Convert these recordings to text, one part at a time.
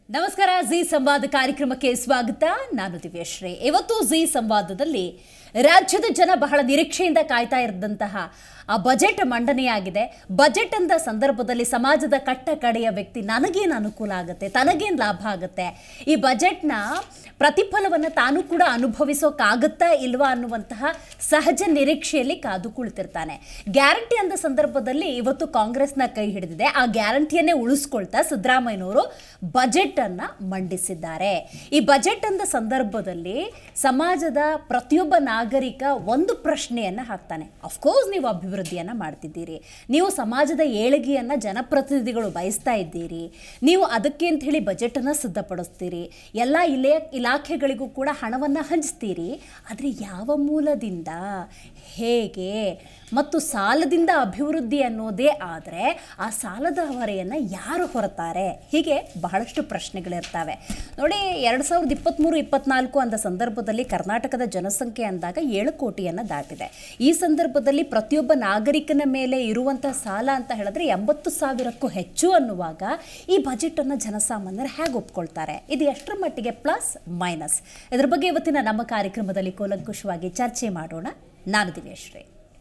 ನಮಸ್ಕಾರ ಜಿ ಸಂವಾದ ಕಾರ್ಯಕ್ರಮಕ್ಕೆ ಸ್ವಾಗತ ನಾನು ದಿವ್ಯಶ್ರೀ ಇವತ್ತು ಜಿ ಸಂವಾದದಲ್ಲಿ ರಾಜ್ಯದ ಜನ ಬಹಳ ನಿರೀಕ್ಷೆಯಿಂದ ಕಾಯ್ತಾ ಇದ್ದಂತಹ ಆ ಬಜೆಟ್ ಮಂಡನೆಯಾಗಿದೆ ಬಜೆಟ್ ಅಂದ ಸಂದರ್ಭದಲ್ಲಿ ಸಮಾಜದ ಕಟ್ಟ ಕಡೆಯ ವ್ಯಕ್ತಿ ನನಗೇನು ಅನುಕೂಲ ಆಗುತ್ತೆ ತನಗೇನು ಲಾಭ ಆಗುತ್ತೆ ಈ ಬಜೆಟ್ನ ಪ್ರತಿಫಲವನ್ನು ತಾನು ಕೂಡ ಅನುಭವಿಸೋಕ್ಕಾಗುತ್ತಾ ಇಲ್ವಾ ಅನ್ನುವಂತಹ ಸಹಜ ನಿರೀಕ್ಷೆಯಲ್ಲಿ ಕಾದು ಕುಳಿತಿರ್ತಾನೆ ಗ್ಯಾರಂಟಿ ಅಂದ ಸಂದರ್ಭದಲ್ಲಿ ಇವತ್ತು ಕಾಂಗ್ರೆಸ್ನ ಕೈ ಹಿಡಿದಿದೆ ಆ ಗ್ಯಾರಂಟಿಯನ್ನೇ ಉಳಿಸ್ಕೊಳ್ತಾ ಸಿದ್ದರಾಮಯ್ಯನವರು ಬಜೆಟ್ ಅನ್ನ ಮಂಡಿಸಿದ್ದಾರೆ ಈ ಬಜೆಟ್ ಅಂದ ಸಂದರ್ಭದಲ್ಲಿ ಸಮಾಜದ ಪ್ರತಿಯೊಬ್ಬ ನಾಗರಿಕ ಒಂದು ಪ್ರಶ್ನೆಯನ್ನ ಹಾಕ್ತಾನೆ ಅಫ್ಕೋರ್ಸ್ ನೀವು ಅಭಿವೃದ್ಧಿಯನ್ನ ಮಾಡ್ತಿದ್ದೀರಿ ನೀವು ಸಮಾಜದ ಏಳಿಗೆಯನ್ನ ಜನಪ್ರತಿನಿಧಿಗಳು ಬಯಸ್ತಾ ಇದ್ದೀರಿ ನೀವು ಅದಕ್ಕೆ ಅಂತ ಹೇಳಿ ಬಜೆಟ್ ಅನ್ನ ಸಿದ್ಧಪಡಿಸ್ತೀರಿ ಎಲ್ಲ ಇಲೆ ಇಲಾಖೆಗಳಿಗೂ ಕೂಡ ಹಣವನ್ನ ಹಂಚ್ತೀರಿ ಆದರೆ ಯಾವ ಮೂಲದಿಂದ ಹೇಗೆ ಮತ್ತು ಸಾಲದಿಂದ ಅಭಿವೃದ್ಧಿ ಅನ್ನೋದೇ ಆದರೆ ಆ ಸಾಲದ ಹೊರೆಯನ್ನು ಯಾರು ಹೊರತಾರೆ ಹೀಗೆ ಬಹಳಷ್ಟು ಪ್ರಶ್ನೆಗಳಿರ್ತವೆ ನೋಡಿ ಎರಡು ಸಾವಿರದ ಇಪ್ಪತ್ತ್ಮೂರು ಇಪ್ಪತ್ನಾಲ್ಕು ಅಂದ ಸಂದರ್ಭದಲ್ಲಿ ಕರ್ನಾಟಕದ ಜನಸಂಖ್ಯೆ ಅಂದಾಗ ಏಳು ಕೋಟಿಯನ್ನು ದಾಟಿದೆ ಈ ಸಂದರ್ಭದಲ್ಲಿ ಪ್ರತಿಯೊಬ್ಬ ನಾಗರಿಕನ ಮೇಲೆ ಇರುವಂಥ ಸಾಲ ಅಂತ ಹೇಳಿದ್ರೆ ಎಂಬತ್ತು ಸಾವಿರಕ್ಕೂ ಹೆಚ್ಚು ಅನ್ನುವಾಗ ಈ ಬಜೆಟನ್ನು ಜನಸಾಮಾನ್ಯರು ಹೇಗೆ ಒಪ್ಕೊಳ್ತಾರೆ ಇದು ಎಷ್ಟರ ಮಟ್ಟಿಗೆ ಪ್ಲಸ್ ಮೈನಸ್ ಇದ್ರ ಬಗ್ಗೆ ಇವತ್ತಿನ ನಮ್ಮ ಕಾರ್ಯಕ್ರಮದಲ್ಲಿ ಕೂಲಂಕುಷವಾಗಿ ಚರ್ಚೆ ಮಾಡೋಣ ನಾನು ದಿವ್ಯಶ್ರೀ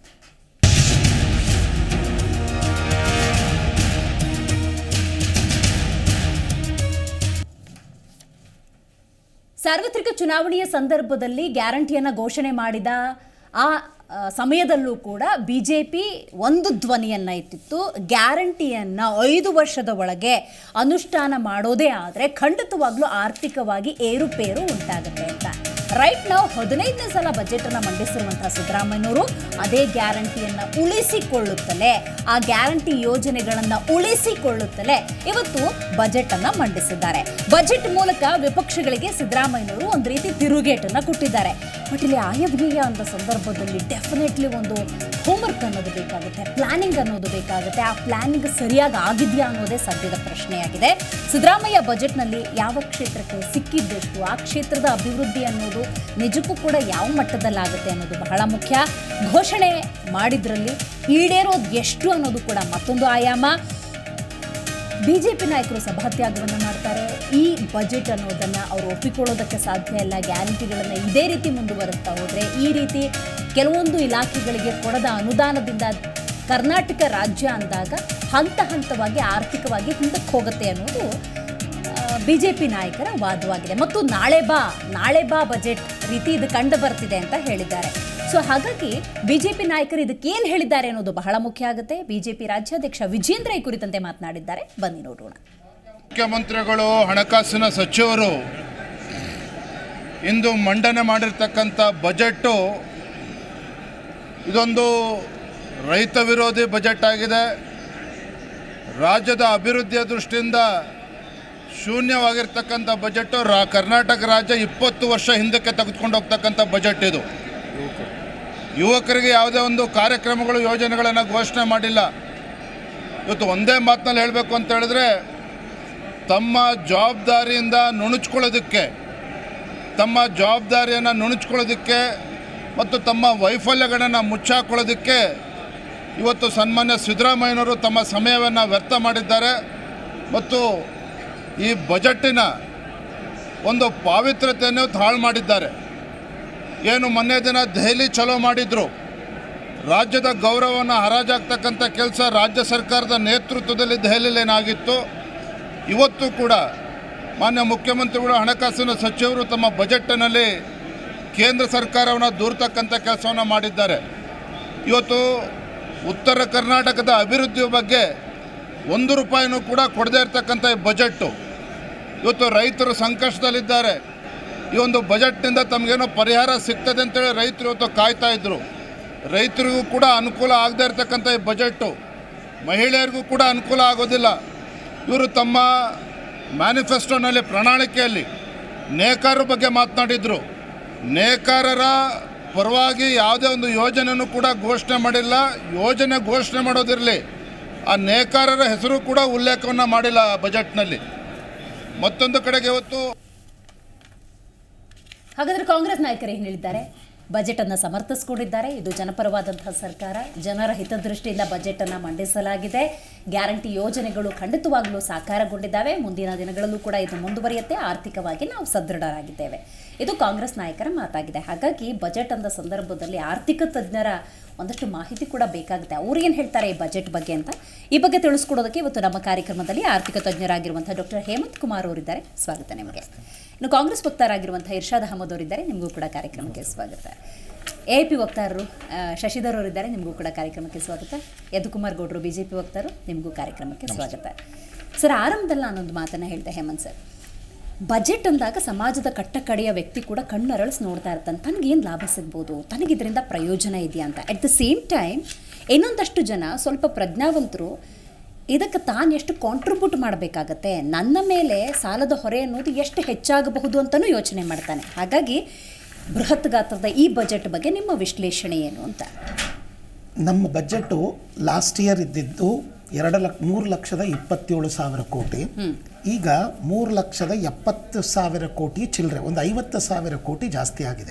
ಸಾರ್ವತ್ರಿಕ ಚುನಾವಣೆಯ ಸಂದರ್ಭದಲ್ಲಿ ಗ್ಯಾರಂಟಿಯನ್ನು ಘೋಷಣೆ ಮಾಡಿದ ಆ ಆ, ಸಮಯದಲ್ಲೂ ಕೂಡ ಬಿ ಜೆ ಪಿ ಒಂದು ಧ್ವನಿಯನ್ನು ಎತ್ತಿತ್ತು ಗ್ಯಾರಂಟಿಯನ್ನು ಐದು ವರ್ಷದ ಒಳಗೆ ಅನುಷ್ಠಾನ ಮಾಡೋದೇ ಆದರೆ ಖಂಡಿತವಾಗ್ಲೂ ಆರ್ಥಿಕವಾಗಿ ಏರುಪೇರು ಉಂಟಾಗುತ್ತೆ ಅಂತ ರೈಟ್ ನಾವು ಹದಿನೈದನೇ ಸಲ ಬಜೆಟನ್ನು ಮಂಡಿಸಿರುವಂತಹ ಸಿದ್ದರಾಮಯ್ಯನವರು ಅದೇ ಗ್ಯಾರಂಟಿಯನ್ನು ಉಳಿಸಿಕೊಳ್ಳುತ್ತಲೇ ಆ ಗ್ಯಾರಂಟಿ ಯೋಜನೆಗಳನ್ನು ಉಳಿಸಿಕೊಳ್ಳುತ್ತಲೇ ಇವತ್ತು ಬಜೆಟ್ ಅನ್ನ ಮಂಡಿಸಿದ್ದಾರೆ ಬಜೆಟ್ ಮೂಲಕ ವಿಪಕ್ಷಗಳಿಗೆ ಸಿದ್ದರಾಮಯ್ಯನವರು ಒಂದು ರೀತಿ ತಿರುಗೇಟನ್ನು ಕೊಟ್ಟಿದ್ದಾರೆ ಬಟ್ ಇಲ್ಲಿ ಆಯವ್ಯಯ ಅಂತ ಸಂದರ್ಭದಲ್ಲಿ ಡೆಫಿನೆಟ್ಲಿ ಒಂದು ಹೋಮ್ವರ್ಕ್ ಅನ್ನೋದು ಬೇಕಾಗುತ್ತೆ ಪ್ಲಾನಿಂಗ್ ಅನ್ನೋದು ಬೇಕಾಗುತ್ತೆ ಆ ಪ್ಲಾನಿಂಗ್ ಸರಿಯಾಗಿ ಆಗಿದೆಯಾ ಅನ್ನೋದೇ ಸದ್ಯದ ಪ್ರಶ್ನೆಯಾಗಿದೆ ಸಿದ್ದರಾಮಯ್ಯ ಬಜೆಟ್ನಲ್ಲಿ ಯಾವ ಕ್ಷೇತ್ರಕ್ಕೆ ಸಿಕ್ಕಿದ್ದೆಷ್ಟು ಆ ಕ್ಷೇತ್ರದ ಅಭಿವೃದ್ಧಿ ಅನ್ನೋದು ನಿಜಕ್ಕೂ ಕೂಡ ಯಾವ ಮಟ್ಟದಲ್ಲಾಗುತ್ತೆ ಅನ್ನೋದು ಬಹಳ ಮುಖ್ಯ ಘೋಷಣೆ ಮಾಡಿದ್ರಲ್ಲಿ ಈಡೇರೋದು ಎಷ್ಟು ಅನ್ನೋದು ಕೂಡ ಮತ್ತೊಂದು ಆಯಾಮ ಬಿಜೆಪಿ ನಾಯಕರು ಸಭಾತ್ಯಾಗವನ್ನು ಮಾಡ್ತಾರೆ ಈ ಬಜೆಟ್ ಅನ್ನೋದನ್ನು ಅವರು ಒಪ್ಪಿಕೊಳ್ಳೋದಕ್ಕೆ ಸಾಧ್ಯ ಇಲ್ಲ ಗ್ಯಾರಂಟಿಗಳನ್ನು ಇದೇ ರೀತಿ ಮುಂದುವರಿಸ್ತಾ ಹೋದರೆ ಈ ರೀತಿ ಕೆಲವೊಂದು ಇಲಾಖೆಗಳಿಗೆ ಕೊಡದ ಅನುದಾನದಿಂದ ಕರ್ನಾಟಕ ರಾಜ್ಯ ಅಂದಾಗ ಹಂತ ಹಂತವಾಗಿ ಆರ್ಥಿಕವಾಗಿ ಹಿಂದಕ್ಕೆ ಹೋಗುತ್ತೆ ಅನ್ನೋದು ಬಿ ಜೆ ಪಿ ನಾಯಕರ ವಾದವಾಗಿದೆ ಮತ್ತು ನಾಳೆ ಬಾ ನಾಳೆ ಬಾ ಬಜೆಟ್ ರೀತಿ ಇದು ಕಂಡು ಬರ್ತಿದೆ ಅಂತ ಹೇಳಿದ್ದಾರೆ ಸೊ ಹಾಗಾಗಿ ಬಿಜೆಪಿ ನಾಯಕರು ಇದಕ್ಕೇನು ಹೇಳಿದ್ದಾರೆ ಅನ್ನೋದು ಬಹಳ ಮುಖ್ಯ ಆಗುತ್ತೆ ಬಿಜೆಪಿ ರಾಜ್ಯಾಧ್ಯಕ್ಷ ವಿಜೇಂದ್ರ ಈ ಕುರಿತಂತೆ ಮಾತನಾಡಿದ್ದಾರೆ ಬನ್ನಿ ನೋಡೋಣ ಮುಖ್ಯಮಂತ್ರಿಗಳು ಹಣಕಾಸಿನ ಸಚಿವರು ಇಂದು ಮಂಡನೆ ಮಾಡಿರ್ತಕ್ಕಂಥ ಬಜೆಟ್ಟು ಇದೊಂದು ರೈತ ವಿರೋಧಿ ಬಜೆಟ್ ಆಗಿದೆ ರಾಜ್ಯದ ಅಭಿವೃದ್ಧಿಯ ದೃಷ್ಟಿಯಿಂದ ಶೂನ್ಯವಾಗಿರ್ತಕ್ಕಂಥ ಬಜೆಟ್ಟು ರಾ ಕರ್ನಾಟಕ ರಾಜ್ಯ ಇಪ್ಪತ್ತು ವರ್ಷ ಹಿಂದಕ್ಕೆ ತೆಗೆದುಕೊಂಡು ಹೋಗ್ತಕ್ಕಂಥ ಬಜೆಟ್ ಇದು ಯುವಕರಿಗೆ ಯಾವುದೇ ಒಂದು ಕಾರ್ಯಕ್ರಮಗಳು ಯೋಜನೆಗಳನ್ನು ಘೋಷಣೆ ಮಾಡಿಲ್ಲ ಇವತ್ತು ಒಂದೇ ಮಾತಿನಲ್ಲಿ ಹೇಳಬೇಕು ಅಂತ ಹೇಳಿದ್ರೆ ತಮ್ಮ ಜವಾಬ್ದಾರಿಯಿಂದ ನುಣುಚ್ಕೊಳ್ಳೋದಕ್ಕೆ ತಮ್ಮ ಜವಾಬ್ದಾರಿಯನ್ನು ನುಣುಚ್ಕೊಳ್ಳೋದಕ್ಕೆ ಮತ್ತು ತಮ್ಮ ವೈಫಲ್ಯಗಳನ್ನು ಮುಚ್ಚಾಕೊಳ್ಳೋದಕ್ಕೆ ಇವತ್ತು ಸನ್ಮಾನ್ಯ ಸಿದ್ದರಾಮಯ್ಯನವರು ತಮ್ಮ ಸಮಯವನ್ನು ವ್ಯರ್ಥ ಮಾಡಿದ್ದಾರೆ ಮತ್ತು ಈ ಬಜೆಟ್ಟಿನ ಒಂದು ಪಾವಿತ್ರತೆಯನ್ನು ಹಾಳು ಮಾಡಿದ್ದಾರೆ ಏನು ಮೊನ್ನೆ ದಿನ ದೆಹಲಿ ಚಲೋ ಮಾಡಿದರು ರಾಜ್ಯದ ಗೌರವವನ್ನು ಹರಾಜಾಗ್ತಕ್ಕಂಥ ಕೆಲಸ ರಾಜ್ಯ ಸರ್ಕಾರದ ನೇತೃತ್ವದಲ್ಲಿ ದೆಹಲಿಯಲ್ಲಿ ಏನಾಗಿತ್ತು ಇವತ್ತು ಕೂಡ ಮಾನ್ಯ ಮುಖ್ಯಮಂತ್ರಿಗಳು ಹಣಕಾಸಿನ ಸಚಿವರು ತಮ್ಮ ಬಜೆಟ್ನಲ್ಲಿ ಕೇಂದ್ರ ಸರ್ಕಾರವನ್ನು ದೂರ್ತಕ್ಕಂಥ ಕೆಲಸವನ್ನು ಮಾಡಿದ್ದಾರೆ ಇವತ್ತು ಉತ್ತರ ಕರ್ನಾಟಕದ ಅಭಿವೃದ್ಧಿಯ ಬಗ್ಗೆ ಒಂದು ರೂಪಾಯಿನೂ ಕೂಡ ಕೊಡದೇ ಇರತಕ್ಕಂಥ ಈ ಬಜೆಟ್ಟು ಇವತ್ತು ರೈತರು ಸಂಕಷ್ಟದಲ್ಲಿದ್ದಾರೆ ಈ ಒಂದು ಬಜೆಟ್ನಿಂದ ತಮಗೇನೋ ಪರಿಹಾರ ಸಿಗ್ತದೆ ಅಂತೇಳಿ ರೈತರು ಇವತ್ತು ಕಾಯ್ತಾ ಇದ್ದರು ರೈತರಿಗೂ ಕೂಡ ಅನುಕೂಲ ಆಗದೇ ಇರತಕ್ಕಂಥ ಈ ಬಜೆಟ್ಟು ಮಹಿಳೆಯರಿಗೂ ಕೂಡ ಅನುಕೂಲ ಆಗೋದಿಲ್ಲ ಇವರು ತಮ್ಮ ಮ್ಯಾನಿಫೆಸ್ಟೋನಲ್ಲಿ ಪ್ರಣಾಳಿಕೆಯಲ್ಲಿ ನೇಕಾರರ ಬಗ್ಗೆ ಮಾತನಾಡಿದರು ನೇಕಾರರ ಪರವಾಗಿ ಯಾವುದೇ ಒಂದು ಯೋಜನೆಯನ್ನು ಕೂಡ ಘೋಷಣೆ ಮಾಡಿಲ್ಲ ಯೋಜನೆ ಘೋಷಣೆ ಮಾಡೋದಿರಲಿ ಆ ನೇಕಾರರ ಹೆಸರು ಕೂಡ ಉಲ್ಲೇಖವನ್ನು ಮಾಡಿಲ್ಲ ಆ ಬಜೆಟ್ನಲ್ಲಿ ಮತ್ತೊಂದು ಕಡೆಗೆ ಇವತ್ತು ಹಾಗಾದ್ರೆ ಕಾಂಗ್ರೆಸ್ ನಾಯಕರು ಏನು ಹೇಳಿದ್ದಾರೆ ಬಜೆಟನ್ನು ಸಮರ್ಥಿಸಿಕೊಂಡಿದ್ದಾರೆ ಇದು ಜನಪರವಾದಂತಹ ಸರ್ಕಾರ ಜನರ ಹಿತದೃಷ್ಟಿಯಿಂದ ಬಜೆಟನ್ನು ಮಂಡಿಸಲಾಗಿದೆ ಗ್ಯಾರಂಟಿ ಯೋಜನೆಗಳು ಖಂಡಿತವಾಗಲೂ ಸಾಕಾರಗೊಂಡಿದ್ದಾವೆ ಮುಂದಿನ ದಿನಗಳಲ್ಲೂ ಕೂಡ ಇದು ಮುಂದುವರಿಯುತ್ತೆ ಆರ್ಥಿಕವಾಗಿ ನಾವು ಸದೃಢರಾಗಿದ್ದೇವೆ ಇದು ಕಾಂಗ್ರೆಸ್ ನಾಯಕರ ಮಾತಾಗಿದೆ ಹಾಗಾಗಿ ಬಜೆಟ್ ಅಂದ ಸಂದರ್ಭದಲ್ಲಿ ಆರ್ಥಿಕ ತಜ್ಞರ ಒಂದಷ್ಟು ಮಾಹಿತಿ ಕೂಡ ಬೇಕಾಗುತ್ತೆ ಅವ್ರು ಏನು ಹೇಳ್ತಾರೆ ಈ ಬಜೆಟ್ ಬಗ್ಗೆ ಅಂತ ಈ ಬಗ್ಗೆ ತಿಳಿಸ್ಕೊಡೋದಕ್ಕೆ ಇವತ್ತು ನಮ್ಮ ಕಾರ್ಯಕ್ರಮದಲ್ಲಿ ಆರ್ಥಿಕ ತಜ್ಞರಾಗಿರುವಂತಹ ಡಾಕ್ಟರ್ ಹೇಮಂತ್ ಕುಮಾರ್ ಅವರಿದ್ದಾರೆ ಸ್ವಾಗತ ನಿಮಗೆ ಇನ್ನು ಕಾಂಗ್ರೆಸ್ ವಕ್ತಾರಾಗಿರುವಂತಹ ಇರ್ಷಾದ್ ಅಹಮದ್ ಅವರಿದ್ದಾರೆ ನಿಮಗೂ ಕೂಡ ಕಾರ್ಯಕ್ರಮಕ್ಕೆ ಸ್ವಾಗತ ಎ ಪಿ ವಕ್ತಾರರು ಆ, ಶಶಿಧರ್ ಅವರಿದ್ದಾರೆ ನಿಮಗೂ ಕೂಡ ಕಾರ್ಯಕ್ರಮಕ್ಕೆ ಸ್ವಾಗತ ಯದುಕುಮಾರ್ ಗೌಡ್ರು ಬಿ ಜೆ ಪಿ ವಕ್ತಾರರು ನಿಮಗೂ ಕಾರ್ಯಕ್ರಮಕ್ಕೆ ಸ್ವಾಗತ ಸರ್ ಆರಂಭದಲ್ಲಿ ನಾನೊಂದು ಮಾತನ್ನು ಹೇಳ್ದೆ ಹೇಮಂತ್ ಸರ್ ಬಜೆಟ್ ಅಂದಾಗ ಸಮಾಜದ ಕಟ್ಟಕಡೆಯ ವ್ಯಕ್ತಿ ಕೂಡ ಕಣ್ಣರಳಿಸಿ ನೋಡ್ತಾ ಇರ್ತಾನೆ ತನಗೇನು ಲಾಭ ಸಿಗ್ಬೋದು ತನಗಿದರಿಂದ ಪ್ರಯೋಜನ ಇದೆಯಾ ಅಂತ ಅಟ್ ದ ಸೇಮ್ ಟೈಮ್ ಇನ್ನೊಂದಷ್ಟು ಜನ ಸ್ವಲ್ಪ ಪ್ರಜ್ಞಾವಂತರು ಇದಕ್ಕೆ ತಾನು ಎಷ್ಟು ಕಾಂಟ್ರಿಬ್ಯೂಟ್ ಮಾಡಬೇಕಾಗತ್ತೆ ನನ್ನ ಮೇಲೆ ಸಾಲದ ಹೊರೆ ಅನ್ನೋದು ಎಷ್ಟು ಹೆಚ್ಚಾಗಬಹುದು ಅಂತಲೂ ಯೋಚನೆ ಮಾಡ್ತಾನೆ ಹಾಗಾಗಿ ಬೃಹತ್ ಗಾತ್ರದ ಈ ಬಜೆಟ್ ಬಗ್ಗೆ ನಿಮ್ಮ ವಿಶ್ಲೇಷಣೆ ಏನು ಅಂತ ನಮ್ಮ ಬಜೆಟು ಲಾಸ್ಟ್ ಇಯರ್ ಇದ್ದಿದ್ದು ಎರಡು ಲಕ್ಷ ಮೂರು ಲಕ್ಷದ ಇಪ್ಪತ್ತೇಳು ಸಾವಿರ ಕೋಟಿ ಈಗ ಮೂರು ಲಕ್ಷದ ಎಪ್ಪತ್ತು ಸಾವಿರ ಕೋಟಿ ಚಿಲ್ಲರೆ ಒಂದು ಐವತ್ತು ಸಾವಿರ ಕೋಟಿ ಜಾಸ್ತಿ ಆಗಿದೆ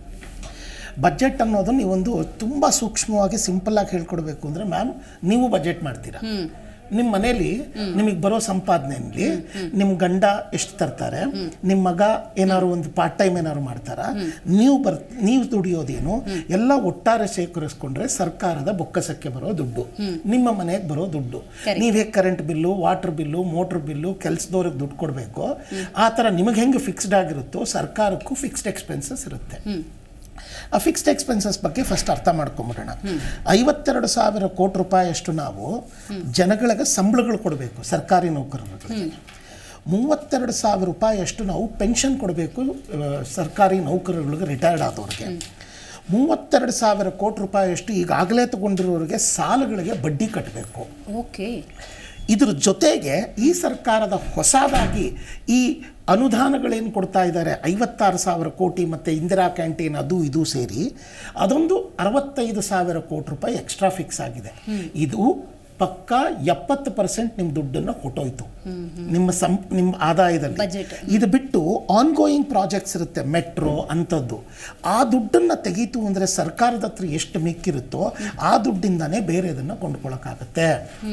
ಬಜೆಟ್ ಅನ್ನೋದು ನೀವೊಂದು ತುಂಬ ಸೂಕ್ಷ್ಮವಾಗಿ ಸಿಂಪಲ್ ಆಗಿ ಹೇಳ್ಕೊಡ್ಬೇಕು ಅಂದರೆ ಮ್ಯಾಮ್ ನೀವು ಬಜೆಟ್ ಮಾಡ್ತೀರಾ ನಿಮ್ಮ ಮನೇಲಿ ನಿಮಗೆ ಬರೋ ಸಂಪಾದನೆಯಲ್ಲಿ ನಿಮ್ಮ ಗಂಡ ಎಷ್ಟು ತರ್ತಾರೆ ನಿಮ್ಮ ಮಗ ಏನಾದ್ರು ಒಂದು ಪಾರ್ಟ್ ಟೈಮ್ ಏನಾದ್ರು ಮಾಡ್ತಾರ ನೀವು ಬರ್ ನೀವು ದುಡಿಯೋದೇನು ಎಲ್ಲ ಒಟ್ಟಾರೆ ಶೇಖರಿಸ್ಕೊಂಡ್ರೆ ಸರ್ಕಾರದ ಬೊಕ್ಕಸಕ್ಕೆ ಬರೋ ದುಡ್ಡು ನಿಮ್ಮ ಮನೆಗೆ ಬರೋ ದುಡ್ಡು ನೀವು ಹೇಗೆ current bill water bill motor bill ಕೆಲಸದವ್ರಿಗೆ ದುಡ್ಡು ಕೊಡಬೇಕು ಆ ಥರ ನಿಮಗೆ ಹೆಂಗೆ ಫಿಕ್ಸ್ಡ್ ಆಗಿರುತ್ತೋ ಸರ್ಕಾರಕ್ಕೂ ಫಿಕ್ಸ್ಡ್ ಎಕ್ಸ್ಪೆನ್ಸಸ್ ಇರುತ್ತೆ ಆ ಫಿಕ್ಸ್ಡ್ ಎಕ್ಸ್ಪೆನ್ಸಸ್ ಬಗ್ಗೆ ಫಸ್ಟ್ ಅರ್ಥ ಮಾಡ್ಕೊಂಬಿಡೋಣ ಐವತ್ತೆರಡು ಸಾವಿರ ಕೋಟಿ ರೂಪಾಯಿಯಷ್ಟು ನಾವು ಜನಗಳಿಗೆ ಸಂಬಳಗಳು ಕೊಡಬೇಕು ಸರ್ಕಾರಿ ನೌಕರರಿಗೆ ಮೂವತ್ತೆರಡು ಸಾವಿರ ರೂಪಾಯಿಯಷ್ಟು ನಾವು ಪೆನ್ಷನ್ ಕೊಡಬೇಕು ಆ, ಸರ್ಕಾರಿ ನೌಕರರಿಗೆ ರಿಟೈರ್ಡ್ ಆದವ್ರಿಗೆ ಮೂವತ್ತೆರಡು ಸಾವಿರ ಕೋಟಿ ರೂಪಾಯಿಯಷ್ಟು ಈಗಾಗಲೇ ತಗೊಂಡಿರೋರಿಗೆ ಸಾಲಗಳಿಗೆ ಬಡ್ಡಿ ಕಟ್ಟಬೇಕು ಓಕೆ ಇದ್ರ ಜೊತೆಗೆ ಈ ಸರ್ಕಾರದ ಹೊಸದಾಗಿ ಈ ಅನುದಾನಗಳೇನು ಕೊಡ್ತಾ ಇದ್ದಾರೆ ಐವತ್ತಾರು ಸಾವಿರ ಕೋಟಿ ಮತ್ತು ಇಂದಿರಾ ಕ್ಯಾಂಟೀನ್ ಅದು ಇದು ಸೇರಿ ಅದೊಂದು ಅರವತ್ತೈದು ಸಾವಿರ ಕೋಟಿ ರೂಪಾಯಿ ಎಕ್ಸ್ಟ್ರಾ ಫಿಕ್ಸ್ ಆಗಿದೆ ಇದು ಪಕ್ಕ ಎಪ್ಪತ್ತು ಪರ್ಸೆಂಟ್ ನಿಮ್ಮ ದುಡ್ಡನ್ನು ಹೊಟ್ಟೋಯ್ತು ನಿಮ್ಮ ಸಂ ನಿಮ್ಮ ಆದಾಯದಲ್ಲಿ Budget. ಇದು ಬಿಟ್ಟು ಆನ್ಗೋಯಿಂಗ್ ಪ್ರಾಜೆಕ್ಟ್ಸ್ ಇರುತ್ತೆ ಮೆಟ್ರೋ ಅಂಥದ್ದು ಆ ದುಡ್ಡನ್ನು ತೆಗೀತು ಅಂದರೆ ಸರ್ಕಾರದ ಹತ್ರ ಎಷ್ಟು ಮಿಕ್ಕಿರುತ್ತೋ ಆ ದುಡ್ಡಿಂದನೇ ಬೇರೆದನ್ನು ಕೊಂಡ್ಕೊಳ್ಳೋಕ್ಕಾಗತ್ತೆ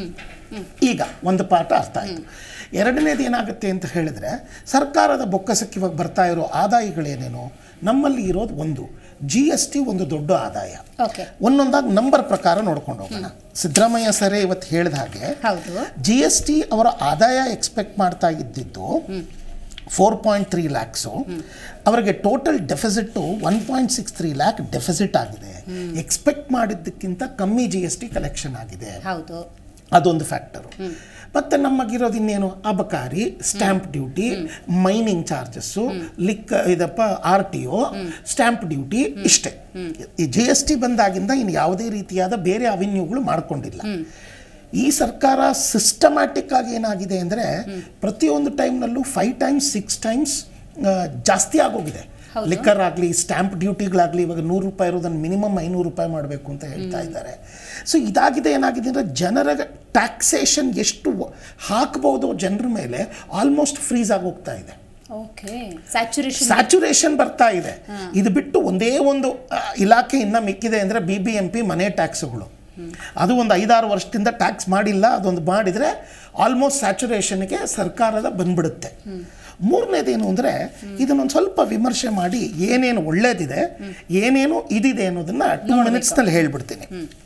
ಈಗ ಒಂದು ಪಾಠ ಅರ್ಥ ಆಯಿತು ಎರಡನೇದು ಏನಾಗುತ್ತೆ ಅಂತ ಹೇಳಿದ್ರೆ ಸರ್ಕಾರದ ಬೊಕ್ಕಸಕ್ಕೆ ಇವಾಗ ಬರ್ತಾ ಇರೋ ಆದಾಯಗಳೇನೇನು ನಮ್ಮಲ್ಲಿ ಇರೋದು ಒಂದು ಜಿ ಎಸ್ ಟಿ ಒಂದು ದೊಡ್ಡ ಆದಾಯ ಓಕೆ ಒಂದೊಂದಾಗಿ ನಂಬರ್ ಪ್ರಕಾರ ನೋಡ್ಕೊಂಡು ಹೋಗೋಣ ಸಿದ್ದರಾಮಯ್ಯ ಸರೇ ಇವತ್ತು ಹೇಳಿದ ಹಾಗೆ ಹೌದು ಜಿ ಎಸ್ ಟಿ ಅವರ ಆದಾಯ ಎಕ್ಸ್ಪೆಕ್ಟ್ ಮಾಡ್ತಾ ಇದ್ದಿದ್ದು ಫೋರ್ ಪಾಯಿಂಟ್ ತ್ರೀ ಲ್ಯಾಕ್ಸು ಅವರಿಗೆ total deficit one point six three lakh deficit ಆಗಿದೆ ಎಕ್ಸ್ಪೆಕ್ಟ್ ಮಾಡಿದ್ದಕ್ಕಿಂತ ಕಮ್ಮಿ ಜಿ ಎಸ್ ಟಿ ಕಲೆಕ್ಷನ್ ಆಗಿದೆ ಹೌದು ಅದೊಂದು ಫ್ಯಾಕ್ಟರು ಮತ್ತು ನಮಗಿರೋದು ಇನ್ನೇನು ಅಬಕಾರಿ ಸ್ಟ್ಯಾಂಪ್ ಡ್ಯೂಟಿ ಮೈನಿಂಗ್ ಚಾರ್ಜಸ್ಸು ಲಿಕ್ ಇದಪ್ಪ R T O stamp duty ಇಷ್ಟೇ ಈ ಜಿ ಎಸ್ ಟಿ ಬಂದಾಗಿಂದ ಇನ್ನು ಯಾವುದೇ ರೀತಿಯಾದ ಬೇರೆ ಅವೆನ್ಯೂಗಳು ಮಾಡ್ಕೊಂಡಿಲ್ಲ ಈ ಸರ್ಕಾರ ಸಿಸ್ಟಮ್ಯಾಟಿಕ್ ಆಗಿ ಏನಾಗಿದೆ ಅಂದರೆ ಪ್ರತಿಯೊಂದು ಟೈಮ್ನಲ್ಲೂ ಫೈವ್ ಟೈಮ್ಸ್ ಸಿಕ್ಸ್ ಟೈಮ್ಸ್ ಜಾಸ್ತಿ ಆಗೋಗಿದೆ ಲಿಕ್ಕರ್ ಆಗಲಿ ಸ್ಟ್ಯಾಂಪ್ ಡ್ಯೂಟಿಗಳಾಗಲಿ ಇವಾಗ ನೂರು ರೂಪಾಯಿ ಇರೋದನ್ನು ಮಿನಿಮಮ್ ಐನೂರು ರೂಪಾಯಿ ಮಾಡಬೇಕು ಅಂತ ಹೇಳ್ತಾ ಇದ್ದಾರೆ ಸೊ ಇದಾಗಿದೆ ಏನಾಗಿದೆ ಅಂದರೆ ಜನರ ಟ್ಯಾಕ್ಸೇಷನ್ ಎಷ್ಟು ಹಾಕ್ಬೋದು ಜನರ ಮೇಲೆ ಆಲ್ಮೋಸ್ಟ್ ಫ್ರೀಸ್ ಆಗಿ ಹೋಗ್ತಾ ಇದೆ ಓಕೆ ಸ್ಯಾಚುರೇಷನ್ ಸ್ಯಾಚುರೇಷನ್ ಬರ್ತಾ ಇದೆ ಇದು ಬಿಟ್ಟು ಒಂದೇ ಒಂದು ಆ, ಇಲಾಖೆ ಇನ್ನ ಮಿಕ್ಕಿದೆ ಅಂದರೆ ಬಿ ಬಿ ಎಂ ಪಿ ಮನೆ ಟ್ಯಾಕ್ಸ್ಗಳು ಅದು ಒಂದು ಐದಾರು ವರ್ಷದಿಂದ ಟ್ಯಾಕ್ಸ್ ಮಾಡಿಲ್ಲ ಅದೊಂದು ಮಾಡಿದರೆ ಆಲ್ಮೋಸ್ಟ್ ಸ್ಯಾಚುರೇಷನ್ಗೆ ಸರ್ಕಾರದ ಬಂದ್ಬಿಡುತ್ತೆ ಮೂರನೇದೇನು ಅಂದರೆ ಇದನ್ನೊಂದು ಸ್ವಲ್ಪ ವಿಮರ್ಶೆ ಮಾಡಿ ಏನೇನು ಒಳ್ಳೇದಿದೆ ಏನೇನು ಇದಿದೆ ಅನ್ನೋದನ್ನ ಟೂ ಮಿನಿಟ್ಸ್ನಲ್ಲಿ ಹೇಳ್ಬಿಡ್ತೀನಿ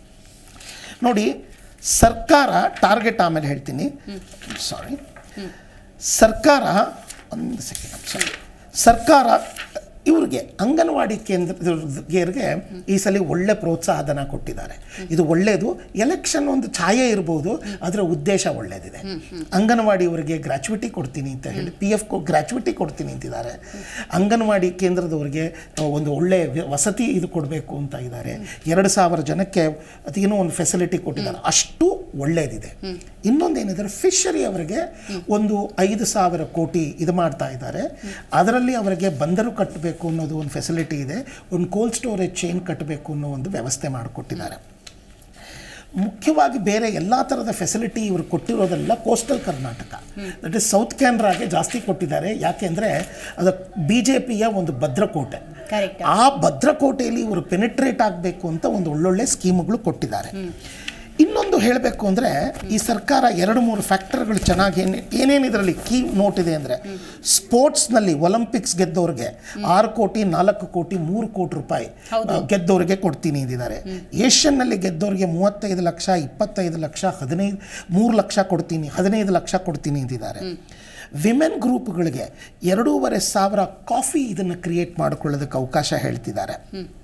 ನೋಡಿ ಸರ್ಕಾರ ಟಾರ್ಗೆಟ್ ಆಮೇಲೆ ಹೇಳ್ತೀನಿ ಸಾರಿ ಸರ್ಕಾರ ಒಂದು ಸೆಕೆಂಡ್ ಸಾರಿ ಸರ್ಕಾರ ಇವ್ರಿಗೆ ಅಂಗನವಾಡಿ ಕೇಂದ್ರಗೆ ಈ ಸಲ ಒಳ್ಳೆ ಪ್ರೋತ್ಸಾಹಧನ ಕೊಟ್ಟಿದ್ದಾರೆ ಇದು ಒಳ್ಳೆಯದು ಎಲೆಕ್ಷನ್ ಒಂದು ಛಾಯೆ ಇರ್ಬೋದು ಅದರ ಉದ್ದೇಶ ಒಳ್ಳೇದಿದೆ ಅಂಗನವಾಡಿಯವರಿಗೆ ಗ್ರ್ಯಾಚುವಿಟಿ ಕೊಡ್ತೀನಿ ಅಂತ ಹೇಳಿ ಪಿ ಎಫ್ ಗ್ರ್ಯಾಚುವಿಟಿ ಕೊಡ್ತೀನಿ ಅಂತಿದ್ದಾರೆ ಅಂಗನವಾಡಿ ಕೇಂದ್ರದವರಿಗೆ ಆ, ಒಂದು ಒಳ್ಳೆ ವ್ಯ- ವಸತಿ ಇದು ಕೊಡಬೇಕು ಅಂತ ಇದ್ದಾರೆ ಎರಡು ಸಾವಿರ ಜನಕ್ಕೆ ಅದೇನೋ ಒಂದು ಫೆಸಿಲಿಟಿ ಕೊಟ್ಟಿದ್ದಾರೆ ಅಷ್ಟು ಒಳ್ಳೇದಿದೆ ಇನ್ನೊಂದೇನಿದ್ದಾರೆ ಫಿಶರಿ ಅವರಿಗೆ ಒಂದು ಐದು ಸಾವಿರ ಕೋಟಿ ಇದು ಮಾಡ್ತಾ ಇದ್ದಾರೆ ಅದರಲ್ಲಿ ಅವರಿಗೆ ಬಂದರು ಕಟ್ಟಬೇಕು ಅನ್ನೋದು ಒಂದು ಫೆಸಿಲಿಟಿ ಇದೆ ಒಂದು ಕೋಲ್ಡ್ ಸ್ಟೋರೇಜ್ ಚೈನ್ ಕಟ್ಟಬೇಕು ಅನ್ನೋ ಒಂದು ವ್ಯವಸ್ಥೆ ಮಾಡಿಕೊಟ್ಟಿದ್ದಾರೆ ಮುಖ್ಯವಾಗಿ ಬೇರೆ ಎಲ್ಲ ಥರದ ಫೆಸಿಲಿಟಿ ಇವರು ಕೊಟ್ಟಿರೋದೆಲ್ಲ coastal Karnataka that is south ಕ್ಯಾನ್ರಾಗೆ ಜಾಸ್ತಿ ಕೊಟ್ಟಿದ್ದಾರೆ ಯಾಕೆಂದರೆ ಅದು ಬಿ ಜೆ ಪಿಯ ಒಂದು ಭದ್ರಕೋಟೆ Correct. ಆ ಭದ್ರಕೋಟೆಯಲ್ಲಿ ಇವರು ಪೆನಿಟ್ರೇಟ್ ಆಗಬೇಕು ಅಂತ ಒಂದು ಒಳ್ಳೊಳ್ಳೆ ಸ್ಕೀಮ್ಗಳು ಕೊಟ್ಟಿದ್ದಾರೆ ಇನ್ನೊಂದು ಹೇಳಬೇಕು ಅಂದರೆ ಈ ಸರ್ಕಾರ ಎರಡು ಮೂರು ಫ್ಯಾಕ್ಟರ್ಗಳು ಚೆನ್ನಾಗಿ ಏನೇ ಏನೇನು ಇದರಲ್ಲಿ ಕೀ ನೋಟ್ ಇದೆ ಅಂದರೆ ಸ್ಪೋರ್ಟ್ಸ್ನಲ್ಲಿ ಒಲಿಂಪಿಕ್ಸ್ ಗೆದ್ದವ್ರಿಗೆ ಆರು ಕೋಟಿ ನಾಲ್ಕು ಕೋಟಿ ಮೂರು ಕೋಟಿ ರೂಪಾಯಿ ಆ, ಗೆದ್ದವ್ರಿಗೆ ಕೊಡ್ತೀನಿ ಅಂದಿದ್ದಾರೆ ಏಷ್ಯನ್ನಲ್ಲಿ ಗೆದ್ದವ್ರಿಗೆ ಮೂವತ್ತೈದು ಲಕ್ಷ ಇಪ್ಪತ್ತೈದು ಲಕ್ಷ ಹದಿನೈದು ಮೂರು ಲಕ್ಷ ಕೊಡ್ತೀನಿ ಹದಿನೈದು ಲಕ್ಷ ಕೊಡ್ತೀನಿ ಅಂದಿದ್ದಾರೆ ವಿಮೆನ್ ಗ್ರೂಪ್ಗಳಿಗೆ ಎರಡೂವರೆ ಸಾವಿರ ಕಾಫಿ ಇದನ್ನು ಕ್ರಿಯೇಟ್ ಮಾಡಿಕೊಳ್ಳೋದಕ್ಕೆ ಅವಕಾಶ ಹೇಳ್ತಿದ್ದಾರೆ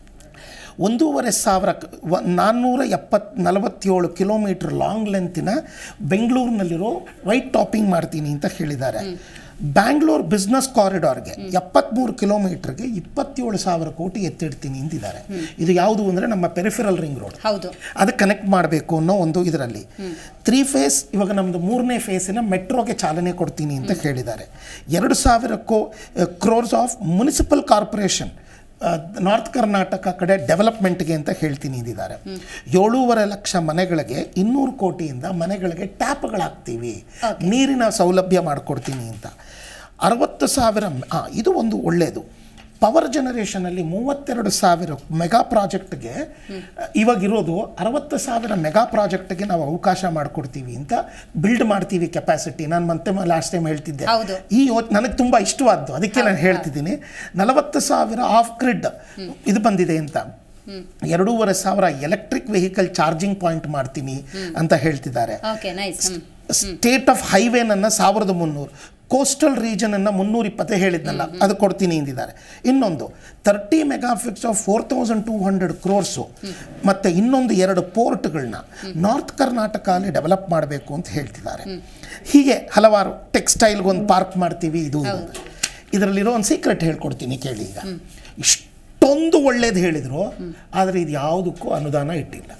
ಒಂದೂವರೆ ಸಾವಿರ ಕ- ವ- ನಾನ್ನೂರ ಎಪ್ಪತ್ ನಲವತ್ತೇಳು ಕಿಲೋಮೀಟರ್ ಲಾಂಗ್ ಲೆಂತಿನ ಬೆಂಗಳೂರಿನಲ್ಲಿರೋ ವೈಟ್ ಟಾಪಿಂಗ್ ಮಾಡ್ತೀನಿ ಅಂತ ಹೇಳಿದ್ದಾರೆ ಬ್ಯಾಂಗ್ಳೂರ್ ಬಿಸ್ನೆಸ್ ಕಾರಿಡಾರ್ಗೆ ಎಪ್ಪತ್ತ್ಮೂರು ಕಿಲೋಮೀಟರ್ಗೆ ಇಪ್ಪತ್ತೇಳು ಸಾವಿರ ಕೋಟಿ ಎತ್ತಿಡ್ತೀನಿ ಅಂತಿದ್ದಾರೆ ಇದು ಯಾವುದು ಅಂದರೆ ನಮ್ಮ ಪೆರಿಫೆರಲ್ ರಿಂಗ್ ರೋಡ್ ಹೌದು ಅದಕ್ಕೆ ಕನೆಕ್ಟ್ ಮಾಡಬೇಕು ಅನ್ನೋ ಒಂದು ಇದರಲ್ಲಿ ತ್ರೀ ಫೇಸ್ ಇವಾಗ ನಮ್ಮದು ಮೂರನೇ ಫೇಸಿನ ಮೆಟ್ರೋಗೆ ಚಾಲನೆ ಕೊಡ್ತೀನಿ ಅಂತ ಹೇಳಿದ್ದಾರೆ ಎರಡು ಸಾವಿರಕ್ಕೂ crores of municipal corporation north Karnataka ಕಡೆ ಡೆವಲಪ್ಮೆಂಟ್ಗೆ ಅಂತ ಹೇಳ್ತೀನಿ ಅಂದಿದ್ದಾರೆ ಏಳೂವರೆ ಲಕ್ಷ ಮನೆಗಳಿಗೆ ಇನ್ನೂರು ಕೋಟಿಯಿಂದ ಮನೆಗಳಿಗೆ ಟ್ಯಾಪ್ಗಳಾಗ್ತೀವಿ ನೀರಿನ ಸೌಲಭ್ಯ ಮಾಡಿಕೊಡ್ತೀನಿ ಅಂತ ಅರವತ್ತು ಸಾವಿರ ಹಾಂ ಇದು ಒಂದು ಒಳ್ಳೆಯದು ಪವರ್ ಜನರೇಷನಲ್ಲಿ ಮೂವತ್ತೆರಡು ಸಾವಿರ ಮೆಗಾ ಪ್ರಾಜೆಕ್ಟ್ಗೆ ಇವಾಗ ಇರೋದು ಅರವತ್ತು ಸಾವಿರ ಮೆಗಾ ಪ್ರಾಜೆಕ್ಟ್ಗೆ ನಾವು ಅವಕಾಶ ಮಾಡಿಕೊಡ್ತೀವಿ ಅಂತ ಬಿಲ್ಡ್ ಮಾಡ್ತೀವಿ ಕೆಪಾಸಿಟಿ ನಾನು ಮತ್ತೆ ಲಾಸ್ಟ್ ಟೈಮ್ ಹೇಳ್ತಿದ್ದೆ ಹೌದು. ಈ ಯೋಚ್ ನನಗೆ ತುಂಬ ಇಷ್ಟವಾದ್ದು ಅದಕ್ಕೆ ನಾನು ಹೇಳ್ತಿದ್ದೀನಿ ನಲವತ್ತು ಸಾವಿರ ಆಫ್ ಗ್ರಿಡ್ ಇದು ಬಂದಿದೆ ಅಂತ ಎರಡೂವರೆ ಸಾವಿರ ಎಲೆಕ್ಟ್ರಿಕ್ ವೆಹಿಕಲ್ ಚಾರ್ಜಿಂಗ್ ಪಾಯಿಂಟ್ ಮಾಡ್ತೀನಿ ಅಂತ ಹೇಳ್ತಿದ್ದಾರೆ ಓಕೆ ನೈಸ್ ಹ್ಮ್ ಸ್ಟೇಟ್ ಆಫ್ ಹೈವೇನನ್ನು ಸಾವಿರದ ಮುನ್ನೂರು ಕೋಸ್ಟಲ್ ರೀಜನನ್ನು ಮುನ್ನೂರ ಇಪ್ಪತ್ತೇ ಹೇಳಿದ್ನಲ್ಲ ಅದು ಕೊಡ್ತೀನಿ ಎಂದಿದ್ದಾರೆ ಇನ್ನೊಂದು thirty mega fix of four thousand two hundred crores ಮತ್ತು ಇನ್ನೊಂದು ಎರಡು ಪೋರ್ಟ್ಗಳನ್ನ ನಾರ್ತ್ ಕರ್ನಾಟಕ ಅಲ್ಲಿ ಡೆವಲಪ್ ಮಾಡಬೇಕು ಅಂತ ಹೇಳ್ತಿದ್ದಾರೆ ಹೀಗೆ ಹಲವಾರು ಟೆಕ್ಸ್ಟೈಲ್ಗೊಂದು ಪಾರ್ಕ್ ಮಾಡ್ತೀವಿ ಇದು ಇದು ಅಂತ. ಇದರಲ್ಲಿರೋ ಒಂದು ಸೀಕ್ರೆಟ್ ಹೇಳ್ಕೊಡ್ತೀನಿ ಕೇಳಿ ಈಗ ಇಷ್ಟೊಂದು ಒಳ್ಳೇದು ಹೇಳಿದರು ಆದರೆ ಇದು ಯಾವುದಕ್ಕೂ ಅನುದಾನ ಇಟ್ಟಿಲ್ಲ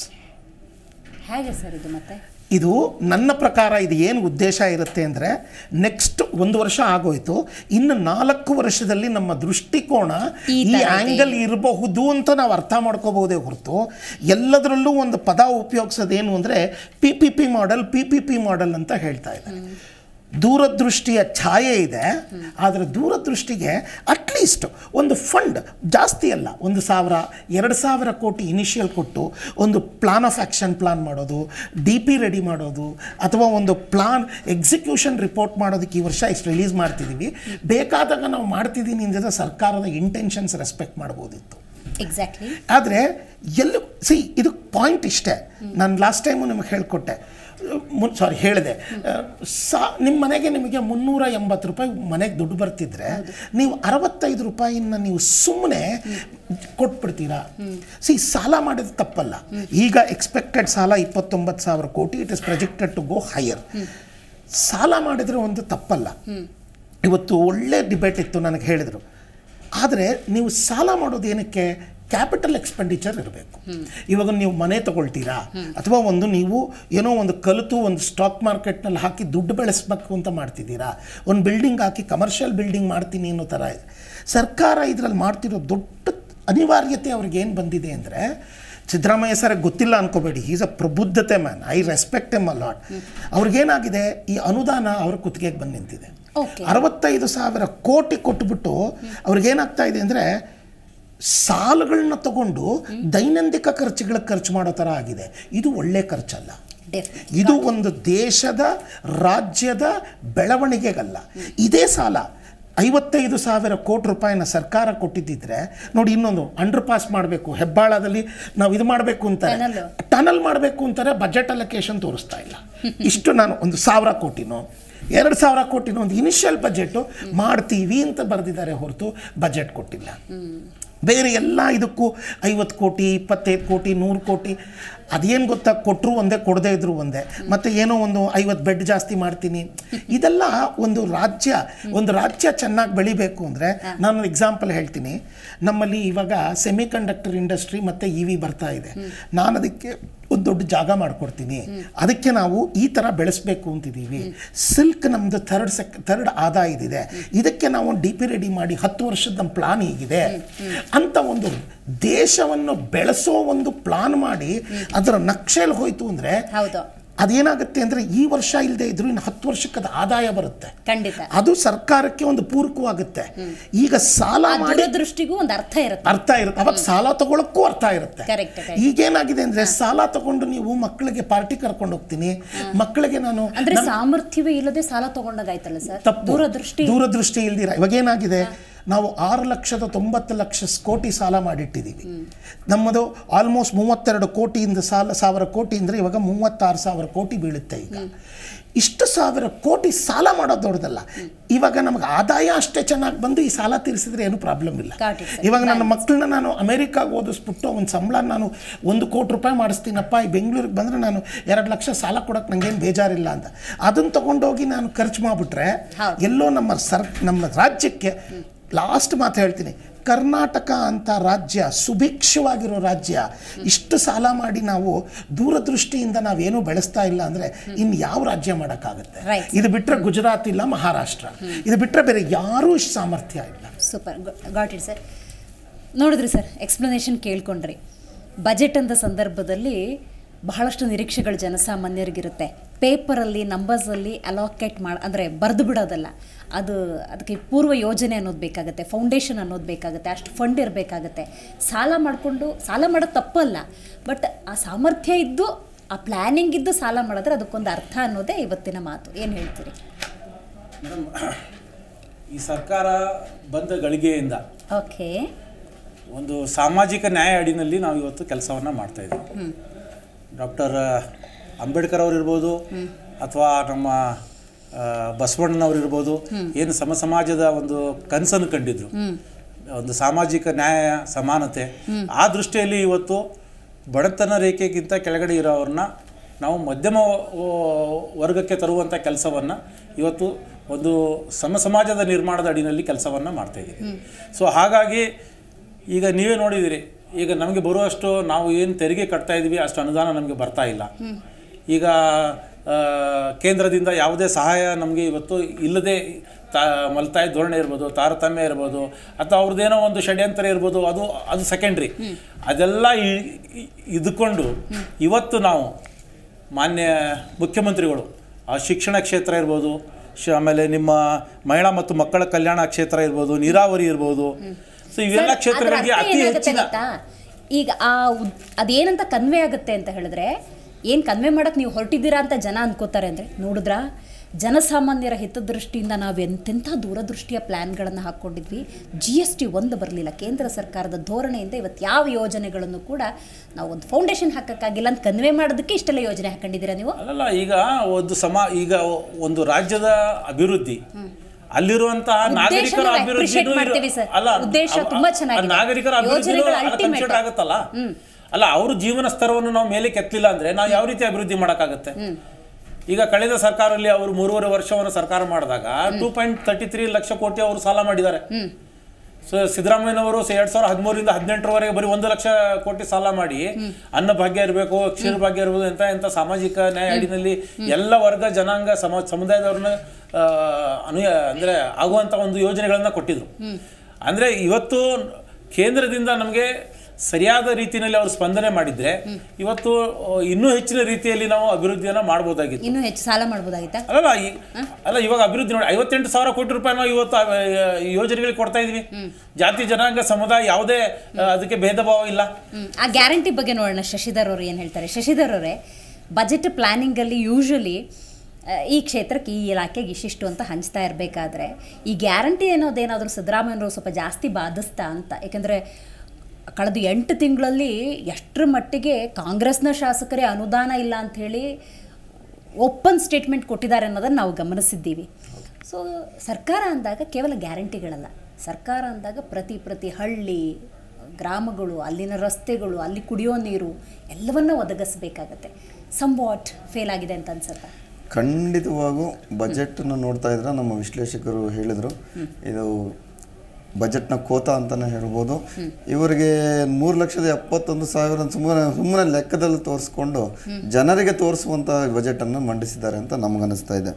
ಹೇಗೆ ಸರ್ ಇದು ಮತ್ತೆ ಇದು ನನ್ನ ಪ್ರಕಾರ ಇದು ಏನು ಉದ್ದೇಶ ಇರುತ್ತೆ ಅಂದರೆ ನೆಕ್ಸ್ಟ್ ಒಂದು ವರ್ಷ ಆಗೋಯ್ತು ಇನ್ನು ನಾಲ್ಕು ವರ್ಷದಲ್ಲಿ ನಮ್ಮ ದೃಷ್ಟಿಕೋನ ಈ ಈ ಥರ ಇದೆ. ಆ್ಯಂಗಲ್ ಇರಬಹುದು ಅಂತ ನಾವು ಅರ್ಥ ಮಾಡ್ಕೋಬಹುದೇ ಹೊರತು ಎಲ್ಲದರಲ್ಲೂ ಒಂದು ಪದ ಉಪಯೋಗಿಸೋದೇನು ಅಂದರೆ P P P model P P P model ಅಂತ ಹೇಳ್ತಾ ಇದ್ದಾರೆ ದೂರದೃಷ್ಟಿಯ ಛಾಯೆ ಇದೆ ಆದರೆ ದೂರದೃಷ್ಟಿಗೆ ಅಟ್ಲೀಸ್ಟ್ ಒಂದು ಫಂಡ್ ಜಾಸ್ತಿ ಅಲ್ಲ ಒಂದು ಸಾವಿರ ಎರಡು ಸಾವಿರ ಕೋಟಿ ಇನಿಷಿಯಲ್ ಕೊಟ್ಟು ಒಂದು ಪ್ಲಾನ್ ಆಫ್ ಆ್ಯಕ್ಷನ್ ಪ್ಲಾನ್ ಮಾಡೋದು ಡಿ ಪಿ ರೆಡಿ ಮಾಡೋದು ಅಥವಾ ಒಂದು ಪ್ಲಾನ್ ಎಕ್ಸಿಕ್ಯೂಷನ್ ರಿಪೋರ್ಟ್ ಮಾಡೋದಕ್ಕೆ ಈ ವರ್ಷ ಇಷ್ಟು ರಿಲೀಸ್ ಮಾಡ್ತಿದ್ದೀವಿ ಬೇಕಾದಾಗ ನಾವು ಮಾಡ್ತಿದ್ದೀನಿ ಅಂದರೆ ಸರ್ಕಾರದ ಇಂಟೆನ್ಷನ್ಸ್ ರೆಸ್ಪೆಕ್ಟ್ ಮಾಡ್ಬೋದಿತ್ತು ಎಕ್ಸಾಕ್ಟ್ಲಿ ಆದರೆ ಎಲ್ಲೂ ಸಿ ಇದು ಪಾಯಿಂಟ್ ಇಷ್ಟೇ ನಾನು ಲಾಸ್ಟ್ ಟೈಮು ನಿಮಗೆ ಹೇಳಿಕೊಟ್ಟೆ ಮುನ್ ಸಾರಿ ಹೇಳಿದೆ ಸಾ ನಿಮ್ಮ ಮನೆಗೆ ನಿಮಗೆ ಮುನ್ನೂರ ಎಂಬತ್ತು ರೂಪಾಯಿ ಮನೆಗೆ ದುಡ್ಡು ಬರ್ತಿದ್ರೆ ನೀವು ಅರವತ್ತೈದು ರೂಪಾಯಿನ ನೀವು ಸುಮ್ಮನೆ ಕೊಟ್ಬಿಡ್ತೀರಾ ಸಿ ಸಾಲ ಮಾಡಿದ ತಪ್ಪಲ್ಲ ಈಗ ಎಕ್ಸ್ಪೆಕ್ಟೆಡ್ ಸಾಲ ಇಪ್ಪತ್ತೊಂಬತ್ತು ಸಾವಿರ ಕೋಟಿ it is projected to go higher ಸಾಲ ಮಾಡಿದರೆ ಒಂದು ತಪ್ಪಲ್ಲ ಇವತ್ತು ಒಳ್ಳೆ ಡಿಬೇಟ್ ಇತ್ತು ನನಗೆ ಹೇಳಿದರು ಆದರೆ ನೀವು ಸಾಲ ಮಾಡೋದು ಏನಕ್ಕೆ ಕ್ಯಾಪಿಟಲ್ ಎಕ್ಸ್ಪೆಂಡಿಚರ್ ಇರಬೇಕು ಇವಾಗ ನೀವು ಮನೆ ತಗೊಳ್ತೀರಾ ಅಥವಾ ಒಂದು ನೀವು ಏನೋ ಒಂದು ಕಲಿತು ಒಂದು ಸ್ಟಾಕ್ ಮಾರ್ಕೆಟ್ನಲ್ಲಿ ಹಾಕಿ ದುಡ್ಡು ಬೆಳೆಸ್ಬೇಕು ಅಂತ ಮಾಡ್ತಿದ್ದೀರಾ ಒಂದು ಬಿಲ್ಡಿಂಗ್ ಹಾಕಿ ಕಮರ್ಷಿಯಲ್ ಬಿಲ್ಡಿಂಗ್ ಮಾಡ್ತೀನಿ ಅನ್ನೋ ಥರ ಇದೆ ಸರ್ಕಾರ ಇದರಲ್ಲಿ ಮಾಡ್ತಿರೋ ದೊಡ್ಡ ಅನಿವಾರ್ಯತೆ ಅವ್ರಿಗೆ ಏನು ಬಂದಿದೆ ಅಂದರೆ ಸಿದ್ದರಾಮಯ್ಯ ಸರ್ ಗೊತ್ತಿಲ್ಲ ಅನ್ಕೋಬೇಡಿ ಈಸ್ ಅ ಪ್ರಬುದ್ಧತೆ man I respect him a lot ಅವ್ರಿಗೇನಾಗಿದೆ ಈ ಅನುದಾನ ಅವ್ರ ಕುತ್ತಿಗೆಗೆ ಬಂದು ನಿಂತಿದೆ ಓಕೆ ಅರವತ್ತೈದು ಸಾವಿರ ಕೋಟಿ ಕೊಟ್ಬಿಟ್ಟು ಅವ್ರಿಗೇನಾಗ್ತಾ ಇದೆ ಅಂದರೆ ಸಾಲಗಳನ್ನ ತಗೊಂಡು ದೈನಂದಿಕ ಖರ್ಚುಗಳಿಗೆ ಖರ್ಚು ಮಾಡೋ ಥರ ಆಗಿದೆ ಇದು ಒಳ್ಳೆ ಖರ್ಚಲ್ಲ ಡೆಫಿನೆಟ್ ಇದು ಒಂದು ದೇಶದ ರಾಜ್ಯದ ಬೆಳವಣಿಗೆಗಲ್ಲ ಇದೇ ಸಾಲ ಐವತ್ತೈದು ಸಾವಿರ ಕೋಟಿ ರೂಪಾಯಿನ ಸರ್ಕಾರ ಕೊಟ್ಟಿದ್ದಿದ್ರೆ ನೋಡಿ ಇನ್ನೊಂದು ಅಂಡರ್ ಪಾಸ್ ಮಾಡಬೇಕು ಹೆಬ್ಬಾಳದಲ್ಲಿ ನಾವು ಇದು ಮಾಡಬೇಕು ಅಂತಾರೆ Tunnel. ಟನಲ್ ಮಾಡಬೇಕು ಅಂತಾರೆ ಬಜೆಟ್ ಅಲೊಕೇಶನ್ ತೋರಿಸ್ತಾ ಇಲ್ಲ ಇಷ್ಟು ನಾನು ಒಂದು ಸಾವಿರ ಕೋಟಿನೋ ಎರಡು ಸಾವಿರ ಕೋಟಿನೋ ಒಂದು ಇನಿಷಿಯಲ್ ಬಜೆಟು ಮಾಡ್ತೀವಿ ಅಂತ ಬರೆದಿದ್ದಾರೆ ಹೊರತು ಬಜೆಟ್ ಕೊಟ್ಟಿಲ್ಲ ಬೇರೆ ಎಲ್ಲ ಇದಕ್ಕೂ ಐವತ್ತು ಕೋಟಿ ಇಪ್ಪತ್ತೈದು ಕೋಟಿ ನೂರು ಕೋಟಿ ಅದೇನು ಗೊತ್ತಾ ಕೊಟ್ಟರು ಒಂದೇ ಕೊಡದೇ ಇದ್ರು ಒಂದೇ ಮತ್ತು ಏನೋ ಒಂದು ಐವತ್ತು ಬೆಡ್ ಜಾಸ್ತಿ ಮಾಡ್ತೀನಿ ಇದೆಲ್ಲ ಒಂದು ರಾಜ್ಯ ಒಂದು ರಾಜ್ಯ ಚೆನ್ನಾಗಿ ಬೆಳಿಬೇಕು ಅಂದರೆ ನಾನು ಎಕ್ಸಾಂಪಲ್ ಹೇಳ್ತೀನಿ ನಮ್ಮಲ್ಲಿ ಇವಾಗ ಸೆಮಿ ಕಂಡಕ್ಟರ್ ಇಂಡಸ್ಟ್ರಿ ಮತ್ತು ಇ ವಿ ಬರ್ತಾ ಇದೆ ನಾನು ಅದಕ್ಕೆ ಒಂದು ದೊಡ್ಡ ಜಾಗ ಮಾಡಿಕೊಡ್ತೀನಿ ಅದಕ್ಕೆ ನಾವು ಈ ಥರ ಬೆಳೆಸಬೇಕು ಅಂತಿದ್ದೀವಿ ಸಿಲ್ಕ್ ನಮ್ಮದು ಥರ್ಡ್ ಸೆಕ್ ಥರ್ಡ್ ಆದಾಯ ಇದಿದೆ ಇದಕ್ಕೆ ನಾವು ಡಿ ಪಿ ರೆಡಿ ಮಾಡಿ ಹತ್ತು ವರ್ಷದ ನಮ್ಮ ಪ್ಲಾನ್ ಹೀಗಿದೆ ಅಂತ ಒಂದು ದೇಶವನ್ನು ಬೆಳೆಸೋ ಒಂದು ಪ್ಲಾನ್ ಮಾಡಿ ಅದರ ನಕ್ಷೆಯಲ್ಲಿ ಹೋಯ್ತು ಅಂದರೆ ಹೌದು ಅದೇನಾಗುತ್ತೆ ಅಂದರೆ ಈ ವರ್ಷ ಇಲ್ಲದೆ ಇದ್ರೂ ಇನ್ನು ಹತ್ತು ವರ್ಷಕ್ಕೆ ಅದು ಆದಾಯ ಬರುತ್ತೆ ಖಂಡಿತ ಅದು ಸರ್ಕಾರಕ್ಕೆ ಒಂದು ಪೂರಕವಾಗುತ್ತೆ ಈಗ ಸಾಲ ಆ ಮಾಡಿ ದೂರದೃಷ್ಟಿಗೂ ಒಂದು ಅರ್ಥ ಇರುತ್ತೆ ಅರ್ಥ ಇರುತ್ತೆ ಅವಾಗ ಸಾಲ ತಗೊಳಕ್ಕೂ ಅರ್ಥ ಇರುತ್ತೆ Correct, correct. ಈಗೇನಾಗಿದೆ ಅಂದ್ರೆ ಸಾಲ ತಗೊಂಡು ನೀವು ಮಕ್ಕಳಿಗೆ ಪಾರ್ಟಿ ಕರ್ಕೊಂಡು ಹೋಗ್ತೀನಿ ಮಕ್ಕಳಿಗೆ ನಾನು ಅಂದ್ರೆ ಸಾಮರ್ಥ್ಯವೇ ಇಲ್ಲದೆ ಸಾಲ ತಗೊಂಡಾಗಾಯ್ತಲ್ಲ ಸರ್ ತಪ್ಪು ದೂರದೃಷ್ಟಿ ದೂರದೃಷ್ಟಿ ಇಲ್ದಿರ ಇವಾಗ ಏನಾಗಿದೆ ನಾವು ಆರು ಲಕ್ಷದ ತೊಂಬತ್ತು ಲಕ್ಷ ಕೋಟಿ ಸಾಲ ಮಾಡಿಟ್ಟಿದ್ದೀವಿ ನಮ್ಮದು ಆಲ್ಮೋಸ್ಟ್ ಮೂವತ್ತೆರಡು ಕೋಟಿಯಿಂದ ಸಾಲ ಸಾವಿರ ಕೋಟಿ ಅಂದರೆ ಇವಾಗ ಮೂವತ್ತಾರು ಸಾವಿರ ಕೋಟಿ ಬೀಳುತ್ತೆ ಈಗ ಇಷ್ಟು ಸಾವಿರ ಕೋಟಿ ಸಾಲ ಮಾಡೋದು ದೊಡ್ಡದಲ್ಲ ಇವಾಗ ನಮಗೆ ಆದಾಯ ಅಷ್ಟೇ ಚೆನ್ನಾಗಿ ಬಂದು ಈ ಸಾಲ ತೀರಿಸಿದ್ರೆ ಏನು ಪ್ರಾಬ್ಲಮ್ ಇಲ್ಲ Got it, sir. ಇವಾಗ ನನ್ನ ಮಕ್ಕಳನ್ನ ನಾನು ಅಮೆರಿಕಾಗೆ ಓದಿಸ್ಬಿಟ್ಟು ಒಂದು ಸಂಬಳ ನಾನು ಒಂದು ಕೋಟಿ ರೂಪಾಯಿ ಮಾಡಿಸ್ತೀನಪ್ಪ ಈ ಬೆಂಗಳೂರಿಗೆ ಬಂದರೆ ನಾನು ಎರಡು ಲಕ್ಷ ಸಾಲ ಕೊಡೋಕೆ ನನಗೇನು ಬೇಜಾರಿಲ್ಲ ಅಂತ ಅದನ್ನು ತಗೊಂಡೋಗಿ ನಾನು ಖರ್ಚು ಮಾಡಿಬಿಟ್ರೆ ಹೌದು. ಎಲ್ಲೋ ನಮ್ಮ ಸರ್ ನಮ್ಮ ರಾಜ್ಯಕ್ಕೆ ಲಾಸ್ಟ್ ಮಾತು ಹೇಳ್ತೀನಿ ಕರ್ನಾಟಕ ಅಂತ ರಾಜ್ಯ ಸುಭಿಕ್ಷವಾಗಿರೋ ರಾಜ್ಯ ಇಷ್ಟು ಸಾಲ ಮಾಡಿ ನಾವು ದೂರದೃಷ್ಟಿಯಿಂದ ನಾವೇನೂ ಬೆಳೆಸ್ತಾ ಇಲ್ಲ ಅಂದರೆ ಇನ್ನು ಯಾವ ರಾಜ್ಯ ಮಾಡೋಕ್ಕಾಗುತ್ತೆ Right. ಇದು ಬಿಟ್ಟರೆ ಗುಜರಾತ್ ಇಲ್ಲ ಮಹಾರಾಷ್ಟ್ರ ಇದು ಬಿಟ್ಟರೆ ಬೇರೆ ಯಾರೂ ಇಷ್ಟು ಸಾಮರ್ಥ್ಯ ಇಲ್ಲ ಸೂಪರ್ ಗಾಟ್ ಇಟ್ ಸರ್ ನೋಡಿದ್ರಿ ಸರ್ ಎಕ್ಸ್ಪ್ಲನೇಷನ್ ಕೇಳ್ಕೊಂಡ್ರಿ ಬಜೆಟ್ ಅಂತ ಸಂದರ್ಭದಲ್ಲಿ ಬಹಳಷ್ಟು ನಿರೀಕ್ಷೆಗಳು ಜನಸಾಮಾನ್ಯರಿಗಿರುತ್ತೆ ಪೇಪರಲ್ಲಿ ನಂಬರ್ಸಲ್ಲಿ ಅಲೋಕೇಟ್ ಮಾಡಿ ಅಂದರೆ ಬರೆದು ಬಿಡೋದಲ್ಲ ಅದು ಅದಕ್ಕೆ ಪೂರ್ವ ಯೋಜನೆ ಅನ್ನೋದು ಬೇಕಾಗುತ್ತೆ ಫೌಂಡೇಶನ್ ಅನ್ನೋದು ಬೇಕಾಗುತ್ತೆ ಅಷ್ಟು ಫಂಡ್ ಇರಬೇಕಾಗತ್ತೆ ಸಾಲ ಮಾಡಿಕೊಂಡು ಸಾಲ ಮಾಡೋದು ತಪ್ಪಲ್ಲ ಬಟ್ ಆ ಸಾಮರ್ಥ್ಯ ಇದ್ದು ಆ ಪ್ಲ್ಯಾನಿಂಗ್ ಇದ್ದು ಸಾಲ ಮಾಡಿದ್ರೆ ಅದಕ್ಕೊಂದು ಅರ್ಥ ಅನ್ನೋದೇ ಇವತ್ತಿನ ಮಾತು ಏನು ಹೇಳ್ತೀರಿ ಮೇಡಮ್ ಈ ಸರ್ಕಾರ ಬಂದ ಗಳಿಗೆಯಿಂದ ಓಕೆ ಒಂದು ಸಾಮಾಜಿಕ ನ್ಯಾಯ ಅಡಿನಲ್ಲಿ ನಾವು ಇವತ್ತು ಕೆಲಸವನ್ನು ಮಾಡ್ತಾ ಇದ್ದೀವಿ ಡಾಕ್ಟರ್ ಅಂಬೇಡ್ಕರ್ ಅವರು ಇರ್ಬೋದು ಅಥವಾ ನಮ್ಮ ಆ, ಬಸವಣ್ಣನವರು ಇರ್ಬೋದು ಏನು ಸಮ ಸಮಾಜದ ಒಂದು ಕನಸನ್ನು ಕಂಡಿದ್ರು ಒಂದು ಸಾಮಾಜಿಕ ನ್ಯಾಯ ಸಮಾನತೆ ಆ ದೃಷ್ಟಿಯಲ್ಲಿ ಇವತ್ತು ಬಡತನ ರೇಖೆಗಿಂತ ಕೆಳಗಡೆ ಇರೋವ್ರನ್ನ ನಾವು ಮಧ್ಯಮ ವ- ವರ್ಗಕ್ಕೆ ತರುವಂಥ ಕೆಲಸವನ್ನು ಇವತ್ತು ಒಂದು ಸಮ ಸಮಾಜದ ನಿರ್ಮಾಣದ ಅಡಿನಲ್ಲಿ ಕೆಲಸವನ್ನು ಮಾಡ್ತಾ ಇದ್ದೀವಿ ಸೊ ಹಾಗಾಗಿ ಈಗ ನೀವೇ ನೋಡಿದಿರಿ ಈಗ ನಮಗೆ ಬರುವಷ್ಟು ನಾವು ಏನು ತೆರಿಗೆ ಕಟ್ತಾ ಇದ್ದೀವಿ ಅಷ್ಟು ಅನುದಾನ ನಮಗೆ ಬರ್ತಾ ಇಲ್ಲ ಈಗ ಆ, ಕೇಂದ್ರದಿಂದ ಯಾವುದೇ ಸಹಾಯ ನಮಗೆ ಇವತ್ತು ಇಲ್ಲದೆ ತಾ ಮಲ್ತಾಯಿ ಧೋರಣೆ ಇರ್ಬೋದು ತಾರತಮ್ಯ ಇರ್ಬೋದು ಅಥವಾ ಅವ್ರದ್ದೇನೋ ಒಂದು ಷಡ್ಯಂತರ ಇರ್ಬೋದು ಅದು ಅದು ಸೆಕೆಂಡ್ರಿ ಅದೆಲ್ಲ ಇ- ಇ- ಇದ್ಕೊಂಡು ಇವತ್ತು ನಾವು ಮಾನ್ಯ ಮುಖ್ಯಮಂತ್ರಿಗಳು ಆ ಶಿಕ್ಷಣ ಕ್ಷೇತ್ರ ಇರ್ಬೋದು ಶ ಆಮೇಲೆ ನಿಮ್ಮ ಮಹಿಳಾ ಮತ್ತು ಮಕ್ಕಳ ಕಲ್ಯಾಣ ಕ್ಷೇತ್ರ ಇರ್ಬೋದು ನೀರಾವರಿ ಇರ್ಬೋದು ಸೊ ಇವೆಲ್ಲ ಸರ್, ಕ್ಷೇತ್ರಗಳಿಗೆ ಅದ್ರ ಅರ್ಥ ಅತಿ ಏನಾಗುತ್ತೆ ಹೆಚ್ಚಿನ ಗೊತ್ತಾ? ಈಗ ಆ ಉದ್- ಅದೇನಂತ ಕನ್ವೆ ಆಗುತ್ತೆ ಅಂತ ಹೇಳಿದ್ರೆ ಏನು ಕನ್ವೆ ಮಾಡಕ್ ನೀವು ಹೊರಟಿದ್ದೀರಾ ಅಂತ ಜನ ಅನ್ಕೋತಾರೆ ಅಂದ್ರೆ ನೋಡಿದ್ರಾ ಜನಸಾಮಾನ್ಯರ ಹಿತದೃಷ್ಟಿಯಿಂದ ನಾವು ಎಂತೆಂಥ ದೂರದೃಷ್ಟಿಯ ಪ್ಲ್ಯಾನ್ಗಳನ್ನು ಹಾಕ್ಕೊಂಡಿದ್ವಿ ಜಿ ಎಸ್ ಟಿ ಒಂದು ಬರಲಿಲ್ಲ ಕೇಂದ್ರ ಸರ್ಕಾರದ ಧೋರಣೆಯಿಂದ ಇವತ್ತು ಯಾವ ಯೋಜನೆಗಳನ್ನು ಕೂಡ ನಾವು ಒಂದು ಫೌಂಡೇಶನ್ ಹಾಕಕ್ಕಾಗಿಲ್ಲ ಅಂತ ಕನ್ವೆ ಮಾಡೋದಕ್ಕೆ ಇಷ್ಟೆಲ್ಲ ಯೋಜನೆ ಹಾಕೊಂಡಿದ್ದೀರಾ ನೀವು ಅಲ್ಲಲ್ಲ ಈಗ ಒಂದು ಸಮ ಈಗ ಒಂದು ರಾಜ್ಯದ ಅಭಿವೃದ್ಧಿ ಅಲ್ಲಿರುವಂತಹ ನಾಗರಿಕರ ನಾವು ಅಭಿವೃದ್ಧಿ appreciate ಮಾಡ್ತೀವಿ ಸರ್. ಉದ್ದೇಶ ತುಂಬಾ ಚೆನ್ನಾಗಿದೆ. ನಾಗರಿಕರ ಅಭಿವೃದ್ಧಿ ಯೋಜನೆಗಳು ultimate. ಕನ್ಸಿಡರ್ ಆಗುತ್ತಲ್ಲ ಅಲ್ಲ ಅವ್ರ ಜೀವನ ಸ್ತರವನ್ನು ನಾವು ಮೇಲೆ ಕೆತ್ತಲಿಲ್ಲ ಅಂದ್ರೆ ನಾವು ಯಾವ ರೀತಿ ಅಭಿವೃದ್ಧಿ ಮಾಡೋಕ್ಕಾಗತ್ತೆ ಈಗ ಕಳೆದ ಸರ್ಕಾರದಲ್ಲಿ ಅವರು ಮೂರುವರೆ ವರ್ಷವನ್ನು ಸರ್ಕಾರ ಮಾಡಿದಾಗ ಟೂ ಪಾಯಿಂಟ್ ತರ್ಟಿ ತ್ರೀ ಲಕ್ಷ ಕೋಟಿ ಅವರು ಸಾಲ ಮಾಡಿದ್ದಾರೆ ಸೊ ಸಿದ್ದರಾಮಯ್ಯನವರು ಎರಡ್ ಸಾವಿರದ ಹದಿಮೂರಿಂದ ಹದಿನೆಂಟರವರೆಗೆ ಬರೀ ಒಂದು ಲಕ್ಷ ಕೋಟಿ ಸಾಲ ಮಾಡಿ ಅನ್ನ ಭಾಗ್ಯ ಇರಬೇಕು ಕ್ಷೀರ ಭಾಗ್ಯ ಇರ್ಬೋದು ಎಂತ ಎಂತ ಸಾಮಾಜಿಕ ನ್ಯಾಯ ಅಡಿನಲ್ಲಿ ಎಲ್ಲ ವರ್ಗ ಜನಾಂಗ ಸಮ ಸಮುದಾಯದವ್ರನ್ನ ಆ, ಅನುಯ ಅಂದ್ರೆ ಆಗುವಂತ ಒಂದು ಯೋಜನೆಗಳನ್ನ ಕೊಟ್ಟಿದ್ರು ಅಂದ್ರೆ ಇವತ್ತು ಕೇಂದ್ರದಿಂದ ನಮಗೆ ಸರಿಯಾದ ರೀತಿಯಲ್ಲಿ ಅವರು ಸ್ಪಂದನೆ ಮಾಡಿದ್ರೆ ಇವತ್ತು ಆ, ಇನ್ನೂ ಹೆಚ್ಚಿನ ರೀತಿಯಲ್ಲಿ ನಾವು ಅಭಿವೃದ್ಧಿಯನ್ನ ಮಾಡ್ಬೋದಾಗಿತ್ತು ಇನ್ನೂ ಹೆಚ್ಚು ಸಾಲ ಮಾಡ್ಬೋದಾಗಿತ್ತಾ ಅಲ್ಲಲ್ಲ ಈ- ಅಲ್ಲ ಇವಾಗ ಅಭಿವೃದ್ಧಿ ನೋಡಿ ಐವತ್ತೆಂಟು ಸಾವಿರ ಕೋಟಿ ರೂಪಾಯಿ ನಾವು ಇವತ್ತು ಆ, ಈ ಯೋಜನೆಗಳಿಗೆ ಕೊಡ್ತಾ ಇದೀವಿ ಜಾತಿ ಜನಾಂಗ ಸಮುದಾಯ ಯಾವುದೇ ಆ, ಅದಕ್ಕೆ ಭೇದ ಭಾವ ಇಲ್ಲ ಹ್ಮ್. ಆ ಗ್ಯಾರಂಟಿ ಬಗ್ಗೆ ನೋಡೋಣ ಶಶಿಧರ್ ಅವರು ಏನು ಹೇಳ್ತಾರೆ ಶಶಿಧರ್ ಅವರೇ ಬಜೆಟ್ ಪ್ಲಾನಿಂಗಲ್ಲಿ ಯೂಶಲಿ ಈ ಕ್ಷೇತ್ರಕ್ಕೆ ಈ ಇಲಾಖೆಗೆ ಇಷ್ಟಿಷ್ಟು ಅಂತ ಹಂಚ್ತಾ ಇರಬೇಕಾದ್ರೆ ಈ ಗ್ಯಾರಂಟಿ ಅನ್ನೋದೇನಾದರೂ ಸಿದ್ದರಾಮಯ್ಯನವರು ಸ್ವಲ್ಪ ಜಾಸ್ತಿ ಬಾಧಿಸ್ತಾ ಅಂತ ಯಾಕಂದರೆ ಕಳೆದ ಎಂಟು ತಿಂಗಳಲ್ಲಿ ಎಷ್ಟರ ಮಟ್ಟಿಗೆ ಕಾಂಗ್ರೆಸ್ನ ಶಾಸಕರೇ ಅನುದಾನ ಇಲ್ಲ ಅಂಥೇಳಿ ಓಪನ್ ಸ್ಟೇಟ್ಮೆಂಟ್ ಕೊಟ್ಟಿದ್ದಾರೆ ಅನ್ನೋದನ್ನು ನಾವು ಗಮನಿಸಿದ್ದೀವಿ ಸೊ ಸರ್ಕಾರ ಅಂದಾಗ ಕೇವಲ ಗ್ಯಾರಂಟಿಗಳಲ್ಲ ಸರ್ಕಾರ ಅಂದಾಗ ಪ್ರತಿ ಪ್ರತಿ ಹಳ್ಳಿ ಗ್ರಾಮಗಳು ಅಲ್ಲಿನ ರಸ್ತೆಗಳು ಅಲ್ಲಿ ಕುಡಿಯೋ ನೀರು ಎಲ್ಲವನ್ನ ಒದಗಿಸ್ಬೇಕಾಗತ್ತೆ ಸಮ್ ವಾಟ್ ಫೇಲ್ ಆಗಿದೆ ಅಂತ ಅನ್ಸುತ್ತಾ ಖಂಡಿತವಾಗೂ ಬಜೆಟನ್ನು ನೋಡ್ತಾ ಇದ್ರೆ ನಮ್ಮ ವಿಶ್ಲೇಷಕರು ಹೇಳಿದರು ಇದು ಬಜೆಟ್ನ ಕೋತ ಅಂತಲೇ ಹೇಳ್ಬೋದು ಇವರಿಗೆ ಮೂರು ಲಕ್ಷದ ಎಪ್ಪತ್ತೊಂದು ಸಾವಿರ ಸುಮ್ಮನೆ ಸುಮ್ಮನೆ ಲೆಕ್ಕದಲ್ಲಿ ತೋರಿಸ್ಕೊಂಡು ಜನರಿಗೆ ತೋರಿಸುವಂಥ ಬಜೆಟನ್ನು ಮಂಡಿಸಿದ್ದಾರೆ ಅಂತ ನಮಗನ್ನಿಸ್ತಾ ಇದೆ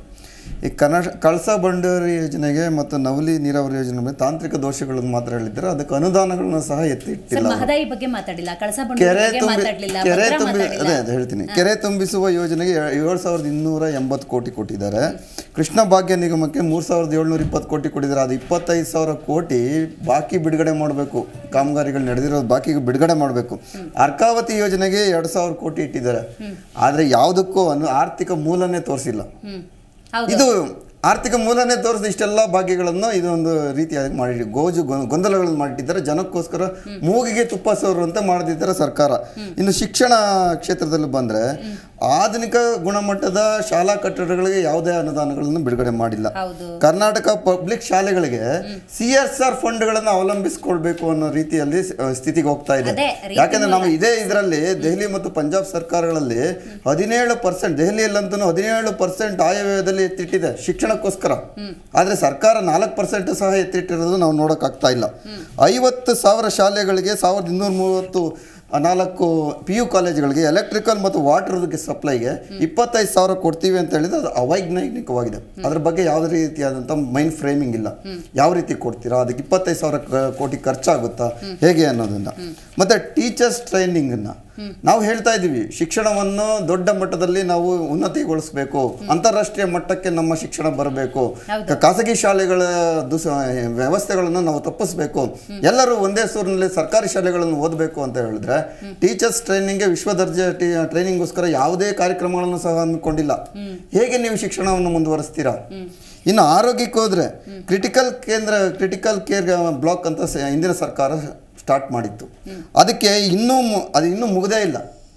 ಈ ಕನ ಕಳಸಾ ಬಂಡೂರಿ ಯೋಜನೆಗೆ ಮತ್ತು ನವಲಿ ನೀರಾವರಿ ಯೋಜನೆ ಮೇಲೆ ತಾಂತ್ರಿಕ ದೋಷಗಳನ್ನು ಮಾತ್ರ ಹೇಳಿದ್ದಾರೆ ಅದಕ್ಕೆ ಅನುದಾನಗಳನ್ನು ಸಹ ಎತ್ತಿ ಸರ್ ಇಟ್ಟಿಲ್ಲ ಅವರು. ಮಹದಾಯಿ ಬಗ್ಗೆ ಮಾತಾಡಿಲ್ಲ ಕಳಸಾ ಬಂಡೂರಿ ಕೆರೆ ಬಗ್ಗೆ ತುಂಬಿ ಮಾತಾಡ್ಲಿಲ್ಲ ಕೆರೆ ಭದ್ರಾ ತುಂಬಿ ಮಾತಾಡಿಲ್ಲ. ಅದೇ ಅದೇ ಹೇಳ್ತೀನಿ ಕೆರೆ ತುಂಬಿಸುವ ಯೋಜನೆಗೆ ಏಳು ಸಾವಿರದ ಇನ್ನೂರ ಎಂಬತ್ತು ಕೋಟಿ ಕೊಟ್ಟಿದ್ದಾರೆ ಕೃಷ್ಣ ಭಾಗ್ಯ ನಿಗಮಕ್ಕೆ ಮೂರು ಸಾವಿರದ ಏಳ್ನೂರ ಇಪ್ಪತ್ತು ಕೋಟಿ ಕೊಟ್ಟಿದ್ದಾರೆ ಅದು ಇಪ್ಪತ್ತೈದು ಸಾವಿರ ಕೋಟಿ ಬಾಕಿ ಬಿಡುಗಡೆ ಮಾಡಬೇಕು ಕಾಮಗಾರಿಗಳು ನಡೆದಿರೋದು ಬಾಕಿ ಬಿಡುಗಡೆ ಮಾಡಬೇಕು ಅರ್ಕಾವತಿ ಯೋಜನೆಗೆ ಎರಡು ಸಾವಿರ ಕೋಟಿ ಇಟ್ಟಿದ್ದಾರೆ ಆದರೆ ಯಾವುದಕ್ಕೂ ಅನು ಆರ್ಥಿಕ ಮೂಲನೇ ತೋರಿಸಿಲ್ಲ ಹ್ಮ್ ಹೌದು ಇದು ಆರ್ಥಿಕ ಮೂಲನೇ ತೋರಿಸಿದ ಇಷ್ಟೆಲ್ಲ ಭಾಗ್ಯಗಳನ್ನು ಇದೊಂದು ರೀತಿಯಾಗಿ ಮಾಡಿ ಗೋಜು ಗೊ- ಗೊಂದಲಗಳನ್ನು ಮಾಡಿಟ್ಟಿದ್ದಾರೆ ಜನಕ್ಕೋಸ್ಕರ ಮೂಗಿಗೆ ತುಪ್ಪ ಸೋರುವಂತೆ ಮಾಡದಿದ್ದಾರೆ ಸರ್ಕಾರ ಇನ್ನು ಶಿಕ್ಷಣ ಕ್ಷೇತ್ರದಲ್ಲಿ ಬಂದರೆ ಆಧುನಿಕ ಗುಣಮಟ್ಟದ ಶಾಲಾ ಕಟ್ಟಡಗಳಿಗೆ ಯಾವುದೇ ಅನುದಾನಗಳನ್ನು ಬಿಡುಗಡೆ ಮಾಡಿಲ್ಲ ಹೌದು ಕರ್ನಾಟಕ ಪಬ್ಲಿಕ್ ಶಾಲೆಗಳಿಗೆ ಸಿ ಎಸ್ ಆರ್ ಫಂಡ್ಗಳನ್ನು ಅವಲಂಬಿಸಿಕೊಳ್ಬೇಕು ಅನ್ನೋ ರೀತಿಯಲ್ಲಿ ಸ- ಸ್ಥಿತಿಗೆ ಹೋಗ್ತಾ ಇದೆ ಅದೇ, ರೀತಿ ಯಾಕೆಂದ್ರೆ ನಾವು ಇದೇ ಇದರಲ್ಲಿ ದೆಹಲಿ ಮತ್ತು ಪಂಜಾಬ್ ಸರ್ಕಾರಗಳಲ್ಲಿ ಹದಿನೇಳು ಪರ್ಸೆಂಟ್ ದೆಹಲಿಯಲ್ಲಂತೂ ಹದಿನೇಳು ಪರ್ಸೆಂಟ್ ಆಯವ್ಯಯದಲ್ಲಿ ಎತ್ತಿಟ್ಟಿದೆ ಶಿಕ್ಷಣಕ್ಕೋಸ್ಕರ ಆದರೆ ಸರ್ಕಾರ ನಾಲ್ಕು ಪರ್ಸೆಂಟ್ ಸಹ ಎತ್ತಿಟ್ಟಿರೋದು ನಾವು ನೋಡೋಕ್ಕಾಗ್ತಾ ಇಲ್ಲ ಐವತ್ತು ಸಾವಿರ ಶಾಲೆಗಳಿಗೆ ಸಾವಿರದ ಇನ್ನೂರ ಮೂವತ್ತು ನಾಲ್ಕು ಪಿ ಯು ಕಾಲೇಜುಗಳಿಗೆ ಎಲೆಕ್ಟ್ರಿಕಲ್ ಮತ್ತು ವಾಟರ್ ಸಪ್ಲೈಗೆ ಇಪ್ಪತ್ತೈದು ಸಾವಿರ ಕೊಡ್ತೀವಿ ಅಂತ ಹೇಳಿದ್ರೆ ಅದು ಅವೈಜ್ಞಾನಿಕವಾಗಿದೆ ಅದ್ರ ಬಗ್ಗೆ ಯಾವುದೇ ರೀತಿಯಾದಂಥ ಮೈಂಡ್ ಫ್ರೇಮಿಂಗ್ ಇಲ್ಲ ಯಾವ ರೀತಿ ಕೊಡ್ತೀರಾ ಅದಕ್ಕೆ ಇಪ್ಪತ್ತೈದು ಸಾವಿರ ಕ- ಕೋಟಿ ಖರ್ಚಾಗುತ್ತಾ ಹೇಗೆ ಅನ್ನೋದನ್ನ ಮತ್ತೆ ಟೀಚರ್ಸ್ ಟ್ರೈನಿಂಗನ್ನು ನಾವು ಹೇಳ್ತಾ ಇದ್ದೀವಿ ಶಿಕ್ಷಣವನ್ನು ದೊಡ್ಡ ಮಟ್ಟದಲ್ಲಿ ನಾವು ಉನ್ನತಿಗೊಳಿಸಬೇಕು ಅಂತಾರಾಷ್ಟ್ರೀಯ ಮಟ್ಟಕ್ಕೆ ನಮ್ಮ ಶಿಕ್ಷಣ ಬರಬೇಕು ಹೌದು. ಖಾಸಗಿ ಶಾಲೆಗಳ ದುಸ ವ್ಯವಸ್ಥೆಗಳನ್ನು ನಾವು ತಪ್ಪಿಸ್ಬೇಕು ಎಲ್ಲರೂ ಒಂದೇ ಸೂರಿನಲ್ಲಿ ಸರ್ಕಾರಿ ಶಾಲೆಗಳನ್ನು ಓದಬೇಕು ಅಂತ ಹೇಳಿದ್ರೆ ಟೀಚರ್ಸ್ ಟ್ರೈನಿಂಗ್ಗೆ ವಿಶ್ವ ದರ್ಜೆ ಟ್ರೈನಿಂಗ್ಗೋಸ್ಕರ ಯಾವುದೇ ಕಾರ್ಯಕ್ರಮಗಳನ್ನು ಸಹ ಹಮ್ಮಿಕೊಂಡಿಲ್ಲ ಹೇಗೆ ನೀವು ಶಿಕ್ಷಣವನ್ನು ಮುಂದುವರಿಸ್ತೀರಾ ಇನ್ನು ಆರೋಗ್ಯಕ್ಕೆ ಹೋದ್ರೆ ಕ್ರಿಟಿಕಲ್ ಕೇಂದ್ರ ಕ್ರಿಟಿಕಲ್ ಕೇರ್ ಬ್ಲಾಕ್ ಅಂತ ಸ- ಹಿಂದಿನ ಸರ್ಕಾರ ಸ್ಟಾರ್ಟ್ ಮಾಡಿತ್ತು ಅದಕ್ಕೆ ಇನ್ನೂ ಮು- ಅದು ಇನ್ನೂ ಮುಗದೇ ಇಲ್ಲ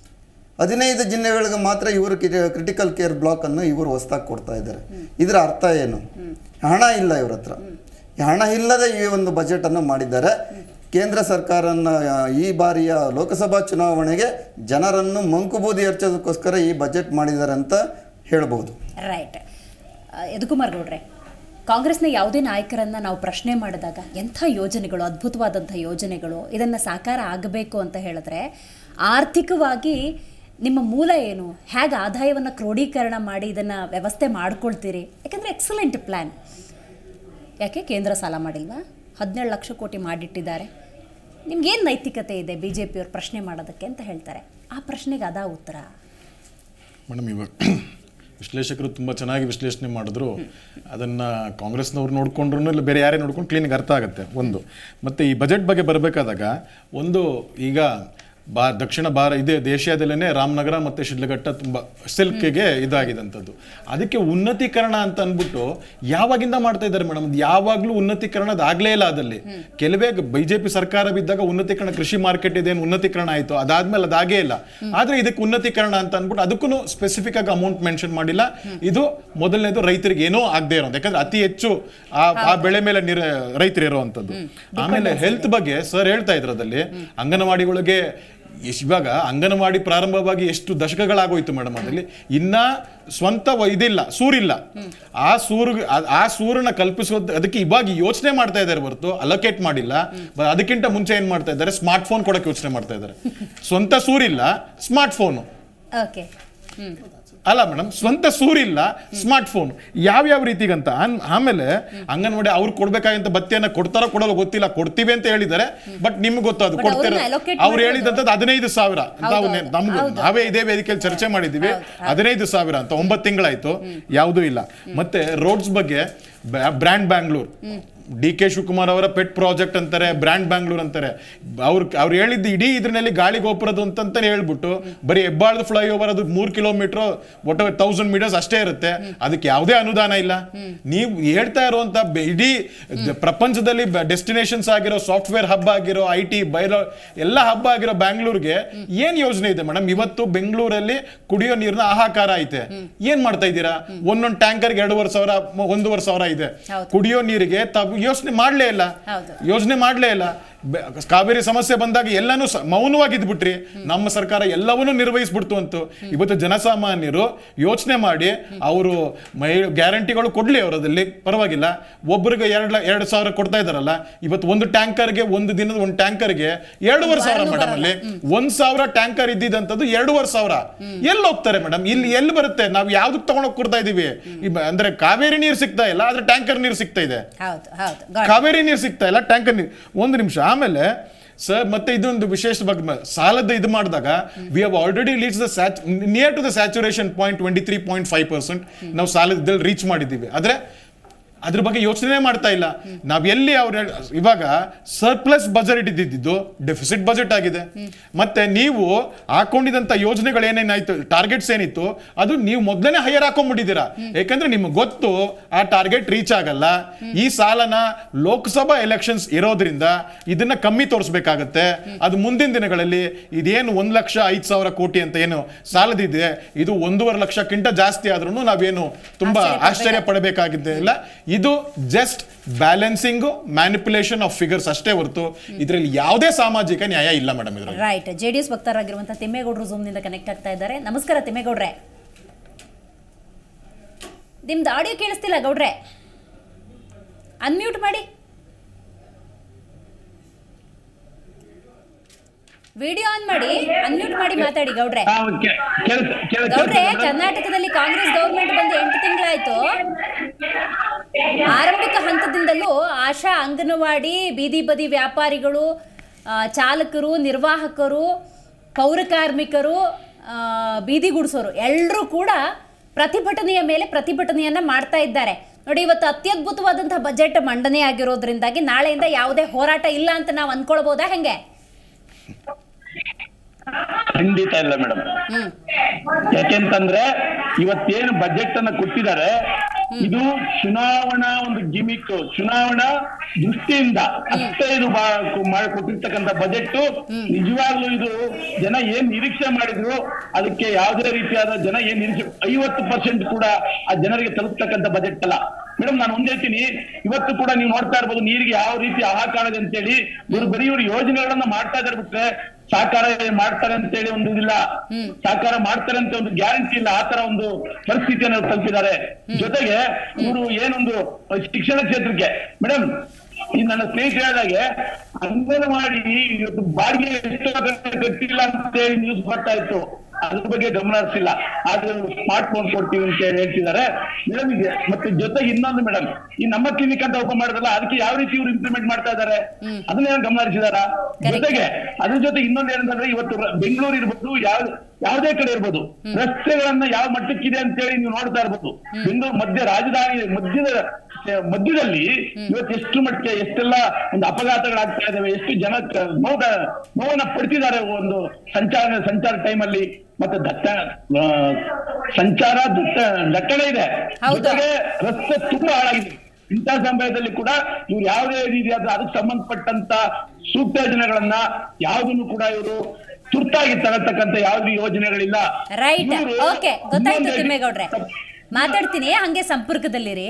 ಹದಿನೈದು ಜಿಲ್ಲೆಗಳಿಗೆ ಮಾತ್ರ ಇವರು ಕ್ರಿಟಿಕಲ್ ಕೇರ್ ಬ್ಲಾಕ್ ಅನ್ನು ಇವರು ಹೊಸದಾಗಿ ಕೊಡ್ತಾ ಇದ್ದಾರೆ ಇದರ ಅರ್ಥ ಏನು ಹಣ ಇಲ್ಲ ಇವ್ರ ಹತ್ರ ಈ ಹಣ ಇಲ್ಲದೆ ಈ ಒಂದು ಬಜೆಟ್ ಅನ್ನು ಮಾಡಿದ್ದಾರೆ ಕೇಂದ್ರ ಸರ್ಕಾರನ ಆ, ಈ ಬಾರಿಯ ಲೋಕಸಭಾ ಚುನಾವಣೆಗೆ ಜನರನ್ನು ಮಂಕುಬೂದಿ ಹಚ್ಚೋದಕ್ಕೋಸ್ಕರ ಈ ಬಜೆಟ್ ಮಾಡಿದ್ದಾರೆ ಅಂತ ಹೇಳ್ಬೋದು ರೈಟ್ ಯದುಕುಮಾರ್ ಗೌಡ್ರೆ ಕಾಂಗ್ರೆಸ್ನ ಯಾವುದೇ ನಾಯಕರನ್ನ ನಾವು ಪ್ರಶ್ನೆ ಮಾಡಿದಾಗ ಎಂಥ ಯೋಜನೆಗಳು ಅದ್ಭುತವಾದಂಥ ಯೋಜನೆಗಳು ಇದನ್ನು ಸಾಕಾರ ಆಗಬೇಕು ಅಂತ ಹೇಳಿದ್ರೆ ಆರ್ಥಿಕವಾಗಿ ನಿಮ್ಮ ಮೂಲ ಏನು ಹೇಗೆ ಆದಾಯವನ್ನು ಕ್ರೋಢೀಕರಣ ಮಾಡಿ ಇದನ್ನು ವ್ಯವಸ್ಥೆ ಮಾಡ್ಕೊಳ್ತೀರಿ ಯಾಕಂದರೆ ಎಕ್ಸಲೆಂಟ್ ಪ್ಲ್ಯಾನ್ ಯಾಕೆ ಕೇಂದ್ರ ಸಾಲ ಮಾಡಿಲ್ವಾ ಹದಿನೇಳು ಲಕ್ಷ ಕೋಟಿ ಮಾಡಿಟ್ಟಿದ್ದಾರೆ ನಿಮ್ಗೇನು ನೈತಿಕತೆ ಇದೆ ಬಿ ಜೆ ಪಿಯವ್ರು ಪ್ರಶ್ನೆ ಮಾಡೋದಕ್ಕೆ ಅಂತ ಹೇಳ್ತಾರೆ ಆ ಪ್ರಶ್ನೆಗೆ ಅದಾ ಉತ್ತರ ಮೇಡಮ್ ಇವಾಗ ವಿಶ್ಲೇಷಕರು ತುಂಬ ಚೆನ್ನಾಗಿ ವಿಶ್ಲೇಷಣೆ ಮಾಡಿದ್ರು ಅದನ್ನು ಕಾಂಗ್ರೆಸ್ನವ್ರು ನೋಡ್ಕೊಂಡ್ರು ಇಲ್ಲ ಬೇರೆ ಯಾರೇ ನೋಡ್ಕೊಂಡು ಕ್ಲೀನಿಗೆ ಅರ್ಥ ಆಗುತ್ತೆ ಒಂದು ಮತ್ತು ಈ ಬಜೆಟ್ ಬಗ್ಗೆ ಬರಬೇಕಾದಾಗ ಒಂದು ಈಗ ಬಾ ದಕ್ಷಿಣ ಭಾರ ಇದೆ ದೇಶದಲ್ಲೇ ರಾಮನಗರ ಮತ್ತು ಶಿಡ್ಲಘಟ್ಟ ತುಂಬ ಸಿಲ್ಕ್ಗೆ ಇದಾಗಿದಂಥದ್ದು ಅದಕ್ಕೆ ಉನ್ನತೀಕರಣ ಅಂತ ಅಂದ್ಬಿಟ್ಟು ಯಾವಾಗಿಂದ ಮಾಡ್ತಾ ಇದ್ದಾರೆ ಮೇಡಮ್ ಯಾವಾಗಲೂ ಉನ್ನತೀಕರಣ ಅದಾಗಲೇ ಇಲ್ಲ ಅದಲ್ಲಿ ಕೆಲವೇ ಬಿಜೆಪಿ ಸರ್ಕಾರ ಬಿದ್ದಾಗ ಉನ್ನತೀಕರಣ ಕೃಷಿ ಮಾರ್ಕೆಟ್ ಇದೆ ಉನ್ನತೀಕರಣ ಆಯಿತು ಅದಾದ್ಮೇಲೆ ಅದಾಗೇ ಇಲ್ಲ ಆದರೆ ಇದಕ್ಕೆ ಉನ್ನತೀಕರಣ ಅಂತ ಅಂದ್ಬಿಟ್ಟು ಅದಕ್ಕೂ ಸ್ಪೆಸಿಫಿಕ್ ಆಗಿ ಅಮೌಂಟ್ ಮೆನ್ಷನ್ ಮಾಡಿಲ್ಲ ಇದು ಮೊದಲನೇದು ರೈತರಿಗೆ ಏನೋ ಆಗದೆ ಇರೋದು ಯಾಕಂದ್ರೆ ಅತಿ ಹೆಚ್ಚು ಆ ಆ ಬೆಳೆ ಮೇಲೆ ನಿರ ರೈತರು ಇರುವಂಥದ್ದು ಆಮೇಲೆ ಹೆಲ್ತ್ ಬಗ್ಗೆ ಸರ್ ಹೇಳ್ತಾ ಇದ್ರದಲ್ಲಿ ಅಂಗನವಾಡಿಗಳಿಗೆ ಎಷ್ಟ್ ಇವಾಗ ಅಂಗನವಾಡಿ ಪ್ರಾರಂಭವಾಗಿ ಎಷ್ಟು ದಶಕಗಳಾಗೋಯ್ತು ಮೇಡಮ್ ಅದರಲ್ಲಿ ಇನ್ನ ಸ್ವಂತ ವ- ಇದಿಲ್ಲ ಸೂರಿಲ್ಲ ಆ ಸೂರು ಆ- ಆ ಸೂರನ್ನ ಕಲ್ಪಿಸೋದು ಅದಕ್ಕೆ ಇವಾಗ ಯೋಚನೆ ಮಾಡ್ತಾ ಇದ್ದಾರೆ ಹೊರತು ಅಲೋಕೇಟ್ ಮಾಡಿಲ್ಲ ಬ- ಅದಕ್ಕಿಂತ ಮುಂಚೆ ಏನ್ ಮಾಡ್ತಾ ಇದ್ದಾರೆ ಸ್ಮಾರ್ಟ್ ಫೋನ್ ಕೊಡಕ್ಕೆ ಯೋಚನೆ ಮಾಡ್ತಾ ಇದ್ದಾರೆ ಸ್ವಂತ ಸೂರಿಲ್ಲ ಸ್ಮಾರ್ಟ್ ಫೋನು ಓಕೆ ಹ್ಞೂ ಅಲ್ಲ ಮೇಡಮ್ ಸ್ವಂತ ಸೂರಿಲ್ಲ ಸ್ಮಾರ್ಟ್ ಫೋನ್ ಯಾವ್ಯಾವ ರೀತಿಗಂತ ಆನ್- ಆಮೇಲೆ ಅಂಗನವಾಡಿ ಅವ್ರು ಕೊಡ್ಬೇಕಾದಂತ ಭತ್ಯೆಯನ್ನ ಕೊಡ್ತಾರೋ ಕೊಡೋಲ್ಲ ಗೊತ್ತಿಲ್ಲ ಕೊಡ್ತೀವಿ ಅಂತ ಹೇಳಿದ್ದಾರೆ ಬಟ್ ನಿಮ್ಗೆ ಗೊತ್ತದು But ಕೊಡ್ತಾರೆ ಅವ್ರನ್ನ allocate ಅವ್ರು ಮಾಡಿರೋದು- ಹೇಳಿದಂತದ್ದು ಹದಿನೈದು ಸಾವಿರ ನಾವು ಹೌದು, ನೆ- ನಮ್ಗೆ ಹೌದು. ನಾವೇ ಇದೇ ವೇದಿಕೆಯಲ್ಲಿ ಚರ್ಚೆ ಮಾಡಿದೀವಿ ಹದಿನೈದು ಸಾವಿರ ಅಂತ ಒಂಬತ್ತು ತಿಂಗಳಾಯ್ತು ಯಾವುದೂ ಇಲ್ಲ ಮತ್ತೆ ರೋಡ್ಸ್ ಬಗ್ಗೆ brand Bangalore D K Shivakumar ಅವರ ಪೆಟ್ ಪ್ರಾಜೆಕ್ಟ್ ಅಂತಾರೆ ಬ್ರ್ಯಾಂಡ್ ಬ್ಯಾಂಗ್ಳೂರ್ ಅಂತಾರೆ ಅವ್ರು ಅವ್ರು ಹೇಳಿದ್ದು ಇಡೀ ಇದ್ರಲ್ಲಿ ಗಾಳಿ ಗೋಪುರದ್ದು ಅಂತಂತಾನೆ ಹೇಳ್ಬಿಟ್ಟು ಬರೀ ಹೆಬ್ಬಾಳದ ಫ್ಲೈಓವರ್ ಅದು ಮೂರು ಕಿಲೋಮೀಟರ್ ಒಟ್ಟು ತೌಸಂಡ್ ಮೀಟರ್ಸ್ ಅಷ್ಟೇ ಇರುತ್ತೆ ಅದಕ್ಕೆ ಯಾವುದೇ ಅನುದಾನ ಇಲ್ಲ ನೀವು ಹೇಳ್ತಾ ಇರುವಂತ ಬೆ- ಇಡೀ ದ- ಪ್ರಪಂಚದಲ್ಲಿ ಡೆಸ್ಟಿನೇಷನ್ಸ್ ಆಗಿರೋ ಸಾಫ್ಟ್ವೇರ್ ಹಬ್ ಆಗಿರೋ ಐ ಟಿ ಬೈರೋ ಎಲ್ಲ ಹಬ್ಬ ಆಗಿರೋ ಬ್ಯಾಂಗ್ಳೂರ್ಗೆ ಏನ್ ಯೋಜನೆ ಇದೆ ಮೇಡಮ್ ಇವತ್ತು ಬೆಂಗಳೂರಲ್ಲಿ ಕುಡಿಯೋ ನೀರಿನ ಹಾಹಾಕಾರ ಐತೆ ಏನ್ ಮಾಡ್ತಾ ಇದ್ದೀರಾ ಒಂದೊಂದು ಟ್ಯಾಂಕರ್ಗೆ ಎರಡೂವರೆ ಸಾವಿರ ಮ- ಒಂದೂವರೆ ಸಾವಿರ ಇದೆ ಹೌದು. ಕುಡಿಯೋ ನೀರಿಗೆ ತಾವು ಯೋಚನೆ ಮಾಡಲೇ ಇಲ್ಲ ಹೌದು. ಯೋಚನೆ ಮಾಡಲೇ ಇಲ್ಲ ಬೆ- ಕಾವೇರಿ ಸಮಸ್ಯೆ ಬಂದಾಗ ಎಲ್ಲಾನು ಸ- ಮೌನವಾಗಿದ್ಬಿಟ್ರಿ ನಮ್ಮ ಸರ್ಕಾರ ಎಲ್ಲವನ್ನೂ ನಿರ್ವಹಿಸ್ಬಿಡ್ತು ಅಂತು ಇವತ್ತು ಜನಸಾಮಾನ್ಯರು ಯೋಚನೆ ಮಾಡಿ ಅವರು ಮೈ ಗ್ಯಾರಂಟಿಗಳು ಕೊಡ್ಲಿ ಅವರದಲ್ಲಿ ಪರವಾಗಿಲ್ಲ ಒಬ್ಬರಿಗೆ ಎರಡು ಎರಡು ಸಾವಿರ ಕೊಡ್ತಾ ಇದಾರಲ್ಲ ಇವತ್ತು ಒಂದು ಟ್ಯಾಂಕರ್ಗೆ ಒಂದು ದಿನದ ಒಂದು ಟ್ಯಾಂಕರ್ಗೆ ಎರಡೂವರೆ ಸಾವಿರ ಮೇಡಮ್ ಅಲ್ಲಿ ಒಂದ್ ಸಾವಿರ ಟ್ಯಾಂಕರ್ ಇದ್ದಿದ್ದಂಥದ್ದು ಎರಡೂವರೆ ಸಾವಿರ ಎಲ್ಲಿ ಹೋಗ್ತಾರೆ ಮೇಡಮ್ ಇಲ್ಲಿ ಎಲ್ಲಿ ಬರುತ್ತೆ ನಾವು ಯಾವ್ದಕ್ಕೆ ತಗೊಂಡೋಗಿ ಕೊಡ್ತಾ ಇದೀವಿ ಈ ಬ- ಅಂದ್ರೆ ಕಾವೇರಿ ನೀರು ಸಿಗ್ತಾ ಇಲ್ಲ ಆದ್ರೆ ಟ್ಯಾಂಕರ್ ನೀರು ಸಿಗ್ತಾ ಇದೆ ಹೌದು ಹೌದು got it. ಕಾವೇರಿ ನೀರು ಸಿಗ್ತಾ ಇಲ್ಲ ಟ್ಯಾಂಕರ್ ನೀರು ಒಂದು ನಿಮಿಷ ಆಮೇಲೆ ಸರ್ ಮತ್ತೆ ಇದೊಂದು ವಿಶೇಷ ಬಗ್ಗೆ ಮ- ಸಾಲದ ಇದು ಮಾಡಿದಾಗ we have already leads the ಸ್ಯಾಚ್ near to the saturation point twenty three point five percent ನಾವು ಸಾಲದಲ್ಲಿ ರೀಚ್ ಮಾಡಿದ್ದೀವಿ ಆದ್ರೆ ಅದ್ರ ಬಗ್ಗೆ ಯೋಚನೆ ಮಾಡ್ತಾ ಇಲ್ಲ ನಾವ್ ಎಲ್ಲಿ ಅವ್ರ ಇವಾಗ ಸರ್ಪ್ಲಸ್ ಬಜೆಟ್ ಇದ್ದಿದ್ದು ಡೆಫಿಸಿಟ್ ಬಜೆಟ್ ಆಗಿದೆ ಮತ್ತೆ ನೀವು ಹಾಕೊಂಡಿದಂತ ಯೋಜನೆಗಳು ಏನೇನಾಯ್ತು ಟಾರ್ಗೆಟ್ಸ್ ಏನಿತ್ತು ಅದು ನೀವು ಮೊದಲನೇ ಹೈಯರ್ ಹಾಕೊಂಡ್ಬಿಟ್ಟಿದ್ದೀರಾ ಯಾಕಂದ್ರೆ ನಿಮ್ಗೆ ಗೊತ್ತು ಆ ಟಾರ್ಗೆಟ್ ರೀಚ್ ಆಗಲ್ಲ ಈ ಸಾಲನ ಲೋಕಸಭಾ ಎಲೆಕ್ಷನ್ಸ್ ಇರೋದ್ರಿಂದ ಇದನ್ನ ಕಮ್ಮಿ ತೋರಿಸ್ಬೇಕಾಗತ್ತೆ ಅದು ಮುಂದಿನ ದಿನಗಳಲ್ಲಿ ಇದೇನು ಒಂದ್ ಲಕ್ಷ ಐದ್ ಸಾವಿರ ಕೋಟಿ ಅಂತ ಏನು ಸಾಲದಿದೆ ಇದು ಒಂದೂವರೆ ಲಕ್ಷಕ್ಕಿಂತ ಜಾಸ್ತಿ ಆದ್ರೂ ನಾವೇನು ತುಂಬಾ ಆಶ್ಚರ್ಯ ಪಡಬೇಕಾಗಿದ್ದೆ ಇಲ್ಲ ಇದು just balancing manipulation of figures ಅಷ್ಟೇ ಹೊರತು ಇದರಲ್ಲಿ ಯಾವುದೇ ಸಾಮಾಜಿಕ ನ್ಯಾಯ ಇಲ್ಲ ಮೇಡಮ್ ಇದರಲ್ಲಿ ರೈಟ್ ಜೆ ಡಿ ಎಸ್ ವಕ್ತಾರರಾಗಿರುವಂತಹ ತಿಮ್ಮೇಗೌಡರು ಝೂಮ್ನಿಂದ ಕನೆಕ್ಟ್ ಆಗ್ತಾ ಇದ್ದಾರೆ ನಮಸ್ಕಾರ ತಿಮ್ಮೇಗೌಡ್ರೆ ನಿಮ್ದು ಆಡಿಯೋ ಕೇಳಿಸ್ತಿಲ್ಲ ಗೌಡ್ರೆ ಅನ್ಮ್ಯೂಟ್ ಮಾಡಿ ವಿಡಿಯೋ ಆನ್ ಮಾಡಿ ಅನ್ಮ್ಯೂಟ್ ಮಾಡಿ ಮಾತಾಡಿ ಗೌಡ್ರೆ ಹಾ, ಕೆ- ಕೇಳ್ತ- ಕೇಳ- ಗೌಡ್ರೆ ಕೇಳ್ತದೆ ಮೇಡಮ್? ಕರ್ನಾಟಕದಲ್ಲಿ ಕಾಂಗ್ರೆಸ್ ಗೌರ್ಮೆಂಟ್ ಬಂದು ಎಂಟು ತಿಂಗಳಾಯ್ತು ಆರಂಭಿಕ ಹಂತದಿಂದಲೂ ಆಶಾ ಅಂಗನವಾಡಿ ಬೀದಿ ಬದಿ ವ್ಯಾಪಾರಿಗಳು ಆ, ಚಾಲಕರು ನಿರ್ವಾಹಕರು ಪೌರ ಕಾರ್ಮಿಕರು ಆ, ಬೀದಿ ಗುಡಿಸೋರು ಎಲ್ಲರೂ ಕೂಡ ಪ್ರತಿಭಟನೆಯ ಮೇಲೆ ಪ್ರತಿಭಟನೆಯನ್ನ ಮಾಡ್ತಾ ಇದ್ದಾರೆ ನೋಡಿ ಇವತ್ತು ಅತ್ಯದ್ಭುತವಾದಂತಹ ಬಜೆಟ್ ಮಂಡನೆ ಆಗಿರೋದ್ರಿಂದಾಗಿ ನಾಳೆಯಿಂದ ಯಾವುದೇ ಹೋರಾಟ ಇಲ್ಲ ಅಂತ ನಾವು ಅನ್ಕೊಳ್ಬೋದಾ ಹೆಂಗೆ ಖಂಡಿತ ಇಲ್ಲ ಮೇಡಮ್ ಹ್ಮ್ ಯಾಕೆಂತಂದ್ರೆ ಇವತ್ತೇನು ಬಜೆಟ್ ಅನ್ನ ಕೊಟ್ಟಿದ್ದಾರೆ ಇದು ಚುನಾವಣಾ ಒಂದು ಗಿಮಿಕ್ ಚುನಾವಣಾ ದೃಷ್ಟಿಯಿಂದ ಹತ್ತೈದು ಮಾಡಿ ಕೊಟ್ಟಿರ್ತಕ್ಕಂಥ ಬಜೆಟ್ ನಿಜವಾಗ್ಲೂ ಇದು ಜನ ಏನ್ ನಿರೀಕ್ಷೆ ಮಾಡಿದ್ರು ಅದಕ್ಕೆ ಯಾವುದೇ ರೀತಿಯಾದ ಜನ ಏನ್ ನಿರೀಕ್ಷೆ ಐವತ್ತು ಪರ್ಸೆಂಟ್ ಕೂಡ ಆ ಜನರಿಗೆ ತಲುಪ್ತಕ್ಕಂಥ ಬಜೆಟ್ ಅಲ್ಲ ಮೇಡಮ್ ನಾನು ಒಂದ್ ಹೇಳ್ತೀನಿ ಇವತ್ತು ಕೂಡ ನೀವು ನೋಡ್ತಾ ಇರ್ಬೋದು ನೀರಿಗೆ ಯಾವ ರೀತಿ ಹಾಹಾಕಾರ ಇದೆ ಅಂತೇಳಿ ಇವರು ಬರೀ ಇವರು ಯೋಜನೆಗಳನ್ನ ಮಾಡ್ತಾ ಇದಾರೆ ಬಿಟ್ರೆ ಸಾಕಾರ ಮಾಡ್ತಾರೆ ಅಂತೇಳಿ ಒಂದು ಇದಿಲ್ಲ ಸಾಕಾರ ಮಾಡ್ತಾರೆ ಅಂತ ಒಂದು ಗ್ಯಾರಂಟಿ ಇಲ್ಲ ಆತರ ಒಂದು ಪರಿಸ್ಥಿತಿಯನ್ನು ಅವ್ರು ತಲುಪಿದ್ದಾರೆ ಜೊತೆಗೆ ಇವರು ಏನೊಂದು ಶಿಕ್ಷಣ ಕ್ಷೇತ್ರಕ್ಕೆ ಮೇಡಮ್ ಈ ನನ್ನ ಸ್ನೇಹಿತ ಹೇಳಿದಾಗೆ ಅಂಗನವಾಡಿ ಇವತ್ತು ಬಾಡಿಗೆ ಎಷ್ಟು ಕಟ್ಟಿಲ್ಲ ಅಂತ ಹೇಳಿ ನ್ಯೂಸ್ ಬರ್ತಾ ಇತ್ತು ಅದ್ರ ಬಗ್ಗೆ ಗಮನ ಹರಿಸಿಲ್ಲ ಆದ್ರೆ ಸ್ಮಾರ್ಟ್ ಫೋನ್ ಕೊಡ್ತೀವಿ ಅಂತ ಹೇಳಿ ಹೇಳ್ತಿದ್ದಾರೆ ಮೇಡಮ್ ಇದೆ ಮತ್ತೆ ಜೊತೆಗೆ ಇನ್ನೊಂದು ಮೇಡಮ್ ಈ ನಮ್ಮ ಕ್ಲಿನಿಕ್ ಅಂತ ಓಪನ್ ಮಾಡಿದ್ರಲ್ಲ ಅದಕ್ಕೆ ಯಾವ ರೀತಿ ಇವ್ರು ಇಂಪ್ಲಿಮೆಂಟ್ ಮಾಡ್ತಾ ಇದ್ದಾರೆ ಅದನ್ನ ಏನ್ ಗಮನ ಹರಿಸಿದಾರ ಜೊತೆಗೆ ಅದ್ರ ಜೊತೆ ಇನ್ನೊಂದು ಏನಂತಂದ್ರೆ ಇವತ್ತು ರ- ಬೆಂಗಳೂರು ಇರ್ಬೋದು ಯಾವ ಯಾವುದೇ ಕಡೆ ಇರ್ಬೋದು ರಸ್ತೆಗಳನ್ನ ಯಾವ ಮಟ್ಟಕ್ಕಿದೆ ಅಂತ ಹೇಳಿ ನೀವು ನೋಡ್ತಾ ಇರ್ಬೋದು ಬೆಂಗಳೂರು ಮಧ್ಯ ರಾಜಧಾನಿ ಮಧ್ಯದ ಮಧ್ಯದಲ್ಲಿ ಇವತ್ತು ಎಷ್ಟು ಮಟ್ಟಿಗೆ ಎಷ್ಟೆಲ್ಲ ಒಂದು ಅಪಘಾತಗಳಾಗ್ತಾ ಇದಾವೆ ಎಷ್ಟು ಜನ ಕ- ನೋವ ನೋವನ್ನ ಪಡ್ತಿದ್ದಾರೆ ಒಂದು ಸಂಚಾರ ಸಂಚಾರ ಟೈಮಲ್ಲಿ ಮತ್ತೆ ದಟ್ಟ ಆ, ಸಂಚಾರ ದಟ್ಟ ದಟ್ಟಣೆ ಇದೆ ಹೌದು. ಜೊತೆಗೆ ರಸ್ತೆ ತುಂಬಾ ಹಾಳಾಗಿದೆ ಇಂಥ ಸಮಯದಲ್ಲಿ ಕೂಡ ಇವ್ರು ಯಾವುದೇ ರೀತಿಯಾದ ಅದಕ್ಕೆ ಸಂಬಂಧಪಟ್ಟಂತ ಸೂಕ್ತ ಯೋಜನೆಗಳನ್ನ ಯಾವುದನ್ನು ಕೂಡ ಇವರು ತುರ್ತಾಗಿ ತರತಕ್ಕಂತ ಯಾವುದೇ ಯೋಜನೆಗಳಿಲ್ಲ ರೈಟ್ ಇವ್ರು ಓಕೆ ಗೊತ್ತಾಯ್ತು ಇನ್ನೊಂದು- ತಿಮ್ಮೇಗೌಡ್ರೆ ಮಾತಾಡ್ತೀನಿ ಹಂಗೆ ಸಂಪರ್ಕದಲ್ಲಿರಿ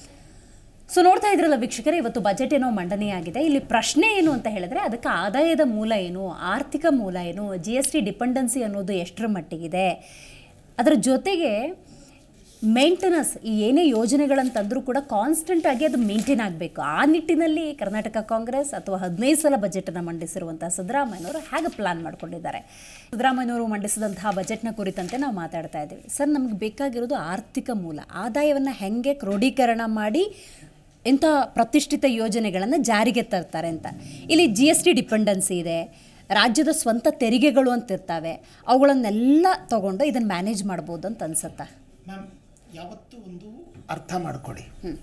ಸೊ ನೋಡ್ತಾ ಇದ್ರಲ್ಲ ವೀಕ್ಷಕರೇ ಇವತ್ತು ಬಜೆಟ್ ಏನೋ ಮಂಡನೆಯಾಗಿದೆ ಇಲ್ಲಿ ಪ್ರಶ್ನೆ ಏನು ಅಂತ ಹೇಳಿದ್ರೆ ಅದಕ್ಕೆ ಆದಾಯದ ಮೂಲ ಏನು ಆರ್ಥಿಕ ಮೂಲ ಏನು ಜಿ ಎಸ್ ಟಿ ಡಿಪೆಂಡೆನ್ಸಿ ಅನ್ನೋದು ಎಷ್ಟರ ಮಟ್ಟಿಗಿದೆ ಅದರ ಜೊತೆಗೆ ಮೇಂಟೆನೆನ್ಸ್ ಈ ಏನೇ ಯೋಜನೆಗಳನ್ನು ತಂದರೂ ಕೂಡ ಕಾನ್ಸ್ಟೆಂಟ್ ಆಗಿ ಅದು ಮೇಂಟೈನ್ ಆಗಬೇಕು ಆ ನಿಟ್ಟಿನಲ್ಲಿ ಕರ್ನಾಟಕ ಕಾಂಗ್ರೆಸ್ ಅಥವಾ ಹದಿನೈದು ಸಲ ಬಜೆಟನ್ನು ಮಂಡಿಸಿರುವಂತಹ ಸಿದ್ದರಾಮಯ್ಯನವರು ಹೇಗೆ ಪ್ಲಾನ್ ಮಾಡ್ಕೊಂಡಿದ್ದಾರೆ ಸಿದ್ದರಾಮಯ್ಯನವರು ಮಂಡಿಸಿದಂತಹ ಬಜೆಟ್ನ ಕುರಿತಂತೆ ನಾವು ಮಾತಾಡ್ತಾ ಇದ್ದೀವಿ ಸರ್ ನಮಗೆ ಬೇಕಾಗಿರೋದು ಆರ್ಥಿಕ ಮೂಲ ಆದಾಯವನ್ನು ಹೆಂಗೆ ಕ್ರೋಢೀಕರಣ ಮಾಡಿ ಇಂಥ ಪ್ರತಿಷ್ಠಿತ ಯೋಜನೆಗಳನ್ನು ಜಾರಿಗೆ ತರ್ತಾರೆ ಅಂತ ಇಲ್ಲಿ ಜಿ ಎಸ್ ಟಿ ಡಿಪೆಂಡೆನ್ಸಿ ಇದೆ ರಾಜ್ಯದ ಸ್ವಂತ ತೆರಿಗೆಗಳು ಅಂತ ಇರ್ತವೆ ಅವುಗಳನ್ನೆಲ್ಲ ತಗೊಂಡು ಇದನ್ನು ಮ್ಯಾನೇಜ್ ಮಾಡ್ಬೋದು ಅಂತ ಅನ್ಸುತ್ತಾ ಮ್ಯಾಮ್ ಯಾವತ್ತೂ ಒಂದು ಅರ್ಥ ಮಾಡ್ಕೊಳ್ಳಿ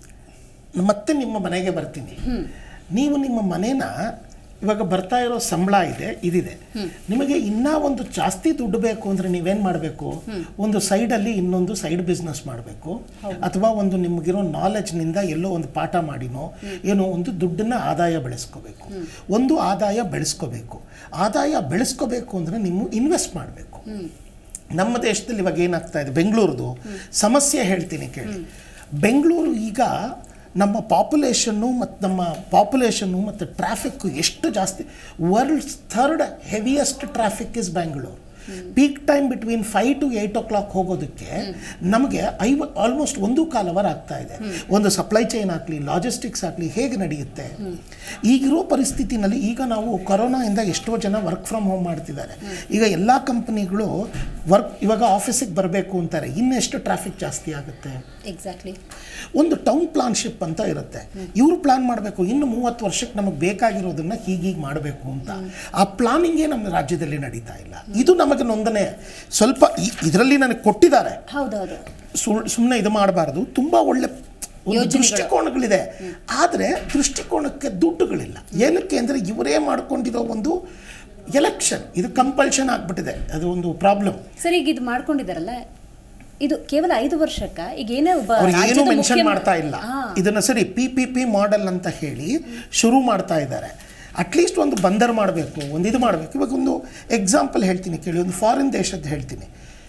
ಮತ್ತೆ ನಿಮ್ಮ ಮನೆಗೆ ಬರ್ತೀನಿ ನೀವು ನಿಮ್ಮ ಮನೇನ ಇವಾಗ ಬರ್ತಾ ಇರೋ ಸಂಬಳ ಇದೆ ಇದಿದೆ ನಿಮಗೆ ಇನ್ನೂ ಒಂದು ಜಾಸ್ತಿ ದುಡ್ಡು ಬೇಕು ಅಂದರೆ ನೀವೇನು ಮಾಡಬೇಕು ಒಂದು ಸೈಡಲ್ಲಿ ಇನ್ನೊಂದು ಸೈಡ್ ಬಿಸ್ನೆಸ್ ಮಾಡಬೇಕು ಅಥವಾ ಒಂದು ನಿಮಗಿರೋ ನಾಲೆಜ್ನಿಂದ ಎಲ್ಲೋ ಒಂದು ಪಾಠ ಮಾಡಿನೋ ಏನೋ ಒಂದು ದುಡ್ಡನ್ನ ಆದಾಯ ಬೆಳೆಸ್ಕೋಬೇಕು ಒಂದು ಆದಾಯ ಬೆಳೆಸ್ಕೋಬೇಕು ಆದಾಯ ಬೆಳೆಸ್ಕೋಬೇಕು ಅಂದರೆ ನೀವು ಇನ್ವೆಸ್ಟ್ ಮಾಡಬೇಕು ನಮ್ಮ ದೇಶದಲ್ಲಿ ಇವಾಗ ಏನಾಗ್ತಾ ಇದೆ ಬೆಂಗಳೂರದು ಸಮಸ್ಯೆ ಹೇಳ್ತೀನಿ ಕೇಳಿ ಬೆಂಗಳೂರು ಈಗ ನಮ್ಮ ಪಾಪ್ಯುಲೇಷನ್ನು ಮತ್ತು ನಮ್ಮ ಪಾಪ್ಯುಲೇಷನ್ನು ಮತ್ತು ಟ್ರಾಫಿಕ್ಕು ಎಷ್ಟು ಜಾಸ್ತಿ world's third heaviest traffic is Bangalore peak time between five to eight o'clock ಹೋಗೋದಕ್ಕೆ ನಮಗೆ ಐವ ಆಲ್ಮೋಸ್ಟ್ ಒಂದು ಕಾಲ್ ಅವರ್ ಆಗ್ತಾ ಇದೆ ಒಂದು ಸಪ್ಲೈ ಚೈನ್ ಆಗಲಿ ಲಾಜಿಸ್ಟಿಕ್ಸ್ ಆಗಲಿ ಹೇಗೆ ನಡೆಯುತ್ತೆ ಈಗಿರೋ ಪರಿಸ್ಥಿತಿನಲ್ಲಿ ಈಗ ನಾವು ಕೊರೋನಾಯಿಂದ ಎಷ್ಟೋ ಜನ ವರ್ಕ್ ಫ್ರಮ್ ಹೋಮ್ ಮಾಡ್ತಿದ್ದಾರೆ ಈಗ ಎಲ್ಲ ಕಂಪನಿಗಳು ವರ್ಕ್ ಇವಾಗ ಆಫೀಸಿಗೆ ಬರಬೇಕು ಅಂತಾರೆ ಇನ್ನೆಷ್ಟು ಟ್ರಾಫಿಕ್ ಜಾಸ್ತಿ ಆಗುತ್ತೆ ಎಕ್ಸಾಕ್ಟ್ಲಿ ಒಂದು ಟೌನ್ ಪ್ಲಾನ್ಶಿಪ್ ಅಂತ ಇರುತ್ತೆ ಇವರು ಪ್ಲಾನ್ ಮಾಡಬೇಕು ಇನ್ನು ಮೂವತ್ತು ವರ್ಷಕ್ಕೆ ನಮಗೆ ಬೇಕಾಗಿರೋದನ್ನ ಹೀಗೀಗೆ ಮಾಡಬೇಕು ಅಂತ ಆ ಪ್ಲಾನಿಂಗೇ ನಮ್ಮ ರಾಜ್ಯದಲ್ಲಿ ನಡೀತಾ ಇಲ್ಲ ಇದು ನಮಗೆ ನೊಂದನೆ ಸ್ವಲ್ಪ ಇದರಲ್ಲಿ ನನಗೆ ಕೊಟ್ಟಿದ್ದಾರೆ ಹೌದೌದು ಸುಳ್ ಸುಮ್ಮನೆ ಇದು ಮಾಡಬಾರ್ದು ತುಂಬ ಒಳ್ಳೆ ಒಂದು ಯೋಜನೆಗಳು. ದೃಷ್ಟಿಕೋನಗಳಿದೆ ಆದರೆ ದೃಷ್ಟಿಕೋನಕ್ಕೆ ದುಡ್ಡುಗಳಿಲ್ಲ ಏನಕ್ಕೆ ಅಂದರೆ ಇವರೇ ಮಾಡ್ಕೊಂಡಿರೋ ಒಂದು ಎಲೆಕ್ಷನ್ ಇದು ಕಂಪಲ್ಷನ್ ಆಗ್ಬಿಟ್ಟಿದೆ ಅದು ಒಂದು ಪ್ರಾಬ್ಲಮ್ ಸರ್ ಈಗ ಇದು ಮಾಡ್ಕೊಂಡಿದಾರಲ್ಲ ಇದು ಕೇವಲ ಐದು ವರ್ಷಕ್ಕ ಈಗ ಏನೇ ಒಬ್ಬ ಅವ್ರು ಏನು ರಾಜ್ಯದ ಮೆನ್ಷನ್ ಮುಖ್ಯ- ಮಾಡ್ತಾ ಇಲ್ಲ ಹಾ. ಇದನ್ನ ಸರಿ ಪಿ ಪಿ ಪಿ ಮಾಡೆಲ್ ಅಂತ ಹೇಳಿ ಶುರು ಮಾಡ್ತಾ ಇದ್ದಾರೆ ಅಟ್ಲೀಸ್ಟ್ ಒಂದು ಬಂದರ್ ಮಾಡಬೇಕು ಒಂದು ಇದು ಮಾಡಬೇಕು ಇವಾಗ ಒಂದು ಎಕ್ಸಾಂಪಲ್ ಹೇಳ್ತೀನಿ ಕೇಳಿ ಒಂದು ಫಾರಿನ್ ದೇಶದ್ದು ಹೇಳ್ತೀನಿ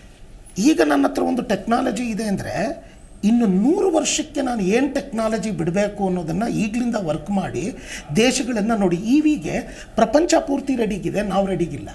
ಈಗ ನನ್ನ ಹತ್ರ ಒಂದು ಟೆಕ್ನಾಲಜಿ ಇದೆ ಅಂದರೆ ಇನ್ನು ನೂರು ವರ್ಷಕ್ಕೆ ನಾನು ಏನು ಟೆಕ್ನಾಲಜಿ ಬಿಡಬೇಕು ಅನ್ನೋದನ್ನು ಈಗಲಿಂದ ವರ್ಕ್ ಮಾಡಿ ದೇಶಗಳನ್ನು ನೋಡಿ ಇ ವಿಗೆ ಪ್ರಪಂಚ ಪೂರ್ತಿ ರೆಡಿಗಿದೆ ನಾವು ರೆಡಿಗಿಲ್ಲ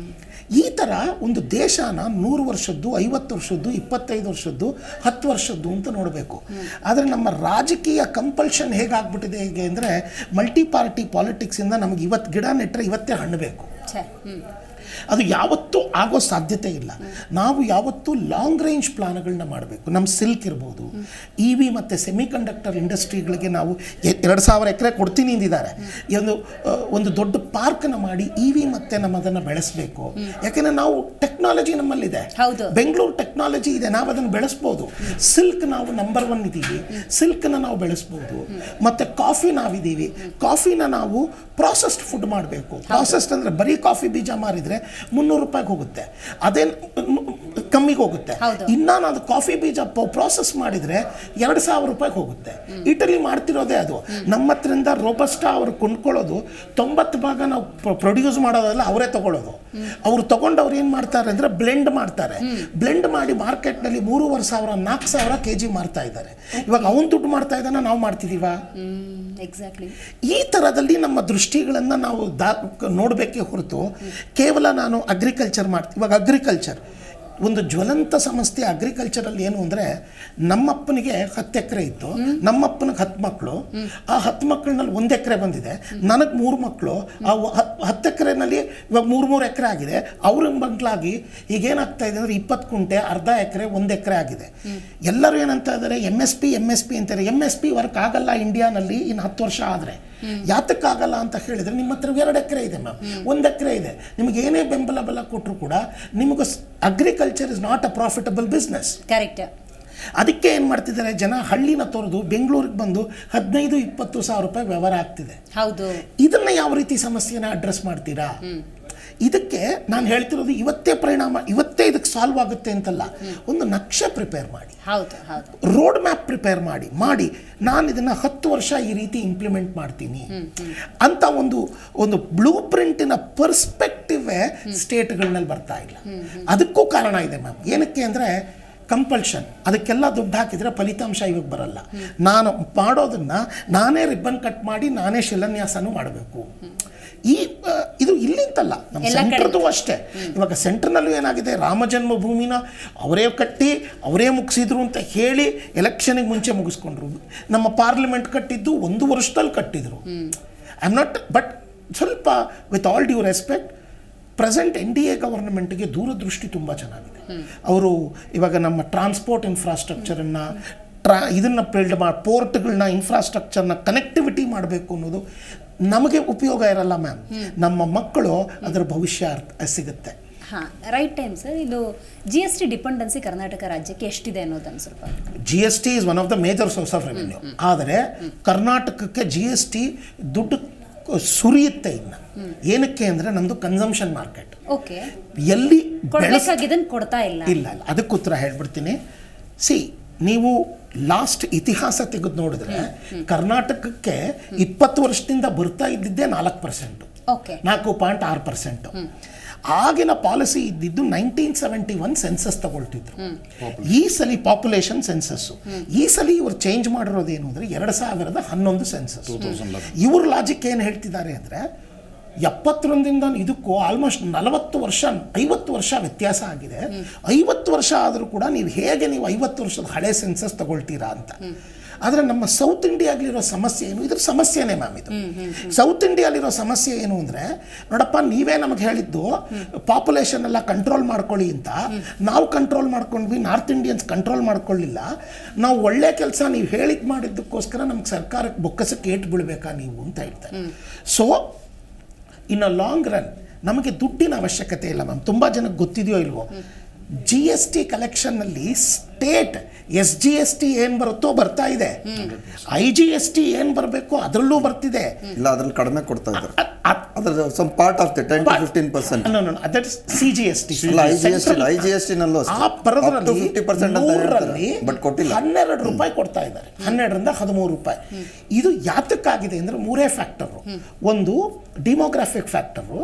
ಈ ಥರ ಒಂದು ದೇಶನ ನೂರು ವರ್ಷದ್ದು ಐವತ್ತು ವರ್ಷದ್ದು ಇಪ್ಪತ್ತೈದು ವರ್ಷದ್ದು ಹತ್ತು ವರ್ಷದ್ದು ಅಂತ ನೋಡಬೇಕು ಆದರೆ ನಮ್ಮ ರಾಜಕೀಯ ಕಂಪಲ್ಷನ್ ಹೇಗಾಗ್ಬಿಟ್ಟಿದೆ ಹೇಗೆ ಅಂದರೆ ಮಲ್ಟಿ ಪಾರ್ಟಿ ಪಾಲಿಟಿಕ್ಸಿಂದ ನಮಗೆ ಇವತ್ತು ಗಿಡ ನೆಟ್ಟರೆ ಇವತ್ತೇ ಹಣ್ಣು ಬೇಕು ಛೆ, ಹ್ಮ್. ಅದು ಯಾವತ್ತೂ ಆಗೋ ಸಾಧ್ಯತೆ ಇಲ್ಲ ನಾವು ಯಾವತ್ತೂ ಲಾಂಗ್ ರೇಂಜ್ ಪ್ಲಾನ್ಗಳನ್ನ ಮಾಡಬೇಕು ನಮ್ಮ ಸಿಲ್ಕ್ ಇರ್ಬೋದು ಇ ವಿ ಮತ್ತು ಸೆಮಿಕಂಡಕ್ಟರ್ ಇಂಡಸ್ಟ್ರಿಗಳಿಗೆ ನಾವು ಎ- ಎರಡು ಸಾವಿರ ಎಕರೆ ಕೊಡ್ತೀನಿ ಅಂದಿದ್ದಾರೆ ಈ ಒಂದು ಆ, ಒಂದು ದೊಡ್ಡ ಪಾರ್ಕ್ನ ಮಾಡಿ ಇ ವಿ ಮತ್ತು ನಮ್ಮ ಅದನ್ನು ಬೆಳೆಸಬೇಕು ಯಾಕೆಂದರೆ ನಾವು ಟೆಕ್ನಾಲಜಿ ನಮ್ಮಲ್ಲಿದೆ ಹೌದು. ಬೆಂಗಳೂರು ಟೆಕ್ನಾಲಜಿ ಇದೆ ನಾವು ಅದನ್ನು ಬೆಳೆಸ್ಬೋದು ಸಿಲ್ಕ್ ನಾವು ನಂಬರ್ ಒನ್ ಇದ್ದೀವಿ ಸಿಲ್ಕ್ನ ನಾವು ಬೆಳೆಸ್ಬೋದು ಮತ್ತು ಕಾಫಿ ನಾವಿದ್ದೀವಿ ಕಾಫಿನ ನಾವು ಪ್ರಾಸೆಸ್ಡ್ ಫುಡ್ ಮಾಡಬೇಕು ಪ್ರಾಸೆಸ್ಡ್ ಅಂದರೆ ಬರೀ ಕಾಫಿ ಬೀಜ ಮಾರಿದರೆ ಮುನ್ನೂರು ರೂಪಾಯಿಗೆ ಹೋಗುತ್ತೆ ಅದೇ ಕಮ್ಮಿಗೆ ಹೋಗುತ್ತೆ ಹೌದು. ಇನ್ನು ನಾನು ಕಾಫಿ ಬೀಜ ಪ್ರಾಸೆಸ್ ಮಾಡಿದರೆ ಎರಡು ಸಾವಿರ ರೂಪಾಯಿಗೆ ಹೋಗುತ್ತೆ ಇಟಲಿ ಮಾಡ್ತಿರೋದೇ ಅದು ನಮ್ಮ ಹತ್ರದಿಂದ ರೋಬಸ್ಟಾ ಅವರು ಕೊಂಡ್ಕೊಳ್ಳೋದು ತೊಂಬತ್ತು ಭಾಗ ನಾವು ಪ್ರೊಡ್ಯೂಸ್ ಮಾಡೋದಲ್ಲ ಅವರೇ ತಗೊಳ್ಳೋದು ಅವ್ರು ತಗೊಂಡು ಅವ್ರು ಏನು ಮಾಡ್ತಾರೆ ಅಂದರೆ ಬ್ಲೆಂಡ್ ಮಾಡ್ತಾರೆ ಬ್ಲೆಂಡ್ ಮಾಡಿ ಮಾರ್ಕೆಟ್ನಲ್ಲಿ ಮೂರುವರೆ ಸಾವಿರ ನಾಲ್ಕು ಸಾವಿರ ಕೆ ಜಿ ಮಾರ್ತಾ ಇದ್ದಾರೆ ಇವಾಗ ಅವ್ನು ದುಡ್ಡು ಮಾಡ್ತಾ ಇದ್ದಾನೆ ನಾವು ಮಾಡ್ತಿದ್ದೀವಾ ಹ್ಮ್ ಎಕ್ಸಾಕ್ಟ್ಲಿ ಈ ಥರದಲ್ಲಿ ನಮ್ಮ ದೃಷ್ಟಿಗಳನ್ನು ನಾವು ದಾ ನೋಡಬೇಕೇ ಹೊರತು ಕೇವಲ ನಾನು ಅಗ್ರಿಕಲ್ಚರ್ ಮಾಡ್ತೀನಿ ಇವಾಗ ಅಗ್ರಿಕಲ್ಚರ್ ಒಂದು ಜ್ವಲಂತ ಸಮಸ್ಯೆ ಅಗ್ರಿಕಲ್ಚರಲ್ಲಿ ಏನು ಅಂದರೆ ನಮ್ಮಪ್ಪನಿಗೆ ಹತ್ತು ಎಕರೆ ಇತ್ತು ನಮ್ಮಪ್ಪನಿಗೆ ಹತ್ತು ಮಕ್ಕಳು ಆ ಹತ್ತು ಮಕ್ಕಳಲ್ಲಿ ಒಂದು ಎಕರೆ ಬಂದಿದೆ ನನಗೆ ಮೂರು ಮಕ್ಕಳು ಆ ವ- ಹತ್- ಹತ್ತು ಎಕರೆನಲ್ಲಿ ಇವಾಗ ಮೂರು ಮೂರು ಎಕರೆ ಆಗಿದೆ ಅವ್ರ ಮಕ್ಕಳಾಗಿ ಈಗೇನಾಗ್ತಾ ಇದೆ ಅಂದರೆ ಇಪ್ಪತ್ತು ಕುಂಟೆ ಅರ್ಧ ಎಕರೆ ಒಂದು ಎಕರೆ ಆಗಿದೆ ಎಲ್ಲರೂ ಏನಂತ ಇದ್ದಾರೆ M S P M S P ಅಂತಾರೆ ಎಮ್ ಎಸ್ ಪಿ ವರ್ಕ್ ಆಗಲ್ಲ ಇಂಡಿಯಾನಲ್ಲಿ ಇನ್ನು ಹತ್ತು ವರ್ಷ ಆದರೆ ಯಾತಕ್ಕಾಗಲ್ಲ ಅಂತ ಹೇಳಿದರೆ ನಿಮ್ಮ ಹತ್ರ ಎರಡು ಎಕರೆ ಇದೆ ಮ್ಯಾಮ್ ಒಂದು ಎಕರೆ ಇದೆ ನಿಮಗೆ ಏನೇ ಬೆಂಬಲ ಬೆಲ ಕೊಟ್ಟರು ಕೂಡ ನಿಮಗೆ agriculture is not a profitable business correct ಅದಕ್ಕೆ ಏನು ಮಾಡ್ತಿದ್ದಾರೆ ಜನ ಹಳ್ಳಿನ ತೊರೆದು ಬೆಂಗಳೂರಿಗೆ ಬಂದು ಹದಿನೈದು ಇಪ್ಪತ್ತು ಸಾವಿರ ರೂಪಾಯಿ ವ್ಯವಹಾರ ಆಗ್ತಿದೆ ಹೌದು ಇದನ್ನ ಯಾವ ರೀತಿ ಸಮಸ್ಯೆನ ಅಡ್ರೆಸ್ ಮಾಡ್ತೀರಾ ಇದಕ್ಕೆ ನಾನು ಹೇಳ್ತಿರೋದು ಇವತ್ತೇ ಪರಿಣಾಮ ಇವತ್ತೇ ಇದಕ್ಕೆ ಸಾಲ್ವ್ ಆಗುತ್ತೆ ಅಂತಲ್ಲ ಒಂದು ನಕ್ಷೆ ಪ್ರಿಪೇರ್ ಮಾಡಿ ಹೌದು ಹೌದು ರೋಡ್ ಮ್ಯಾಪ್ ಪ್ರಿಪೇರ್ ಮಾಡಿ ಮಾಡಿ ನಾನು ಇದನ್ನು ಹತ್ತು ವರ್ಷ ಈ ರೀತಿ ಇಂಪ್ಲಿಮೆಂಟ್ ಮಾಡ್ತೀನಿ ಅಂತ ಒಂದು ಒಂದು ಬ್ಲೂ ಪ್ರಿಂಟಿನ ಪರ್ಸ್ಪೆಕ್ಟಿವೇ ಸ್ಟೇಟ್ಗಳನ್ನಲ್ಲಿ ಬರ್ತಾ ಇಲ್ಲ ಅದಕ್ಕೂ ಕಾರಣ ಇದೆ ಮ್ಯಾಮ್ ಏನಕ್ಕೆ ಅಂದರೆ ಕಂಪಲ್ಷನ್ ಅದಕ್ಕೆಲ್ಲ ದುಡ್ಡು ಹಾಕಿದರೆ ಫಲಿತಾಂಶ ಇವಾಗ ಬರಲ್ಲ ನಾನು ಮಾಡೋದನ್ನು ನಾನೇ ರಿಬ್ಬನ್ ಕಟ್ ಮಾಡಿ ನಾನೇ ಶಿಲಾನ್ಯಾಸನೂ ಮಾಡಬೇಕು ಈ ಆ, ಇದು ಇಲ್ಲಿಂತಲ್ಲ ನಮ್ಮ ಎಲ್ಲ ಕಡೆ. ಸೆಂಟ್ರದ್ದು ಅಷ್ಟೇ ಇವಾಗ ಸೆಂಟ್ರ್ನಲ್ಲೂ ಏನಾಗಿದೆ ರಾಮ ಜನ್ಮಭೂಮಿನ ಅವರೇ ಕಟ್ಟಿ ಅವರೇ ಮುಗಿಸಿದ್ರು ಅಂತ ಹೇಳಿ ಎಲೆಕ್ಷನಿಗೆ ಮುಂಚೆ ಮುಗಿಸ್ಕೊಂಡ್ರು ನಮ್ಮ ಪಾರ್ಲಿಮೆಂಟ್ ಕಟ್ಟಿದ್ದು ಒಂದು ವರ್ಷದಲ್ಲಿ ಕಟ್ಟಿದ್ರು ಐ ಆಮ್ ನಾಟ್ ಬಟ್ ಸ್ವಲ್ಪ with all due respect present N D A ಗವರ್ನಮೆಂಟ್ಗೆ ದೂರದೃಷ್ಟಿ ತುಂಬ ಚೆನ್ನಾಗಿದೆ ಅವರು ಇವಾಗ ನಮ್ಮ ಟ್ರಾನ್ಸ್ಪೋರ್ಟ್ ಇನ್ಫ್ರಾಸ್ಟ್ರಕ್ಚರನ್ನು ಟ್ರಾ ಇದನ್ನು ಬಿಲ್ಡ್ ಮಾಡಿ ಪೋರ್ಟ್ಗಳನ್ನ ಇನ್ಫ್ರಾಸ್ಟ್ರಕ್ಚರ್ನ ಕನೆಕ್ಟಿವಿಟಿ ಮಾಡಬೇಕು ಅನ್ನೋದು ನಮಗೆ ಉಪಯೋಗ ಇರಲ್ಲ ಮ್ಯಾಮ್ ನಮ್ಮ ಮಕ್ಕಳು ಅದರ ಭವಿಷ್ಯ ಅರ್ಥ ಸಿಗುತ್ತೆ ಹಾ ರೈಟ್ ಟೈಮ್ ಸರ್ ಇದು G S T dependency Karnataka ರಾಜ್ಯಕ್ಕೆ ಎಷ್ಟಿದೆ ಅನ್ನೋದನ್ನು ಸ್ವಲ್ಪ G S T is one of the major source of revenue ಆದರೆ ಕರ್ನಾಟಕಕ್ಕೆ ಜಿ ಎಸ್ ಟಿ ದುಡ್ಡು ಕ- ಸುರಿಯುತ್ತೆ ಇನ್ನು ಏನಕ್ಕೆ ಅಂದರೆ ನಮ್ಮದು ಕನ್ಸಂಪ್ಷನ್ ಮಾರ್ಕೆಟ್ ಓಕೆ ಎಲ್ಲಿ ಬೆಳೆಸ್ ಕೊಡ್ಬೇಕಾಗಿದ್ದನ್ನು ಕೊಡ್ತಾ ಇಲ್ಲ ಇಲ್ಲ ಇಲ್ಲ ಅದಕ್ಕೆ ಉತ್ತರ ಹೇಳ್ಬಿಡ್ತೀನಿ ಸಿ ನೀವು ಲಾಸ್ಟ್ ಇತಿಹಾಸ ತೆಗೆದು ನೋಡಿದ್ರೆ ಕರ್ನಾಟಕಕ್ಕೆ ಇಪ್ಪತ್ತು ವರ್ಷದಿಂದ ಬರ್ತಾ ಇದ್ದಿದ್ದೇ ನಾಲ್ಕು ಪರ್ಸೆಂಟು ಓಕೆ ನಾಲ್ಕು ಪಾಯಿಂಟ್ ಆರು ಪರ್ಸೆಂಟು ಆಗಿನ ಪಾಲಿಸಿ ಇದ್ದಿದ್ದು ನೈನ್ಟೀನ್ ಸೆವೆಂಟಿ ಒನ್ ಸೆನ್ಸಸ್ ತಗೊಳ್ತಿದ್ರು ಈ ಸಲ ಪಾಪ್ಯುಲೇಷನ್ ಸೆನ್ಸಸ್ಸು ಈ ಸಲ ಇವರು ಚೇಂಜ್ ಮಾಡಿರೋದು ಏನು ಅಂದರೆ ಎರಡು ಸಾವಿರದ ಹನ್ನೊಂದು ಸೆನ್ಸಸ್ ಇವ್ರ ಲಾಜಿಕ್ ಏನು ಹೇಳ್ತಿದ್ದಾರೆ ಅಂದರೆ ಎಪ್ಪತ್ತೊಂದಿಂದ ಇದಕ್ಕೂ ಆಲ್ಮೋಸ್ಟ್ ನಲವತ್ತು ವರ್ಷ ಐವತ್ತು ವರ್ಷ ವ್ಯತ್ಯಾಸ ಆಗಿದೆ ಐವತ್ತು ವರ್ಷ ಆದರೂ ಕೂಡ ನೀವು ಹೇಗೆ ನೀವು ಐವತ್ತು ವರ್ಷದ ಹಳೆ ಸೆನ್ಸಸ್ ತಗೊಳ್ತೀರಾ ಅಂತ ಆದರೆ ನಮ್ಮ ಸೌತ್ ಇಂಡಿಯಾಗಲಿರೋ ಸಮಸ್ಯೆ ಏನು ಇದ್ರ ಸಮಸ್ಯೆನೇ ಮ್ಯಾಮ್ ಇದು ಸೌತ್ ಇಂಡಿಯಾಲಿರೋ ಸಮಸ್ಯೆ ಏನು ಅಂದರೆ ನೋಡಪ್ಪ ನೀವೇ ನಮಗೆ ಹೇಳಿದ್ದು ಪಾಪ್ಯುಲೇಷನ್ ಎಲ್ಲ ಕಂಟ್ರೋಲ್ ಮಾಡ್ಕೊಳ್ಳಿ ಅಂತ ನಾವು ಕಂಟ್ರೋಲ್ ಮಾಡ್ಕೊಂಡ್ವಿ ನಾರ್ತ್ ಇಂಡಿಯನ್ಸ್ ಕಂಟ್ರೋಲ್ ಮಾಡ್ಕೊಳ್ಳಿಲ್ಲ ನಾವು ಒಳ್ಳೆ ಕೆಲಸ ನೀವು ಹೇಳಿದ್ ಮಾಡಿದ್ದಕ್ಕೋಸ್ಕರ ನಮ್ಗೆ ಸರ್ಕಾರಕ್ಕೆ ಬೊಕ್ಕಸಕ್ಕೆ ಏಟ್ ಬೀಳ್ಬೇಕಾ ನೀವು ಅಂತ ಹೇಳ್ತಾರೆ so in a long run ನಮಗೆ ದುಡ್ಡಿನ ಅವಶ್ಯಕತೆ ಇಲ್ಲ ಮ್ಯಾಮ್ ತುಂಬ ಜನಕ್ಕೆ ಗೊತ್ತಿದೆಯೋ ಇಲ್ವೋ ಜಿ ಎಸ್ ಟಿ ಕಲೆಕ್ಷನ್ನಲ್ಲಿ state S G S T ಏನು ಬರುತ್ತೋ ಬರ್ತಾ ಇದೆ ಐ ಜಿ ಎಸ್ ಟಿ ಏನು ಬರಬೇಕು ಅದರಲ್ಲೂ ಬರ್ತಿದೆ ಇಲ್ಲ ಅದ್ರಲ್ಲಿ ಕಡಿಮೆ ಕೊಡ್ತಾ ಇದ್ದಾರೆ ಅದ್- ಅದ್- ಅದ್ರ some part of the ten to fifteen percent No, no, no, that is CGST. ಅಲ್ಲ, IGST ಇಲ್ಲ, Central- IGST ನಲ್ಲೂ ಅಷ್ಟೇ. ಆ ಬರೋದ್ರಲ್ಲಿ Up to 50% ಅಂತ ಹೇಳ್ತಾರೆ, ನೂರರಲ್ಲಿ but ಕೊಟ್ಟಿಲ್ಲ. ಹನ್ನೆರಡು ರೂಪಾಯಿ ಕೊಡ್ತಾ ಇದ್ದಾರೆ ಹನ್ನೆರಡರಿಂದ ಹದಿಮೂರು ರೂಪಾಯಿ ಇದು ಯಾತಕ್ಕಾಗಿದೆ ಅಂದರೆ ಮೂರೇ ಫ್ಯಾಕ್ಟರು ಒಂದು ಡಿಮೋಗ್ರಾಫಿಕ್ ಫ್ಯಾಕ್ಟರು